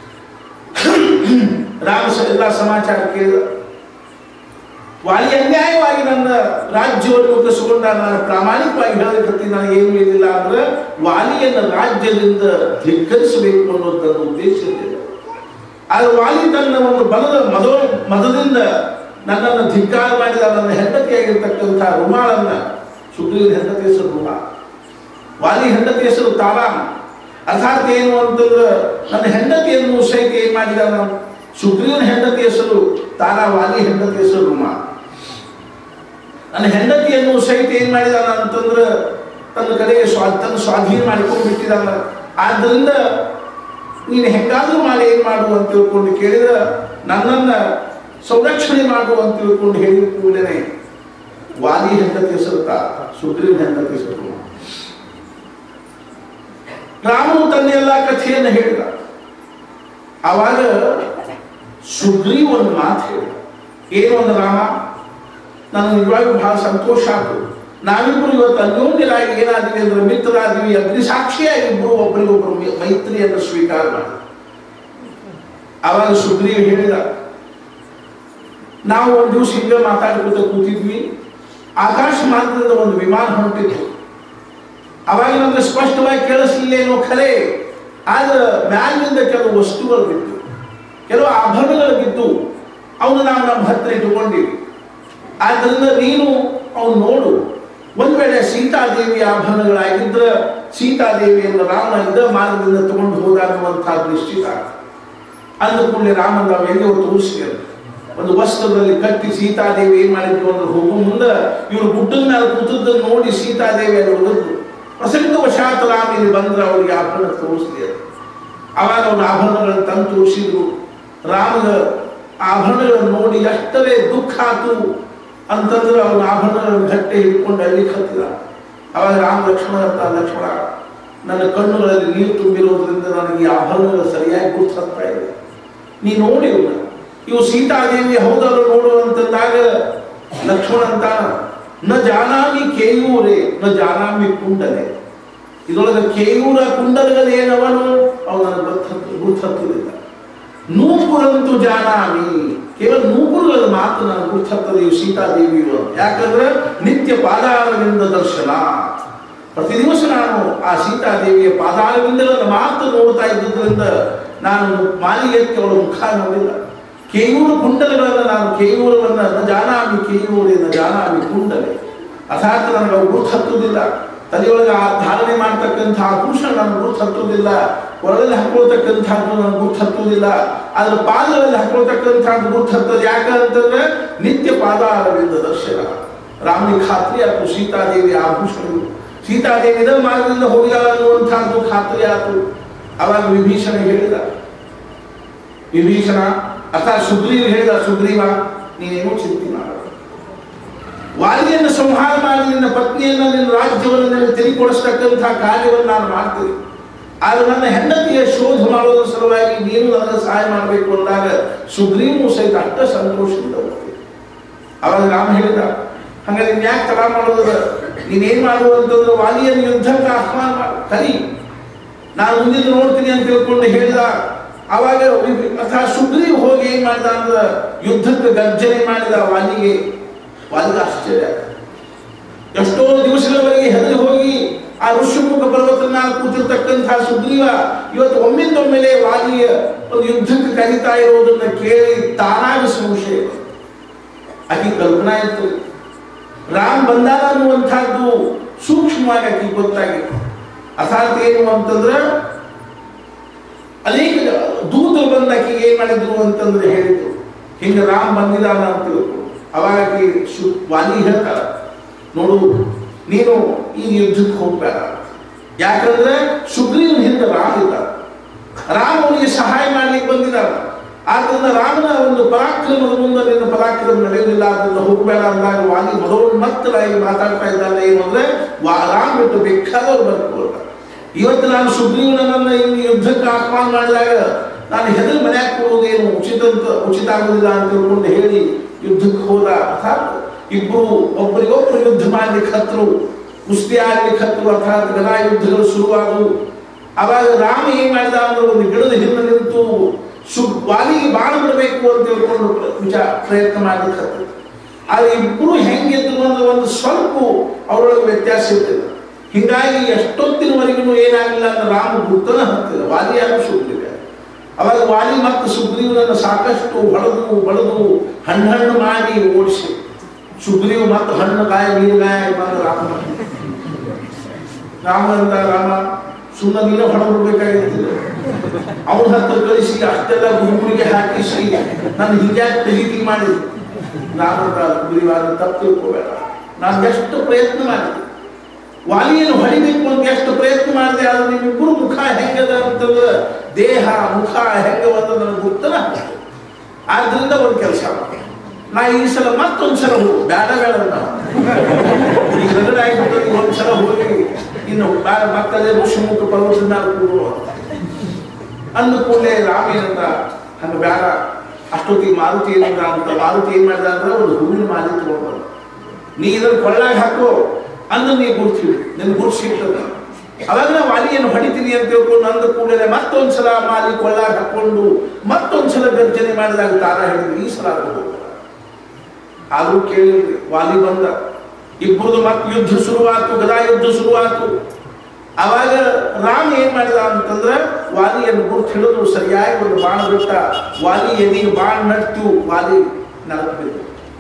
ರಾಮ ಸ- ಎಲ್ಲ ಸಮಾಚಾರ ಕೇಳಿದ ವಾಲಿ ಅನ್ಯಾಯವಾಗಿ ನನ್ನ ರಾಜ್ಯವನ್ನು ಕಸಿಕೊಂಡ ನಾನು ಪ್ರಾಮಾಣಿಕವಾಗಿ ಹೇಳಲಿಕ್ಕೆ ನನಗೆ ಏನು ಏನಿಲ್ಲ ಅಂದ್ರೆ ವಾಲಿಯನ್ನ ರಾಜ್ಯದಿಂದ ಧಿಕ್ಕರಿಸಬೇಕು ಅನ್ನುವಂಥದ್ದು ಉದ್ದೇಶ ಇದೆ ಆದ್ರೆ ವಾಲಿ ತನ್ನ ಒಂದು ಬಲದ ಮದ ಮದದಿಂದ ನನ್ನನ್ನು ಧಿಕ್ಕಾರ ಮಾಡಿದ ನನ್ನ ಹೆಂಡತಿಯಾಗಿರ್ತಕ್ಕಂಥ ರುಮಾಳನ್ನ ಸುಗ್ರೀವನ ಹೆಂಡತಿ ಹೆಸರು ರುಮಾಳ ವಾಲಿ ಹೆಂಡತಿ ಹೆಸರು ತಾರಾಮ್ ಅರ್ಥಾತ್ ಏನು ಅಂತಂದ್ರೆ ನನ್ನ ಹೆಂಡತಿಯನ್ನು ಸಹಿತ ಏನ್ ಮಾಡಿದ ನಾವು ಸುಗ್ರೀವನ ಹೆಂಡತಿ ಹೆಸರು ತಾರಾ ವಾಲಿ ಹೆಂಡತಿ ಹೆಸರು ರುಮಾಳ ನನ್ನ ಹೆಂಡತಿಯನ್ನು ಸಹಿತ ಏನ್ ಮಾಡಿದಾನ ಅಂತಂದ್ರೆ ತನ್ನ ಕಡೆಗೆ ಸ್ವಾ ತನ್ನ ಸ್ವಾಧೀನ ಮಾಡಿಕೊಂಡು ಬಿಟ್ಟಿದ್ದಾನ ಆದ್ದರಿಂದ ನೀನು ಹೆಂಗಾದ್ರೂ ಮಾಡಿ ಏನ್ ಮಾಡು ಅಂತ ತಿಳ್ಕೊಂಡು ಕೇಳಿದ ನನ್ನನ್ನ ಸಂರಕ್ಷಣೆ ಮಾಡು ಅಂತ ತಿಳ್ಕೊಂಡು ಹೇಳಿದ ಕೂಡಲೇ ವಾಲಿ ಹೆಂಡತಿ ಹೆಸರು ತಾ ಸುಗ್ರೀವ್ ಹೆಂಡತಿ ಹೆಸರು ರುಮಾಳ. ರಾಮನು ತನ್ನ ಎಲ್ಲ ಕಥೆಯನ್ನು ಹೇಳಿದ ಆವಾಗ ಸುಗ್ರೀವ್ ಒಂದು ಮಾತು ಹೇಳಿದ ಏನು ಒಂದು ರಾಮ ನನಗೆ ನಿಜವಾಗಿಯೂ ಬಹಳ ಸಂತೋಷ ಆಯ್ತು ನಾವಿಬ್ಬರು ಇವತ್ತು ಅನ್ಯೋನ್ಯರಾಗಿ ಏನಾದ್ವಿ ಅಂದ್ರೆ ಮಿತ್ರರಾದ್ವಿ ಅಗ್ನಿ ಸಾಕ್ಷಿಯಾಗಿ ಇಬ್ಬರು ಒಬ್ಬರಿಗೊಬ್ಬರು ಮೈ- ಮೈತ್ರಿಯನ್ನು ಸ್ವೀಕಾರ ಮಾಡಿ ಆವಾಗ ಸುಗ್ರೀವ್ ಹೇಳಿದ ನಾವು ಒಂದು ದಿವಸ ಹಿಂಗೆ ಮಾತಾಡ್ಕೊತ ಕೂತಿದ್ವಿ ಆಕಾಶ ಮಾರ್ಗದಿಂದ ಒಂದು ವಿಮಾನ ಹೊಂಟಿತ್ತು ಅವಾಗ ನಮ್ಗೆ ಸ್ಪಷ್ಟವಾಗಿ ಕೇಳಿಸ್ಲಿಲ್ಲ ಏನೋ ಖರೆ ಆದ್ರೆ ಮ್ಯಾಲಿನಿಂದ ಕೆಲವು ವಸ್ತುಗಳು ಬಿದ್ದು ಕೆಲವು ಆಭರಣಗಳು ಬಿದ್ದು ಅವನು ನಾವು ನಮ್ಮ ಹತ್ರ ಇಟ್ಟುಕೊಂಡಿವಿ ಆದ್ದರಿಂದ ನೀನು ಅವನು ನೋಡು ಒಂದ್ ವೇಳೆ ಸೀತಾದೇವಿ ಆಭರಣಗಳಾಗಿದ್ರೆ ಸೀತಾದೇವಿಯನ್ನು ರಾಮ ಇದ್ದ ಮಾರ್ಗದಿಂದ ತಗೊಂಡು ಹೋದ ಅನ್ನುವಂಥದ್ದು ನಿಶ್ಚಿತ ಅಂದ ಕೂಡಲೇ ರಾಮನ ನಾವು ಎಲ್ಲಿ ತೋರಿಸಿದ್ರು ಒಂದು ವಸ್ತ್ರದಲ್ಲಿ ಕಟ್ಟಿ ಸೀತಾದೇವಿ ಏನ್ ಮಾಡಿದ್ರು ಅಂದ್ರೆ ಹೋಗೋ ಮುಂದೆ ಇವರು ಗುಡ್ಡದ ಮೇಲೆ ಕೂತದ್ದನ್ನು ನೋಡಿ ಸೀತಾದೇವಿ ಅಲ್ಲಿ ಹೊಡೆದ್ರು ಪ್ರಸಂಗವಶಾತ್ ರಾಮ ಇಲ್ಲಿ ಬಂದ್ರೆ ಅವರಿಗೆ ಆಭರಣ ತೋರಿಸ್ಲಿಲ್ಲ ಅವಾಗ ಅವನ ಆಭರಣಗಳನ್ನು ತಂದು ತೋರಿಸಿದ್ರು ರಾಮನ ಆಭರಣಗಳನ್ನು ನೋಡಿ ಎಷ್ಟರೇ ದುಃಖ ಆತು ಅಂತಂದ್ರೆ ಅವನ ಆಭರಣಗಳನ್ನು ಗಟ್ಟೆ ಹಿಡ್ಕೊಂಡು ಅಲ್ಲಿ ಹತ್ತಿದ ಅವಾಗ ರಾಮ ಲಕ್ಷ್ಮಣ ಅಂತ ಲಕ್ಷ್ಮಣ ನನ್ನ ಕಣ್ಣುಗಳಲ್ಲಿ ನೀರು ತುಂಬಿರೋದ್ರಿಂದ ನನಗೆ ಈ ಆಭರಣಗಳು ಸರಿಯಾಗಿ ಗುರ್ತು ಹತ್ತಾ ಇದೆ ನೀ ನೋಡಿ ಇವ್ನ. ಇವು ಸೀತಾದೇವಿ ಹೌದಲ್ಲ ನೋಡು ಅಂತಂದಾಗ ಲಕ್ಷ್ಮಣ ಅಂತಾನ ನ ಜಾನಾಮಿ ಕೇಯೂರೇ ನ ಜಾನಾಮಿ ಕುಂಡಲೆ ಇದರೊಳಗೆ ಕೇಯೂರ ಕುಂಡಲಗಳೇನವನು ಅವನ ಗುರುತತ್ವದಿಂದ ನೂಪುರಂತು ಜಾನಾಮಿ ಕೇವಲ ನೂಪುರಗಳ ಮಾತು ನಾನು ಗುರುತತ್ತದೆ ಇವು ಸೀತಾದೇವಿಯು ಅಂತ. ಯಾಕಂದ್ರೆ ನಿತ್ಯ ಪಾದಾರವಿಂದ ದರ್ಶನ ಪ್ರತಿ ದಿವಸ ನಾನು ಆ ಸೀತಾದೇವಿಯ ಪಾದಾರವಿಂದಗಳ ಮಾತು ನೋಡ್ತಾ ಇದ್ದುದರಿಂದ ನಾನು ಮಾಲಿಗೆಕ್ಕೆ ಅವಳ ಮುಖ ನೋಡಿಲ್ಲ ಕೇಯೂರು ಕುಂಡಲಗಳನ್ನು ನಾನು ಕೇಯೂರವನ್ನ ನ ಜಾನಾಮಿ ಕೇಯೂರೇ ನ ಜಾನಾಮಿ ಕುಂಡಲೆ ಅರ್ಥಾತ್ ನನಗೆ ಅವು ಗುರುತು ಹತ್ತುವುದಿಲ್ಲ ತಲೆಯೊಳಗೆ ಆ ಧಾರಣೆ ಮಾಡ್ತಕ್ಕಂಥ ಆಭೂಷಣ ನನಗೆ ಗುರುತು ಹತ್ತುವುದಿಲ್ಲ ಹೊರದಲ್ಲಿ ಹಾಕೊಳ್ತಕ್ಕಂಥದ್ದು ನನಗೆ ಗುರುತು ಹತ್ತುವುದಿಲ್ಲ ಆದ್ರೆ ಪಾದಗಳಲ್ಲಿ ಹಾಕೊಳ್ತಕ್ಕಂಥದ್ದು ಗುರುತು ಹತ್ತದ ಯಾಕಂತಂದ್ರೆ ನಿತ್ಯ ಪಾದಾರವಿಂದ ದರ್ಶನ ರಾಮನಿಗೆ ಖಾತ್ರಿ ಆಯ್ತು ಸೀತಾದೇವಿ ಆಭೂಷಣಗಳು ಸೀತಾದೇವಿ ಇದರ ಮಾರ್ಗದಿಂದ ಹೋಗಿದಾಳ ಅನ್ನುವಂಥದ್ದು ಖಾತ್ರಿ ಆಯ್ತು ಅವಾಗ ವಿಭೀಷಣ ಹೇಳಿದ ವಿಭೀಷಣ ಅರ್ಥಾತ್ ಸುಗ್ರೀವ್ ಹೇಳಿದ ಸುಗ್ರೀವ ನೀನೇನು ಚಿಂತೆ ಮಾಡ ವಾಲಿಯನ್ನು ಸಂಹಾರ ಮಾಡಿ ನಿನ್ನ ಪತ್ನಿಯನ್ನ ನಿನ್ನ ರಾಜ್ಯವನ್ನು ನಿನಗೆ ತಿಳಿಕೊಡಿಸ್ತಕ್ಕಂಥ ಕಾರ್ಯವನ್ನು ನಾನು ಮಾಡ್ತೀನಿ ಆದ್ರೆ ನನ್ನ ಹೆಂಡತಿಯ ಶೋಧ ಮಾಡೋದ್ರ ಸಲುವಾಗಿ ನೀನು ನನಗೆ ಸಹಾಯ ಮಾಡಬೇಕು ಅಂದಾಗ ಸುಗ್ರೀವು ಸಹಿತ ಅಷ್ಟ ಸಂತೋಷದಿಂದ ಹೋಗ್ತೀನಿ ಅವಾಗ ರಾಮ ಹೇಳಿದ ಹಂಗಾದ್ರೆ ನೀನ್ ಯಾಕೆ ತಡ ಮಾಡೋದ ನೀನೇನ್ ಮಾಡು ಅಂತಂದ್ರೆ ವಾಲಿಯನ್ನು ಯುದ್ಧಕ್ಕೆ ಆಹ್ವಾನ ಮಾಡು ಕರಿ ನಾನು ಮುಂದಿನ ನೋಡ್ತೀನಿ ಅಂತ ತಿಳ್ಕೊಂಡು ಹೇಳಿದ ಅವಾಗ ಅಥವಾ ಸುಗ್ರೀವ್ ಹೋಗಿ ಏನ್ ಮಾಡಿದ ಅಂದ್ರೆ ಯುದ್ಧಕ್ಕೆ ಗರ್ಜನೆ ಮಾಡಿದ ವಾಲಿಗೆ ವಾಲಿಗೆ ಆಶ್ಚರ್ಯ ಆಯ್ತು. ಎಷ್ಟೋ ದಿವಸಗಳವರೆಗೆ ಹೆದರಿ ಹೋಗಿ ಆ ಋಷಿಮುಖ ಪರ್ವತದ ಮೇಲೆ ಕೂತಿರ್ತಕ್ಕಂಥ ಸುಗ್ರೀವ ಇವತ್ತು ಒಮ್ಮಿಂದೊಮ್ಮೆಲೆ ವಾಲಿಯ ಒಂದು ಯುದ್ಧಕ್ಕೆ ಕರೀತಾ ಇರೋದನ್ನ ಕೇಳಿ ತಾನಾಗಿ ಸಂಶಯ ಬಂತು. ಆಕೆ ಕಲ್ಪನಾ ಇತ್ತು ರಾಮ್ ಬಂದಾನ ಅನ್ನುವಂಥದ್ದು ಸೂಕ್ಷ್ಮವಾಗಿ ಆಕೆ ಗೊತ್ತಾಗಿತ್ತು ಅರ್ಥಾತ್ ಏನು ಅಂತಂದ್ರೆ ಅನೇಕ ದೂತರು ಬಂದ ಆಕೆಗೆ ಏನ್ ಮಾಡಿದ್ರು ಅಂತಂದ್ರೆ ಹೇಳಿದ್ರು ಹಿಂಗ ರಾಮ್ ಬಂದಿದ್ದಾನ ಅಂತ ತಿಳ್ಕೊಂಡು ಅವಾಗ ಆಕೆ ಶು ವಾಲಿ ಹೇಳ್ತಾರ ನೋಡು ನೀನು ಈ ಯುದ್ಧಕ್ಕೆ ಹೋಗ್ಬೇಡ ಯಾಕಂದ್ರೆ ಸುಗ್ರೀವನ ಹಿಂದೆ ರಾಮ್ ಇದ್ದಾರ ರಾಮ ಅವನಿಗೆ ಸಹಾಯ ಮಾಡ್ಲಿಕ್ಕೆ ಬಂದಿದ್ದಾರ ಆದ್ರಿಂದ ರಾಮನ ಒಂದು ಪರಾಕ್ರಮದ ಮುಂದೆ ನಿನ್ನ ಪರಾಕ್ರಮ ನಡೆಯುವುದಿಲ್ಲ ಅದನ್ನ ಹೋಗಬೇಡ ಅಂದಾಗ ವಾಲಿ ಮದೋನ್ಮತ್ತರಾಗಿ ಮಾತಾಡ್ತಾ ಇದ್ದಾನೆ ಏನು ಅಂದ್ರೆ ವಾ- ರಾಮ್ ಬಿಟ್ಟು ಬೇಕಾದವ್ರು ಬರ್ಕೊಳ್ತಾರೆ ಇವತ್ತು ನಾನು ಸುಗ್ರೀವನನ್ನ ಇಲ್ಲಿ ಯುದ್ಧಕ್ಕೆ ಆಹ್ವಾನ ಮಾಡಿದಾಗ ನಾನು ಹೆದರಿ ಮನ್ಯಾಗ ಕೊಡುವುದೇನು ಉಚಿತ ಅಂತ ಉಚಿತ ಆಗುದಿಲ್ಲ ಅಂತ ತಿಳ್ಕೊಂಡು ಹೇಳಿ ಯುದ್ಧಕ್ಕೆ ಹೋದ ಅರ್ಥಾತ್ ಇಬ್ಬರು ಒಬ್ಬರಿಗೊಬ್ಬರು ಯುದ್ಧ ಮಾಡ್ಲಿಕ್ಕೆ ಹತ್ತರು ಕುಸ್ತಿ ಆಗ್ಲಿಕ್ಕೆ ಹತ್ತರು ಅರ್ಥಾತ್ ಗದಾ ಯುದ್ಧಗಳು ಶುರುವಾದವು ಅವಾಗ ರಾಮ ಏನ್ ಮಾಡಿದ ಅಂದ್ರೆ ಒಂದು ಗಿಡದ ಹಿಂದೆ ನಿಂತು ಸು ವಾಲಿಗೆ ಬಾಣ ಬಿಡಬೇಕು ಅಂತ ತಿಳ್ಕೊಂಡು ಪ್ರ- ವಿಚಾರ ಪ್ರಯತ್ನ ಮಾಡ್ಲಿಕ್ಕೆ ಹತ್ತರು ಆದ್ರೆ ಇಬ್ಬರು ಹೆಂಗಿದ್ರು ಅಂದ್ರೆ ಒಂದು ಸ್ವಲ್ಪ ಅವರೊಳಗೆ ವ್ಯತ್ಯಾಸ ಇರ್ತದೆ ಹಿಂಗಾಗಿ ಎಷ್ಟೊತ್ತಿನವರೆಗೂ ಏನಾಗಿಲ್ಲ ಅಂದ್ರೆ ರಾಮ ಗುರ್ತನ ಹತ್ತಿಲ್ಲ ವಾಲಿಯಾರು ಸುಗ್ರೀವ ಅವಾಗ ವಾಲಿ ಮತ್ತು ಸುಗ್ರೀವನನ್ನು ಸಾಕಷ್ಟು ಹೊಡೆದು ಬಡದು ಹಣ್ಣು ಹಣ್ಣು ಮಾಡಿ ಓಡಿಸಿ ಸುಗ್ರೀವ್ ಮತ್ತು ಹಣ್ಣು ಗಾಯ ನೀರು ಗಾಯ ಬಂದ ರಾಮ ರಾಮ ಅಂದ ರಾಮ ಸುಮ್ಮನೆ ನೀನು ಹೊಡೆದ್ಬಿಡ್ಬೇಕಾಗಿತ್ತು ಅವನ ಹತ್ರ ಕಳಿಸಿ ಅಷ್ಟೆಲ್ಲ ಗುರುಗುರಿಗೆ ಹಾಕಿಸಿ ನಾನು ಹಿಂಗ್ಯಾಕೆ ತೆಗಿತಿ ಮಾಡಿದೆ ನಾನು ಸುಗ್ರೀವಾದ ತಪ್ಪು ತಿಳ್ಕೋಬೇಡ ನಾನು ಎಷ್ಟು ಪ್ರಯತ್ನ ಮಾಡಿದೆ ವಾಲಿಯನ್ನು ಹೊಡಿಬೇಕು ಅಂತ ಎಷ್ಟು ಪ್ರಯತ್ನ ಮಾಡಿದೆ ಆದ್ರೆ ನಿಮ್ಮಿಬ್ಬರು ಮುಖ ಹೆಂಗದ ಅಂತಂದ್ರೆ ದೇಹ ಮುಖ ಹೆಂಗ ಅಂತ ನನಗೆ ಗೊತ್ತನ ಆದ್ರಿಂದ ಒಂದು ಕೆಲಸ ಮಾಡಿ ನಾ ಈ ಸಲ ಮತ್ತೊಂದು ಸಲ ಹೋಗು ಬೇಡ ಬೇಡ ನಾವು ಈಗ ರಗಡ ಆಗಿಬಿಟ್ಟು ಒಂದು ಸಲ ಹೋಗಿ ಇನ್ನು ಬೇಡ ಮತ್ತದೇ ಋಷಿಮುಖ ಪರ್ವತದ ಮೇಲೆ ಕೂಡು ಅಂತ ಅಂದ ಕೂಡಲೇ ರಾಮ ಏನಂದ ಹಂಗ ಬೇಡ ಅಷ್ಟೊತ್ತಿಗೆ ಮಾರುತಿ ಏನಂದ ಅಂತ ಮಾರುತಿ ಏನ್ ಮಾಡಿದ ಅಂದ್ರೆ ಒಂದು ಹೂವಿನ ಮಾಲಿ ತಗೊಂಡು ಬಂದ. ನೀ ಇದನ್ನ ಕೊಳ್ಳಾಗ ಹಾಕೋ ಅಂದ್ರೆ ನೀ ಗುರ್ತಿವಿ ನಿನ್ ಗುರ್ತು ಸಿಗ್ತದ ಅವಾಗ ನಾ ವಾಲಿಯನ್ನು ಹೊಡಿತೀನಿ ಅಂತ ತಿಳ್ಕೊಂಡು ಅಂದ ಕೂಡಲೇ ಮತ್ತೊಂದ್ಸಲ ಮಾಲಿ ಕೊಳ್ಳಾಗ ಹಾಕೊಂಡು ಮತ್ತೊಂದ್ಸಲ ಗರ್ಜನೆ ಮಾಡಿದಾಗ ತಾರ ಹೇಳಿದ್ರು ಈ ಸಲ ಅದು ಹೋಗಲ್ಲ ಆದ್ರೂ ಕೇಳಿದ್ರಿ ವಾಲಿ ಬಂದ ಇಬ್ಬರದು ಮತ್ತೆ ಯುದ್ಧ ಶುರುವಾತು ಗದಾ ಯುದ್ಧ ಶುರುವಾತು ಅವಾಗ ರಾಮ ಏನ್ ಮಾಡಿದ ಅಂತಂದ್ರೆ ವಾಲಿಯನ್ನು ಗುರ್ತು ಹಿಡಿದು ಸರಿಯಾಗಿ ಒಂದು ಬಾಣ ಬಿಟ್ಟ ವಾಲಿ ಎದಿಗೆ ಬಾಣ ನಟ್ಟು ವಾಲಿ ನರಕ ಬಿದ್ದು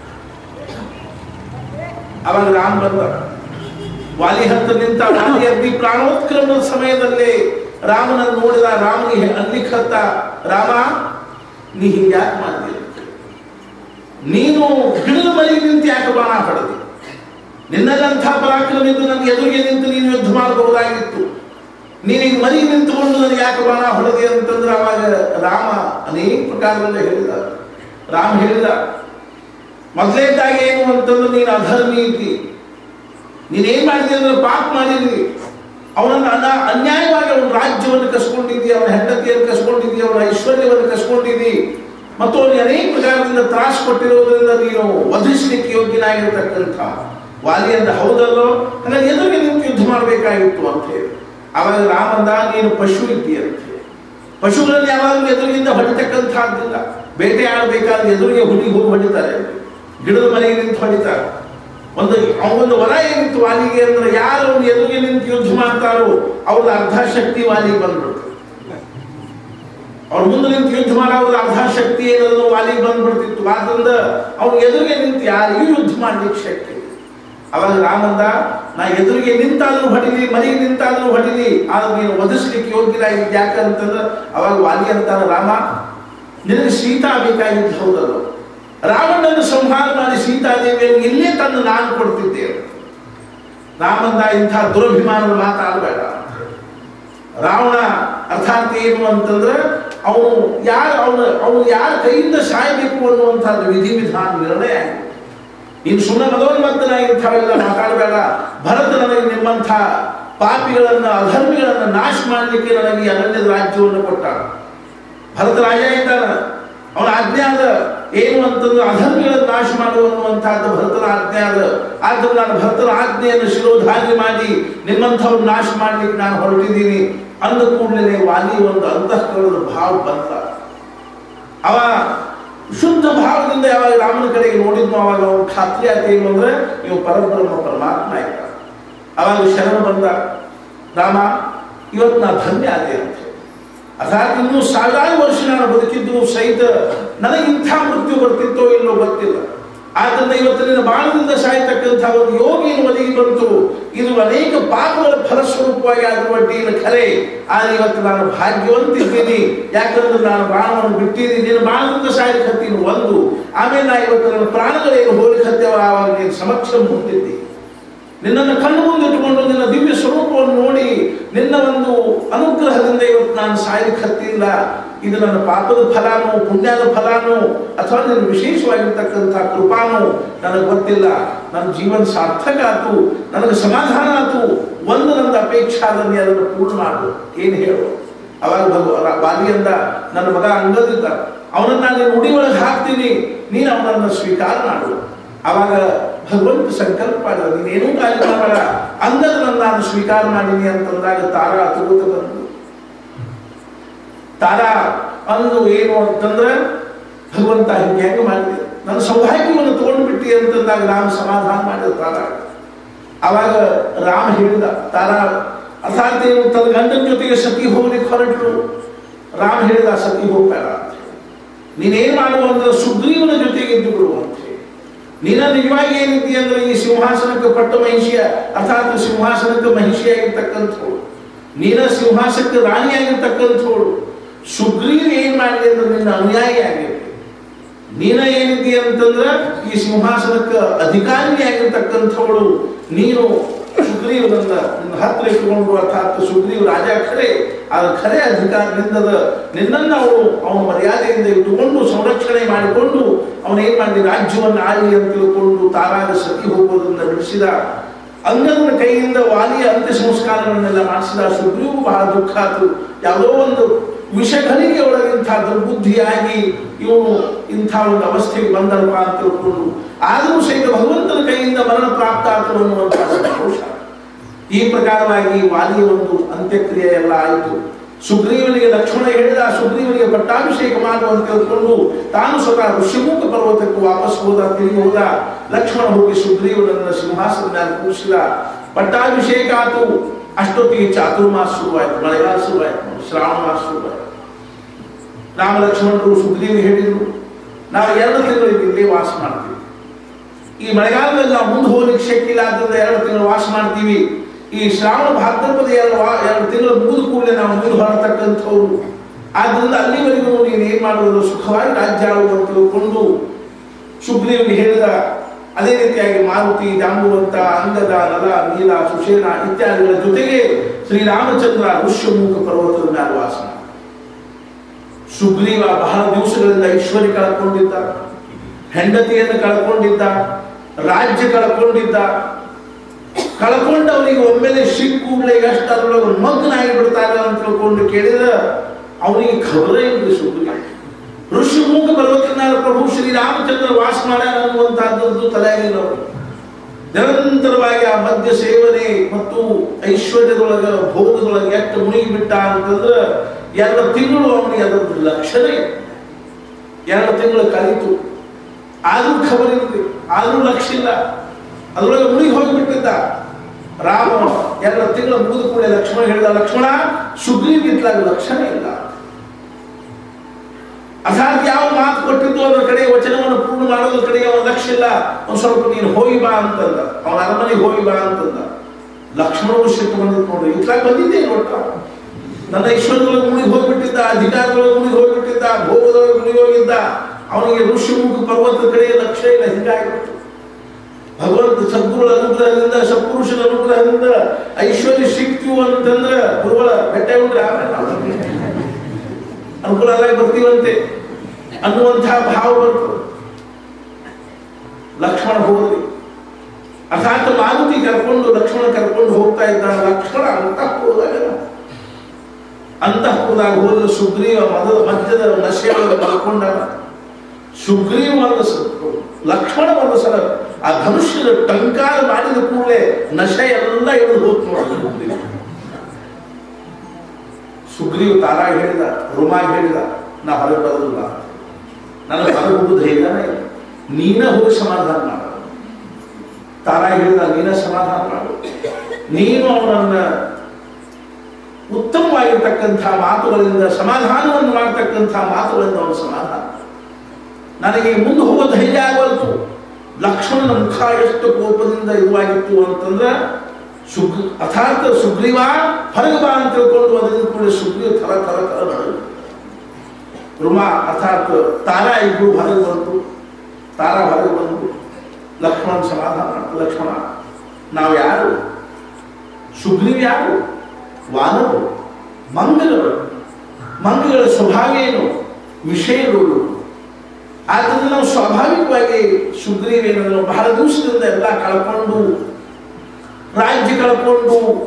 ಅವಾಗ ರಾಮ ಬಂದ ವಾಲಿ ಹತ್ತ ನಿಂತ ವಾಲಿ ಅಗ್ನಿ ಪ್ರಾಣೋತ್ಕ್ರಮದ ಸಮಯದಲ್ಲಿ ರಾಮನನ್ನು ನೋಡಿದ ರಾಮನಿಗೆ ಅನ್ಲಿಕ್ಕೆ ಹತ್ತ ರಾಮ ನೀ ಹಿಂಗ್ಯಾಕೆ ಮಾಡಿದೆ ನೀನು ಗಿಡದ ಮನೆಗೆ ನಿಂತು ಯಾಕೆ ಬಾಣ ಹೊಡೆದಿ ನಿನ್ನಲ್ಲಂಥ ಪರಾಕ್ರಮ ಇದ್ದು ನನ್ನ ಎದುರಿಗೆ ನಿಂತು ನೀನು ಯುದ್ಧ ಮಾಡಬಹುದಾಗಿತ್ತು ನೀನೀಗ ಮರಿ ನಿಂತುಕೊಂಡು ನನಗೆ ಯಾಕೆ ಬಾಣ ಹೊಡೆದಿ ಅಂತಂದ್ರೆ ಅವಾಗ ರಾಮ ಅನೇಕ ಪ್ರಕಾರದಲ್ಲಿ ಹೇಳಿದ ರಾಮ ಹೇಳಿದ ಮೊದಲೇದಾಗಿ ಏನು ಅಂತಂದ್ರೆ ನೀನು ಅಧರ್ಮಿ ಇದ್ದಿ ನೀನೇನ್ ಮಾಡಿದೆ ಅಂದ್ರೆ ಪಾಪ ಮಾಡಿದ್ವಿ ಅವನನ್ನ ಅನ ಅನ್ಯಾಯವಾಗಿ ಅವನ ರಾಜ್ಯವನ್ನು ಕಸ್ಕೊಂಡಿದ್ದಿ ಅವನ ಹೆಂಡತಿಯನ್ನು ಕಸ್ಕೊಂಡಿದ್ದಿ ಅವನ ಐಶ್ವರ್ಯವನ್ನು ಕಸ್ಕೊಂಡಿದ್ದಿ ಮತ್ತು ಅವನಿಗೆ ಅನೇಕ ಪ್ರಕಾರದಿಂದ ತ್ರಾಸ ಕೊಟ್ಟಿರುವುದರಿಂದ ನೀನು ವಧಿಸ್ಲಿಕ್ಕೆ ಯೋಗ್ಯನಾಗಿರ್ತಕ್ಕಂಥ ವಾಲಿ ಅಂದ ಹೌದಲ್ಲೋ ಹಾಗಾಗಿ ಎದುರಿಗೆ ನಿಂತು ಯುದ್ಧ ಮಾಡಬೇಕಾಗಿತ್ತು ಅಂತ ಹೇಳಿ ಅವಾಗ ರಾಮಂದ ನೀನು ಪಶು ಇದ್ದಿ ಅಂತ ಹೇಳಿ ಪಶುಗಳಲ್ಲಿ ಯಾವಾಗಲೂ ಎದುರಿಗಿಂದ ಹೊಡಿತಕ್ಕಂಥದ್ದಿಲ್ಲ ಬೇಟೆ ಆಡಬೇಕಾದ್ರೆ ಎದುರಿಗೆ ಹುಲಿ ಹೋಗಿ ಹೊಡಿತಾರೆ ಗಿಡದ ಮನೆಗೆ ನಿಂತು ಹೊಡಿತಾರೆ ಒಂದು ಅವನೊಂದು ವರ ಏನಿತ್ತು ವಾಲಿಗೆ ಅಂದ್ರೆ ಯಾರು ಅವ್ನು ಎದುರಿಗೆ ನಿಂತು ಯುದ್ಧ ಮಾಡ್ತಾರೋ ಅವ್ರ ಅರ್ಧ ಶಕ್ತಿ ವಾಲಿಗೆ ಬಂದ್ಬಿಡ್ತು ಅವ್ರ ಮುಂದೆ ನಿಂತು ಯುದ್ಧ ಮಾಡೋದ್ರ ಅರ್ಧ ಶಕ್ತಿ ಏನದು ವಾಲಿಗೆ ಬಂದ್ಬಿಡ್ತಿತ್ತು ಆದ್ರಿಂದ ಅವ್ನು ಎದುರಿಗೆ ನಿಂತು ಯಾರಿಗೂ ಯುದ್ಧ ಮಾಡ್ಲಿಕ್ಕೆ ಶಕ್ತಿ ಇಲ್ಲ. ಅವಾಗ ರಾಮಂದ ನಾ ಎದುರಿಗೆ ನಿಂತಾದ್ರೂ ಹೊಡಿಲಿ ಮನೆಗೆ ನಿಂತಾದ್ರೂ ಹೊಡಿಲಿ ಆದ್ರೆ ನೀನು ವಧಿಸ್ಲಿಕ್ಕೆ ಯೋಗ್ಯರಾಗಿದ್ದು ಯಾಕಂತಂದ್ರೆ ಅವಾಗ ವಾಲಿ ಅಂತಾನ ರಾಮ ನಿನಗೆ ಸೀತಾ ಬೇಕಾಗಿದ್ದು ಹೌದಲ್ಲ ರಾವಣನನ್ನು ಸಂಹಾರ ಮಾಡಿ ಸೀತಾದೇವಿಯನ್ನು ಇಲ್ಲೇ ತಂದು ನಾನು ಕೊಡ್ತಿದ್ದೆ ರಾಮಂದ ಇಂಥ ದುರಭಿಮಾನದ ಮಾತಾಡಬೇಡ ರಾವಣ ಅರ್ಥಾತ್ ಏನು ಅಂತಂದ್ರೆ ಅವನು ಯಾರು ಅವನು ಅವನು ಯಾರ ಕೈಯಿಂದ ಸಾಯಬೇಕು ಅನ್ನುವಂಥದ್ದು ವಿಧಿವಿಧಾನ ನಿರ್ಣಯ ಆಗಿದೆ ನೀನು ಸುಮ್ಮನೆ ಮದೋನ್ಮತ್ತನಾಗಿ ಇಂಥವೆಲ್ಲ ಮಾತಾಡಬೇಡ ಭರತ ನನಗೆ ನಿಮ್ಮಂಥ ಪಾಪಿಗಳನ್ನ ಅಧರ್ಮಿಗಳನ್ನ ನಾಶ ಮಾಡಲಿಕ್ಕೆ ನನಗೆ ಈ ಅರಣ್ಯದ ರಾಜ್ಯವನ್ನು ಕೊಟ್ಟ ಭರತ ರಾಜ ಇದ್ದಾನ ಅವನ ಆಜ್ಞೆ ಅದ ಏನು ಅಂತಂದ್ರೆ ಅಧರ್ಮಿಗಳನ್ನು ನಾಶ ಮಾಡುವ ಅನ್ನುವಂಥದ್ದು ಭರತನ ಆಜ್ಞೆ ಅದ ಆದ್ರೆ ನಾನು ಭರತನ ಆಜ್ಞೆಯನ್ನು ಶಿರೋಧಾರ್ಯ ಮಾಡಿ ನಿಮ್ಮಂಥವ್ರು ನಾಶ ಮಾಡ್ಲಿಕ್ಕೆ ನಾನು ಹೊರಟಿದ್ದೀನಿ ಅಂದ ಕೂಡಲೇ ವಾಲಿ ಒಂದು ಅಂತಃಕರಣದ ಭಾವ ಬಂತ ಅವ ಶುದ್ಧ ಭಾವದಿಂದ ಯಾವಾಗ ರಾಮನ ಕಡೆಗೆ ನೋಡಿದ್ನು ಅವಾಗ ಅವನು ಖಾತ್ರಿ ಆಯ್ತು ಏನು ಅಂದ್ರೆ ಇವು ಪರಬ್ರಹ್ಮ ಪರಮಾತ್ಮ ಆಯ್ತ ಅವಾಗ ಶರಣ ಬಂದ ರಾಮ ಇವತ್ತು ನಾ ಧನ್ಯ ಆದೆ ಅಂತ ಹೇಳಿ. ಅರ್ಥಾತ್ ಇನ್ನೂ ಸಾವಿರಾರು ವರ್ಷ ನಾನು ಬದುಕಿದ್ರು ಸಹಿತ ನನಗೆ ಇಂಥ ಮೃತ್ಯು ಬರ್ತಿತ್ತೋ ಇಲ್ಲೋ ಗೊತ್ತಿಲ್ಲ ಆದ್ರಿಂದ ಇವತ್ತು ನಿನ್ನ ಬಾಣದಿಂದ ಸಾಯ್ತಕ್ಕಂಥ ಒಂದು ಯೋಗಿಯನ್ನು ಒದಗಿ ಬಂತು ಇದು ಅನೇಕ ಪಾಪಗಳ ಫಲಸ್ವರೂಪವಾಗಿ ಆಗುವ ಡೀಲ್ ಖರೆ ಆದ್ರೆ ಇವತ್ತು ನಾನು ಭಾಗ್ಯವಂತಿದ್ದೀನಿ ಯಾಕಂದ್ರೆ ನಾನು ಬಾಣವನ್ನು ಬಿಟ್ಟಿದ್ದೀನಿ ನಿನ್ನ ಬಾಣದಿಂದ ಸಾಯ್ಲಿಕ್ಕೆ ಒಂದು ಆಮೇಲೆ ನಾ ಇವತ್ತು ನನ್ನ ಪ್ರಾಣಗಳೇನು ಹೋಲಿಕ್ಕೆ ಹತ್ತೇವ ಆವಾಗ ನೀನು ಸಮಕ್ಷ ಮುಂದಿದ್ದಿ ನಿನ್ನನ್ನು ಕಣ್ಣು ಮುಂದೆ ಇಟ್ಟುಕೊಂಡು ನಿನ್ನ ದಿವ್ಯ ಸ್ವರೂಪವನ್ನು ನೋಡಿ ನಿನ್ನ ಒಂದು ಅನುಗ್ರಹದಿಂದ ಇವತ್ತು ನಾನು ಸಾಯಲಿಕ್ಕೆ ಹತ್ತಿಲ್ಲ ಇದು ನನ್ನ ಪಾಪದ ಫಲಾನೋ ಪುಣ್ಯದ ಫಲಾನೋ ಅಥವಾ ನಿನ್ನ ವಿಶೇಷವಾಗಿರ್ತಕ್ಕಂಥ ಕೃಪಾನೋ ನನಗೆ ಗೊತ್ತಿಲ್ಲ ನನ್ನ ಜೀವನ ಸಾರ್ಥಕ ಆತು ನನಗೆ ಸಮಾಧಾನ ಆತು ಒಂದು ನನ್ನ ಅಪೇಕ್ಷೆ ಆದಲ್ಲಿ ಅದನ್ನು ಪೂರ್ಣ ಮಾಡು ಏನು ಹೇಳು ಅವಾಗ ಭಗವ ವಾಲಿ ಅಂದ ನನ್ನ ಮಗ ಅಂಗದಿದ್ದ ಅವನನ್ನ ನಾನು ಉಡಿ ಒಳಗೆ ಹಾಕ್ತೀನಿ ನೀನು ಅವನನ್ನು ಸ್ವೀಕಾರ ಮಾಡು ಅವಾಗ ಭಗವಂತ ಸಂಕಲ್ಪ ಮಾಡಿದ ನೀನೇನೂ ಕಾಳಜಿ ಮಾಡಬೇಡ ಅಂಗದನ್ನ ನಾನು ಸ್ವೀಕಾರ ಮಾಡೀನಿ ಅಂತಂದಾಗ ತಾರ ಅತುಗುತ ಬಂದು ತಾರ ಅಂದು ಏನು ಅಂತಂದ್ರೆ ಭಗವಂತ ಹಿಂಗೆ ಹೆಂಗೆ ಮಾಡಿದೆ ನನ್ನ ಸೌಭಾಗ್ಯವನ್ನು ತಗೊಂಡು ಬಿಟ್ಟಿ ಅಂತಂದಾಗ ರಾಮ ಸಮಾಧಾನ ಮಾಡಿದ ತಾರ ಅವಾಗ ರಾಮ ಹೇಳಿದ ತಾರ ಅರ್ಥಾತ್ ಏನು ತನ್ನ ಗಂಡನ ಜೊತೆಗೆ ಸತಿ ಹೋಗ್ಲಿಕ್ಕೆ ಹೊರಟರು ರಾಮ ಹೇಳಿದ ಸತಿ ಹೋಗ್ಬೇಡ ಅಂತ ಹೇಳಿ. ನೀನೇನ್ ಮಾಡುವ ಅಂದ್ರೆ ಸುಗ್ರೀವನ ಜೊತೆಗೆ ಇದ್ದು ಬಿಡು ಅಂತ ಹೇಳಿ. ನೀನ ನಿಜವಾಗಿ ಏನಿದ್ದೀಯ ಅಂದ್ರೆ ಈ ಸಿಂಹಾಸನಕ್ಕೆ ಪಟ್ಟ ಮಹಿಷಿಯ ಅರ್ಥಾತ್ ಸಿಂಹಾಸನಕ್ಕೆ ಮಹಿಷಿಯಾಗಿರ್ತಕ್ಕಂಥವಳು ನೀನ ಸಿಂಹಾಸನಕ್ಕೆ ರಾಣಿಯಾಗಿರ್ತಕ್ಕಂಥವಳು ಸುಗ್ರೀವ್ ಏನ್ ಮಾಡಿದೆ ಅಂದ್ರೆ ನಿನ್ನ ಅನುಯಾಯಿ ಆಗಿರ್ಬೇಕು ನೀನ ಏನಿದ್ದೀಯ ಅಂತಂದ್ರ ಈ ಸಿಂಹಾಸನಕ್ಕೆ ಅಧಿಕಾರಿಯಾಗಿರ್ತಕ್ಕಂಥವಳು ನೀನು ಸುಗ್ರೀವನನ್ನ ನಿನ್ನ ಹತ್ರ ಇಟ್ಟುಕೊಂಡು ಅರ್ಥಾತ್ ಸುಗ್ರೀವ್ ರಾಜ ಖರೆ ಆ ಖರೆ ಅಧಿಕಾರದಿಂದದ ನಿನ್ನನ್ನು ಅವನು ಅವನ ಮರ್ಯಾದೆಯಿಂದ ಇಟ್ಟುಕೊಂಡು ಸಂರಕ್ಷಣೆ ಮಾಡಿಕೊಂಡು ಅವನು ಏನ್ ಮಾಡಿ ರಾಜ್ಯವನ್ನು ಆಳಿ ಅಂತ ತಿಳ್ಕೊಂಡು ತಾರಾಗ ಸತಿ ಹೋಗೋದನ್ನ ಬಿಡಿಸಿದ ಅಂಗದನ ಕೈಯಿಂದ ವಾಲಿಯ ಅಂತ್ಯ ಸಂಸ್ಕಾರಗಳನ್ನೆಲ್ಲ ಮಾಡಿಸಿದ ಸುಗ್ರೀವು ಬಹಳ ದುಃಖ ಆತು ಯಾವುದೋ ಒಂದು ವಿಷಘನಿಗೆ ಒಳಗಿಂಥ ದುರ್ಬುದ್ಧಿಯಾಗಿ ಇವನು ಇಂಥ ಒಂದು ಅವಸ್ಥೆಗೆ ಬಂದಲ್ಪ ಅಂತ ತಿಳ್ಕೊಂಡು ಆದರೂ ಸಹಿತ ಭಗವಂತನ ಕೈಯಿಂದ ಮರಣ ಪ್ರಾಪ್ತ ಆತು ಅನ್ನುವಂತಹ ಸಂತೋಷ ಈ ಪ್ರಕಾರವಾಗಿ ವಾಲಿಯ ಒಂದು ಅಂತ್ಯಕ್ರಿಯೆ ಎಲ್ಲ ಆಯಿತು ಸುಗ್ರೀವನಿಗೆ ಲಕ್ಷ್ಮಣ ಹೇಳಿದ ಸುಗ್ರೀವನಿಗೆ ಪಟ್ಟಾಭಿಷೇಕ ಮಾಡು ಅಂತ ತಿಳ್ಕೊಂಡು ತಾನು ಸ್ವತಃ ಋಷಿಮುಖ ಪರ್ವತಕ್ಕೆ ವಾಪಸ್ ಹೋದ ತಿರುಗಿ ಹೋದ ಲಕ್ಷ್ಮಣ ಹೋಗಿ ಸುಗ್ರೀವನನ್ನ ಸಿಂಹಾಸನ ಮೇಲೆ ಕೂರಿಸಿದ ಪಟ್ಟಾಭಿಷೇಕ ಆತು ಅಷ್ಟೊತ್ತಿಗೆ ಚಾತುರ್ಮಾಸ ಶುರುವಾಯ್ತು ಮಳೆಗಾಲ ಶುರುವಾಯ್ತು ಶ್ರಾವಣ ಮಾಸ ಶುರುವಾಯ್ತು ರಾಮ ಲಕ್ಷ್ಮಣರು ಸುಗ್ರೀವಿ ಹೇಳಿದ್ರು ನಾವು ಎರಡು ತಿಂಗಳು ಇಲ್ಲಿ ವಾಸ ಮಾಡ್ತೀವಿ ಈ ಮಳೆಗಾಲದಲ್ಲಿ ನಾವು ಮುಂದೆ ಹೋಗ್ಲಿಕ್ಕೆ ಶಕ್ತಿ ಇಲ್ಲ ಅಂತಂದ್ರೆ ಎರಡು ತಿಂಗಳು ವಾಸ ಮಾಡ್ತೀವಿ ಈ ಶ್ರಾವಣ ಭಾದ್ರಪದ ಎರಡು ವಾ ಎರಡು ತಿಂಗಳು ಮುಗಿದ ಕೂಡಲೇ ನಾವು ಮುಂದೆ ಹೊರತಕ್ಕಂಥವ್ರು ಆದ್ರಿಂದ ಅಲ್ಲಿವರೆಗೂ ನೀನು ಏನ್ ಮಾಡುವುದು ಸುಖವಾಗಿ ರಾಜ್ಯ ಆಳುವುದು ಅಂತ ತಿಳ್ಕೊಂಡು ಸುಗ್ರೀವನಿಗೆ ಹೇಳಿದ ಅದೇ ರೀತಿಯಾಗಿ ಮಾರುತಿ ಜಾಂಬುವಂತ ಅಂಗದ ನಲ ನೀಲ ಸುಷೇನ ಇತ್ಯಾದಿಗಳ ಜೊತೆಗೆ ಶ್ರೀರಾಮಚಂದ್ರ ಋಷ್ಯಮುಖ ಪರ್ವತದ ಮೇಲೆ ವಾಸ ಮಾಡಿದ. ಸುಗ್ರೀವ ಬಹಳ ದಿವಸಗಳಿಂದ ಐಶ್ವರ್ಯ ಕಳ್ಕೊಂಡಿದ್ದ ಹೆಂಡತಿಯನ್ನು ಕಳ್ಕೊಂಡಿದ್ದ ರಾಜ್ಯ ಕಳ್ಕೊಂಡಿದ್ದ ಕಳ್ಕೊಂಡವನಿಗೆ ಒಮ್ಮೆಲೆ ಸಿಕ್ಕೂಗ್ಲೆ ಎಷ್ಟು ಅದರೊಳಗೆ ಮಗ್ನಾಗಿ ಬಿಡ್ತಾರೆ ಅಂತ ತಿಳ್ಕೊಂಡು ಕೇಳಿದ ಅವನಿಗೆ ಖಬರೇ ಇಲ್ಲ ಸುಗ್ರೀವ ಋಷಿಮುಖ ಪರ್ವತನ ಪ್ರಭು ಶ್ರೀರಾಮಚಂದ್ರ ವಾಸ ಮಾಡ್ಯಾರ ಅನ್ನುವಂತಹದ್ದು ತಲೆಯಾಗಿಲ್ಲ ಅವರಿಗೆ ನಿರಂತರವಾಗಿ ಆ ಮದ್ಯ ಸೇವನೆ ಮತ್ತು ಐಶ್ವರ್ಯದೊಳಗ ಭೋಗದೊಳಗೆ ಎಷ್ಟು ಮುಳುಗಿ ಬಿಟ್ಟ ಅಂತಂದ್ರೆ ಎರಡು ತಿಂಗಳು ಅವನಿಗೆ ಅದರದ್ದು ಲಕ್ಷಣ ಇಲ್ಲ. ಎರಡು ತಿಂಗಳು ಕಳೀತು ಆದ್ರೂ ಖಬರ್ ಇರುತ್ತೆ ಆದ್ರೂ ಲಕ್ಷ್ಯ ಇಲ್ಲ ಅದ್ರೊಳಗೆ ಮುಳುಗಿ ಹೋಗಿಬಿಟ್ಟಿದ್ದ ರಾಮ ಎರಡು ತಿಂಗಳು ಮುಗಿದ ಕೂಡಲೇ ಲಕ್ಷ್ಮಣ ಹೇಳಿದ ಲಕ್ಷ್ಮಣ ಸುಗ್ರೀವ್ ಇತ್ಲಾಗ ಲಕ್ಷಣ ಇಲ್ಲ ಅರ್ಥಾತ್ ಯಾವ ಮಾತು ಕೊಟ್ಟಿದ್ದು ಅದರ ಕಡೆ ವಚನವನ್ನು ಪೂರ್ಣ ಮಾಡೋದ್ರ ಕಡೆಗೆ ಅವನ ಲಕ್ಷ್ಯ ಇಲ್ಲ ಒಂದ್ ಸ್ವಲ್ಪ ನೀನು ಹೋಗಿ ಬಾ ಅಂತಂದ ಅವನ ಅರಮನೆಗೆ ಹೋಗಿ ಬಾ ಅಂತಂದ ಲಕ್ಷ್ಮಣ ಸಿಟ್ಟು ಬಂದಿತ್ತು ನೋಡ್ರಿ ಇತ್ಲಾಗ ಬಂದಿದ್ದೆ ಒಟ್ಟ ನನ್ನ ಐಶ್ವರ್ಯದೊಳಗೆ ಮುಳುಗಿ ಹೋಗ್ಬಿಟ್ಟಿದ್ದ ಅಧಿಕಾರದೊಳಗೆ ಮುಳುಗಿ ಹೋಗ್ಬಿಟ್ಟಿದ್ದ ಭೋಗದೊಳಗೆ ಮುಳುಗಿ ಹೋಗಿದ್ದ ಅವನಿಗೆ ಋಷಿಮುಖ ಪರ್ವತದ ಕಡೆ ಲಕ್ಷ್ಯ ಇಲ್ಲ ಹಿಂಗಾಗಿಬಿಟ್ಟು ಭಗವಂತ ಸದ್ಗುರುಗಳ ಅನುಗ್ರಹದಿಂದ ಸತ್ಪುರುಷನ ಅನುಗ್ರಹದಿಂದ ಐಶ್ವರ್ಯ ಸಿಕ್ತೀವಿ ಅಂತಂದ್ರೆ ಗುರುಗಳ ಬೆಟ್ಟ ಉಂಟ್ರೆ ಆಮೇಲೆ ನಾವು ಅನುಕೂಲ ಆದಾಗ ಬರ್ತೀವಂತೆ ಅನ್ನುವಂತಹ ಭಾವ ಬರ್ತದೆ ಲಕ್ಷ್ಮಣ ಹೋದ್ರಿ ಅರ್ಥಾತ್ ಮಾರುತಿ ಕರ್ಕೊಂಡು ಲಕ್ಷ್ಮಣ ಕರ್ಕೊಂಡು ಹೋಗ್ತಾ ಇದ್ದ ಲಕ್ಷ್ಮಣ ಅಂತ ಹೋದಾಗ ಅಂತಃಪುರದಾಗ ಹೋದ್ರೆ ಸುಗ್ರೀವ ಮದ ಮಧ್ಯದ ನಶೆಯೊಳಗೆ ಮಲ್ಕೊಂಡಾಗ ಸುಗ್ರೀವ ಒಂದು ಸ- ಲಕ್ಷ್ಮಣ ಒಂದು ಸಲ ಆ ಧನುಷ್ಯದ ಟಂಕಾರ ಮಾಡಿದ ಕೂಡಲೇ ನಶೆ ಎಲ್ಲ ಇಳಿದು ಹೋಗ್ತು ನೋಡಿ ಸುಗ್ರೀವ ತಾರಾಗ ಹೇಳಿದ ರುಮಾಗ್ ಹೇಳಿದ ನಾ ಹೊರಗೆ ಬರೋದಿಲ್ಲ ನನಗೆ ಹೊರಗೆ ಹೋಗುದು ಧೈರ್ಯನೇ ಇಲ್ಲ ನೀನ ಹೋಗಿ ಸಮಾಧಾನ ಮಾಡು ತಾರಾಗ ಹೇಳಿದ ನೀನ ಸಮಾಧಾನ ಮಾಡು ನೀನು ಅವನನ್ನ ಉತ್ತಮವಾಗಿರ್ತಕ್ಕಂಥ ಮಾತುಗಳಿಂದ ಸಮಾಧಾನವನ್ನು ಮಾಡತಕ್ಕಂಥ ಮಾತುಗಳಿಂದ ಅವನು ಸಮಾಧಾನ ನನಗೆ ಮುಂದೆ ಹೋಗೋ ಧೈರ್ಯ ಆಗವಲ್ತು ಲಕ್ಷ್ಮಣನ ಮುಖ ಎಷ್ಟು ಕೋಪದಿಂದ ಇರುವಾಗಿತ್ತು ಅಂತಂದ್ರೆ ಸುಗ್ ಅರ್ಥಾತ್ ಸುಗ್ರೀವ ಹೊರಗೆ ಬಾ ಅಂತ ತಿಳ್ಕೊಂಡು ಅದರಿಂದ ಕೂಡ ಸುಗ್ರೀವ ಥರ ಥರ ಥರ ನಡೆದು ರುಮಾ ಅರ್ಥಾತ್ ತಾರಾ ಇಬ್ರು ಹೊರಗೆ ಬಂತು ತಾರಾ ಹೊರಗೆ ಬಂದು ಲಕ್ಷ್ಮಣ ಸಮಾಧಾನ ಮಾಡ್ತು. ಲಕ್ಷ್ಮಣ ನಾವು ಯಾರು ಸುಗ್ರೀವ್ ಯಾರು ವಾನರು ಮಂಗಗಳು ಮಂಗಗಳ ಸ್ವಭಾವ ಏನು ವಿಷಯಗಳು ಆದ್ದರಿಂದ ನಾವು ಸ್ವಾಭಾವಿಕವಾಗಿ ಸುಗ್ರೀವೇನನ್ನು ಬಹಳ ದಿವಸದಿಂದ ಎಲ್ಲ ಕಳ್ಕೊಂಡು ರಾಜ್ಯ ಕಳ್ಕೊಂಡು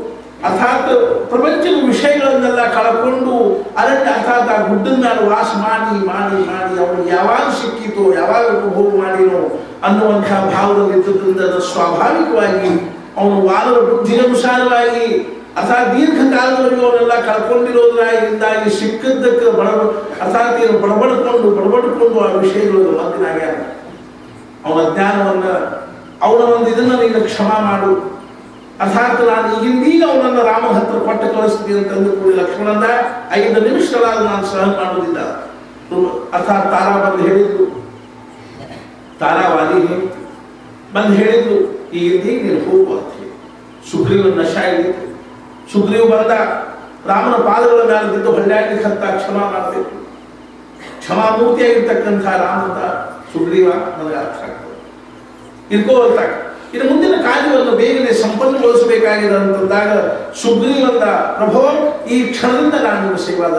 ಅರ್ಥಾತ್ ಪ್ರಪಂಚದ ವಿಷಯಗಳನ್ನೆಲ್ಲ ಕಳ್ಕೊಂಡು ಅರಣ್ಯ ಅರ್ಥಾತ್ ಆ ಗುಡ್ಡದ ಮೇಲೆ ವಾಸ ಮಾಡಿ ಮಾಡಿ ಮಾಡಿ ಅವನು ಯಾವಾಗ ಸಿಕ್ಕಿತೋ ಯಾವಾಗ ಉಪಭೋಗ ಮಾಡಿನೋ ಅನ್ನುವಂಥ ಭಾವದಲ್ಲಿ ಇದ್ದದ್ರಿಂದ ಅದು ಸ್ವಾಭಾವಿಕವಾಗಿ ಅವನು ವಾದದ ಬುದ್ಧಿಗನುಸಾರವಾಗಿ ಅರ್ಥಾತ್ ದೀರ್ಘಕಾಲದವರೆಗೂ ಅವರೆಲ್ಲ ಕಳ್ಕೊಂಡಿರೋದ್ರಿಂದಾಗಿ ಸಿಕ್ಕದ್ದಕ್ಕೆ ಬಡ ಅರ್ಥಾತ್ ಏನು ಬಡಬಡ್ಕೊಂಡು ಬಡಬಡ್ಕೊಂಡು ಆ ವಿಷಯಗಳು ಮಗ್ನಾಗ್ಯಾನ ಅವನ ಜ್ಞಾನವನ್ನ ಅವನ ಒಂದು ಇದನ್ನ ನೀನು ಕ್ಷಮ ಮಾಡು ಅರ್ಥಾತ್ ನಾನು ಈಗಿಂದೀಗ ಅವನನ್ನ ರಾಮ ಹತ್ರ ಕೊಟ್ಟು ಕಳಿಸ್ತೀನಿ ಅಂತಂದು ಕೂಡಿ ಲಕ್ಷ್ಮಣಂದ ಐದು ನಿಮಿಷಗಳಾದ ನಾನು ಸಹನ ಮಾಡುವುದಿಲ್ಲ ಅರ್ಥಾತ್ ತಾರಾ ಬಂದು ಹೇಳಿದ್ರು ತಾರಾವಾಲಿ ಹೇಳಿದ್ರು ಬಂದು ಹೇಳಿದ್ರು ಈಗಿಂದೀಗ ನೀನು ಹೋಗು ಅಂತ ಹೇಳಿ ಸುಗ್ರೀವನ ನಶ ಹಿಡಿತು ಸುಗ್ರೀವ ಬಂದ ರಾಮನ ಪಾದಗಳ ಮೇಲೆ ಬಿದ್ದು ಹೊಳ್ಳ್ಯಾಡ್ಲಿಕ್ಕೆ ಅಂತ ಕ್ಷಮ ಮಾಡಬೇಕು ಕ್ಷಮಾಮೂರ್ತಿಯಾಗಿರ್ತಕ್ಕಂಥ ರಾಮನ ಸುಗ್ರೀವ ನನಗೆ ಅರ್ಥ ಆಗ್ತದೆ ಇರ್ಕೋಲ್ತಾಗ ಇನ್ನು ಮುಂದಿನ ಕಾರ್ಯವನ್ನು ಬೇಗನೆ ಸಂಪನ್ನಗೊಳಿಸಬೇಕಾಗಿದೆ ಅಂತಂದಾಗ ಸುಗ್ರೀವಂದ ಪ್ರಭೋ ಈ ಕ್ಷಣದಿಂದ ನಾನು ನಿಮ್ಮ ಸೇವಾದ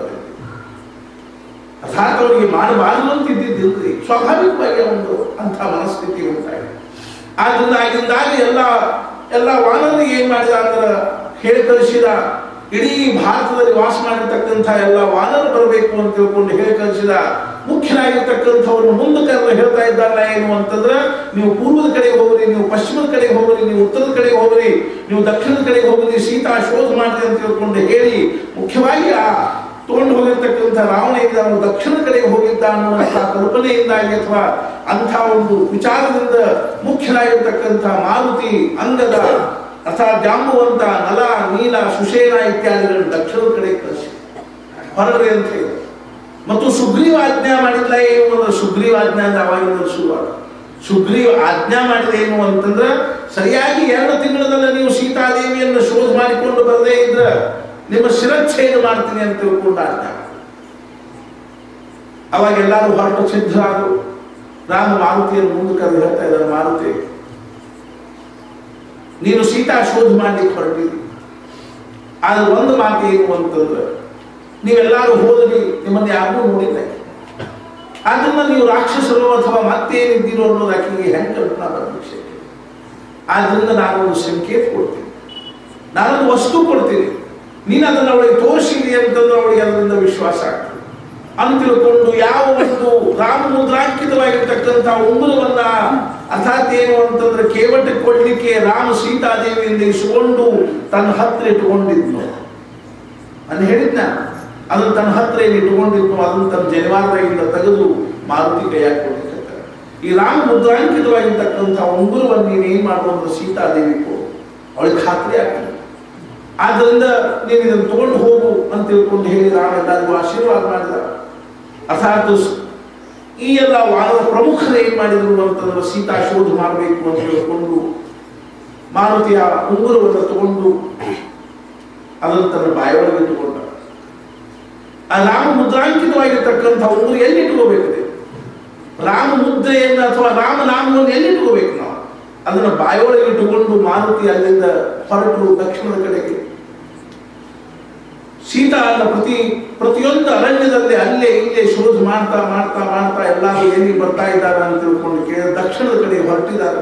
ಅರ್ಥಾತ್ ಅವರಿಗೆ ಮಾಡಬಾರದು ಅಂತ ಇದ್ದಿದ್ದಿಲ್ರಿ ಸ್ವಾಭಾವಿಕವಾಗಿ ಒಂದು ಅಂಥ ಮನಸ್ಥಿತಿ ಉಂಟಾಗಿದೆ ಆದ್ರಿಂದ ಆಗಿಂದಾಗ ಎಲ್ಲ ಎಲ್ಲ ವಾನರಿಗೆ ಏನ್ ಮಾಡಿದ ಅಂದ್ರೆ ಹೇಳಿ ಕಳಿಸಿದ ಇಡೀ ಭಾರತದಲ್ಲಿ ವಾಸ ಮಾಡಿರ್ತಕ್ಕಂಥ ಎಲ್ಲ ವಾನರು ಬರಬೇಕು ಅಂತ ತಿಳ್ಕೊಂಡು ಹೇಳಿ ಕಳಿಸಿದ ಮುಖ್ಯನಾಗಿರ್ತಕ್ಕಂಥವ್ರನ್ನ ಮುಂದೆ ಕರೆದು ಹೇಳ್ತಾ ಇದ್ದಾರಲ್ಲ ಏನು ಅಂತಂದ್ರೆ ನೀವು ಪೂರ್ವದ ಕಡೆಗೆ ಹೋಗ್ರಿ ನೀವು ಪಶ್ಚಿಮದ ಕಡೆಗೆ ಹೋಗ್ರಿ ನೀವು ಉತ್ತರದ ಕಡೆಗೆ ಹೋಗ್ರಿ ನೀವು ದಕ್ಷಿಣದ ಕಡೆಗೆ ಹೋಗ್ರಿ ಸೀತಾ ಶೋಧ ಮಾಡ್ರಿ ಅಂತ ತಿಳ್ಕೊಂಡು ಹೇಳಿ ಮುಖ್ಯವಾಗಿ ಆ ತಗೊಂಡು ಹೋಗಿರ್ತಕ್ಕಂಥ ರಾವಣದಿಂದ ಅವನು ದಕ್ಷಿಣ ಕಡೆಗೆ ಹೋಗಿದ್ದ ಅನ್ನುವಂಥ ಕಲ್ಪನೆಯಿಂದಾಗಿ ಅಥವಾ ಅಂಥ ಒಂದು ವಿಚಾರದಿಂದ ಮುಖ್ಯನಾಗಿರ್ತಕ್ಕಂಥ ಮಾರುತಿ ಅಂಗದ ಅರ್ಥಾತ್ ಜಾಂಬುವಂತ ನಲ ನೀಲ ಸುಷೇನ ಇತ್ಯಾದಿಗಳನ್ನು ದಕ್ಷಿಣದ ಕಡೆ ಕಳಿಸಿ ಹೊರಡ್ರಿ ಅಂತ ಹೇಳಿ ಮತ್ತು ಸುಗ್ರೀವ ಆಜ್ಞಾ ಮಾಡಿಲ್ಲ ಏನು ಅಂದ್ರೆ ಸುಗ್ರೀವ ಆಜ್ಞಾ ಅಂದ್ರೆ ಅವಾಗಿಂದ ಶುರುವಾದ ಸುಗ್ರೀವ ಆಜ್ಞಾ ಮಾಡಿದ ಏನು ಅಂತಂದ್ರೆ ಸರಿಯಾಗಿ ಎರಡು ತಿಂಗಳದಲ್ಲ ನೀವು ಸೀತಾದೇವಿಯನ್ನು ಶೋಧ ಮಾಡಿಕೊಂಡು ಬರದೇ ಇದ್ರೆ ನಿಮ್ಮ ಶಿರಚ್ಛೇದ ಮಾಡ್ತೀನಿ ಅಂತ ತಿಳ್ಕೊಂಡು ಆಜ್ಞಾ ಮಾಡಿದ. ಅವಾಗ ಎಲ್ಲರೂ ಹೊರಟು ಸಿದ್ಧರಾದರು ರಾಮ ಮಾರುತಿಯನ್ನು ಮುಂದೆ ಕರೆದು ಹೇಳ್ತಾ ಇದ್ದಾರೆ ಮಾರುತಿ ನೀನು ಸೀತಾ ಶೋಧ ಮಾಡ್ಲಿಕ್ಕೆ ಹೊರಟಿರಿ ಆದ್ರೆ ಒಂದು ಮಾತು ಏನು ಅಂತಂದ್ರೆ ನೀವೆಲ್ಲರೂ ಹೋದ್ರಿ ನಿಮ್ಮನ್ನು ಯಾರೂ ನೋಡಿಲ್ಲ ಆದ್ರಿಂದ ನೀವು ರಾಕ್ಷಸರು ಅಥವಾ ಮತ್ತೇನಿದ್ದೀರೋ ಅನ್ನೋದು ಆಕೆಗೆ ಹೆಂಗೆ ಕಲ್ಪನಾ ಬರಬೇಕು ಆದ್ರಿಂದ ನಾನು ಒಂದು ಸಂಕೇತ ಕೊಡ್ತೀನಿ ನಾನೊಂದು ವಸ್ತು ಕೊಡ್ತೀನಿ ನೀನು ಅದನ್ನು ಅವಳಿಗೆ ತೋರಿಸಿದಿ ಅಂತಂದ್ರೆ ಅವಳಿಗೆ ಅದರಿಂದ ವಿಶ್ವಾಸ ಆಗ್ತದೆ ಅಂತ ತಿಳ್ಕೊಂಡು ಯಾವ ಒಂದು ರಾಮ ಮುದ್ರಾಂಕಿತವಾಗಿರ್ತಕ್ಕಂಥ ಉಂಗುರವನ್ನ ಅರ್ಥಾತ್ ಏನು ಅಂತಂದ್ರೆ ಕೇವಟ ಕೊಡ್ಲಿಕ್ಕೆ ರಾಮ ಸೀತಾದೇವಿಯಿಂದ ಇಸ್ಕೊಂಡು ತನ್ನ ಹತ್ರ ಇಟ್ಕೊಂಡಿದ್ನು ಅಂತ ಹೇಳಿದ್ನ ಅದನ್ನು ತನ್ನ ಹತ್ರ ಏನು ಇಟ್ಕೊಂಡಿದ್ನು ಅದನ್ನು ತನ್ನ ಜನಿವಾರದಿಂದ ತೆಗೆದು ಮಾರುತಿ ಕೈಯಾಗಿ ಕೊಡ್ಲಿಕ್ಕೆ ಈ ರಾಮ ಮುದ್ರಾಂಕಿತವಾಗಿರ್ತಕ್ಕಂಥ ಉಂಗುರವನ್ನು ನೀನು ಏನ್ ಮಾಡುವಂತ ಸೀತಾದೇವಿ ಕೊಡು ಅವಳಿಗೆ ಖಾತ್ರಿ ಆಗ್ತದೆ ಆದ್ದರಿಂದ ನೀನು ಇದನ್ನು ತಗೊಂಡು ಹೋಗು ಅಂತ ತಿಳ್ಕೊಂಡು ಹೇಳಿ ರಾಮ ಎಲ್ಲರಿಗೂ ಆಶೀರ್ವಾದ ಮಾಡಿದ ಅರ್ಥಾತ್ ಈ ಎಲ್ಲ ವಾರದ ಪ್ರಮುಖರು ಏನ್ ಮಾಡಿದ್ರು ಅಂತಂದ್ರೆ ಸೀತಾ ಶೋಧ ಮಾಡಬೇಕು ಅಂತ ಹೇಳ್ಕೊಂಡು ಮಾರುತಿಯ ಉಂಗುರವನ್ನು ತಗೊಂಡು ಅದನ್ನು ತನ್ನ ಬಾಯೊಳಗೆ ಇಟ್ಟುಕೊಂಡ ಆ ರಾಮ ಮುದ್ರಾಂಕಿತವಾಗಿರ್ತಕ್ಕಂಥ ಉಂಗುರ ಎಲ್ಲಿ ಇಟ್ಕೋಬೇಕದೆ ರಾಮ ಮುದ್ರೆಯನ್ನು ಅಥವಾ ರಾಮ ನಾಮವನ್ನು ಎಲ್ಲಿ ಇಟ್ಕೋಬೇಕು ನಾವು ಅದನ್ನ ಬಾಯೊಳಗೆ ಇಟ್ಟುಕೊಂಡು ಮಾರುತಿ ಅಲ್ಲಿಂದ ಹೊರಟು ದಕ್ಷಿಣದ ಕಡೆಗೆ ಸೀತಾ ಅಲ್ಲ ಪ್ರತಿ ಪ್ರತಿಯೊಂದು ಅರಣ್ಯದಲ್ಲಿ ಅಲ್ಲೇ ಇಲ್ಲೇ ಶೋಧ ಮಾಡ್ತಾ ಮಾಡ್ತಾ ಮಾಡ್ತಾ ಎಲ್ಲರೂ ಎಲ್ಲಿ ಬರ್ತಾ ಇದ್ದಾರೆ ಅಂತ ತಿಳ್ಕೊಂಡು ಕೇಳಿ ದಕ್ಷಿಣದ ಕಡೆ ಹೊರಟಿದ್ದಾರೆ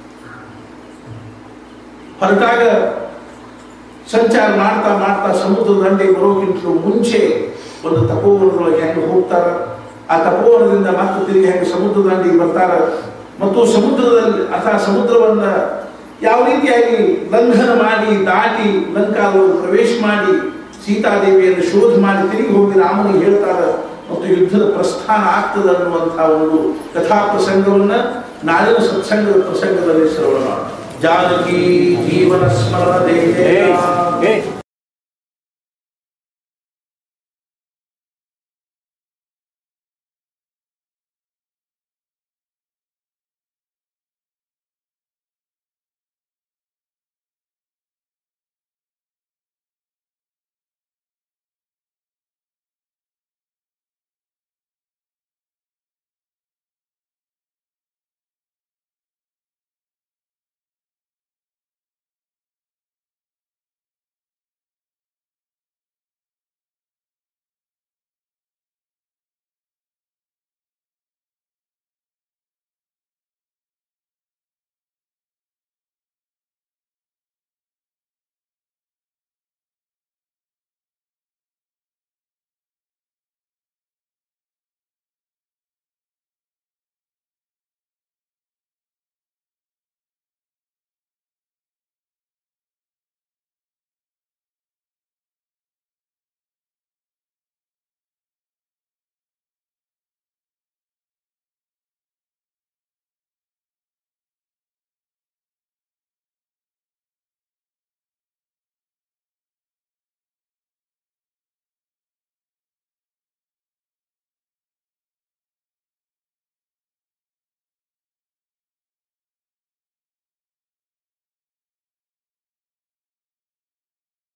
ಹೊರಟಾಗ ಸಂಚಾರ ಮಾಡ್ತಾ ಮಾಡ್ತಾ ಸಮುದ್ರದ ದಂಡೆ ಬರೋಕ್ಕಿಂತಲೂ ಮುಂಚೆ ಒಂದು ತಪೋವನದೊಳಗೆ ಹೆಂಗೆ ಹೋಗ್ತಾರ ಆ ತಪೋವನದಿಂದ ಮತ್ತೆ ತಿರುಗಿ ಹೆಂಗೆ ಸಮುದ್ರ ದಂಡಿಗೆ ಬರ್ತಾರ ಮತ್ತು ಸಮುದ್ರದಲ್ಲಿ ಅಥವಾ ಸಮುದ್ರವನ್ನ ಯಾವ ರೀತಿಯಾಗಿ ಲಂಘನ ಮಾಡಿ ದಾಟಿ ಲಂಕಾವನ್ನು ಪ್ರವೇಶ ಮಾಡಿ ಸೀತಾದೇವಿಯನ್ನು ಶೋಧ ಮಾಡಿ ತಿರುಗಿ ಹೋಗಿ ರಾಮನಿಗೆ ಹೇಳ್ತಾರ ಮತ್ತು ಯುದ್ಧದ ಪ್ರಸ್ಥಾನ ಆಗ್ತದೆ ಅನ್ನುವಂತಹ ಒಂದು ಕಥಾ ಪ್ರಸಂಗವನ್ನ ನಾಳಿನ ಸತ್ಸಂಗದ ಪ್ರಸಂಗದಲ್ಲಿ ಶ್ರವಣ ಮಾಡೋಣ. ಜಾನಕಿ ಜೀವನ ಸ್ಮರಣ ಏ, ಏ.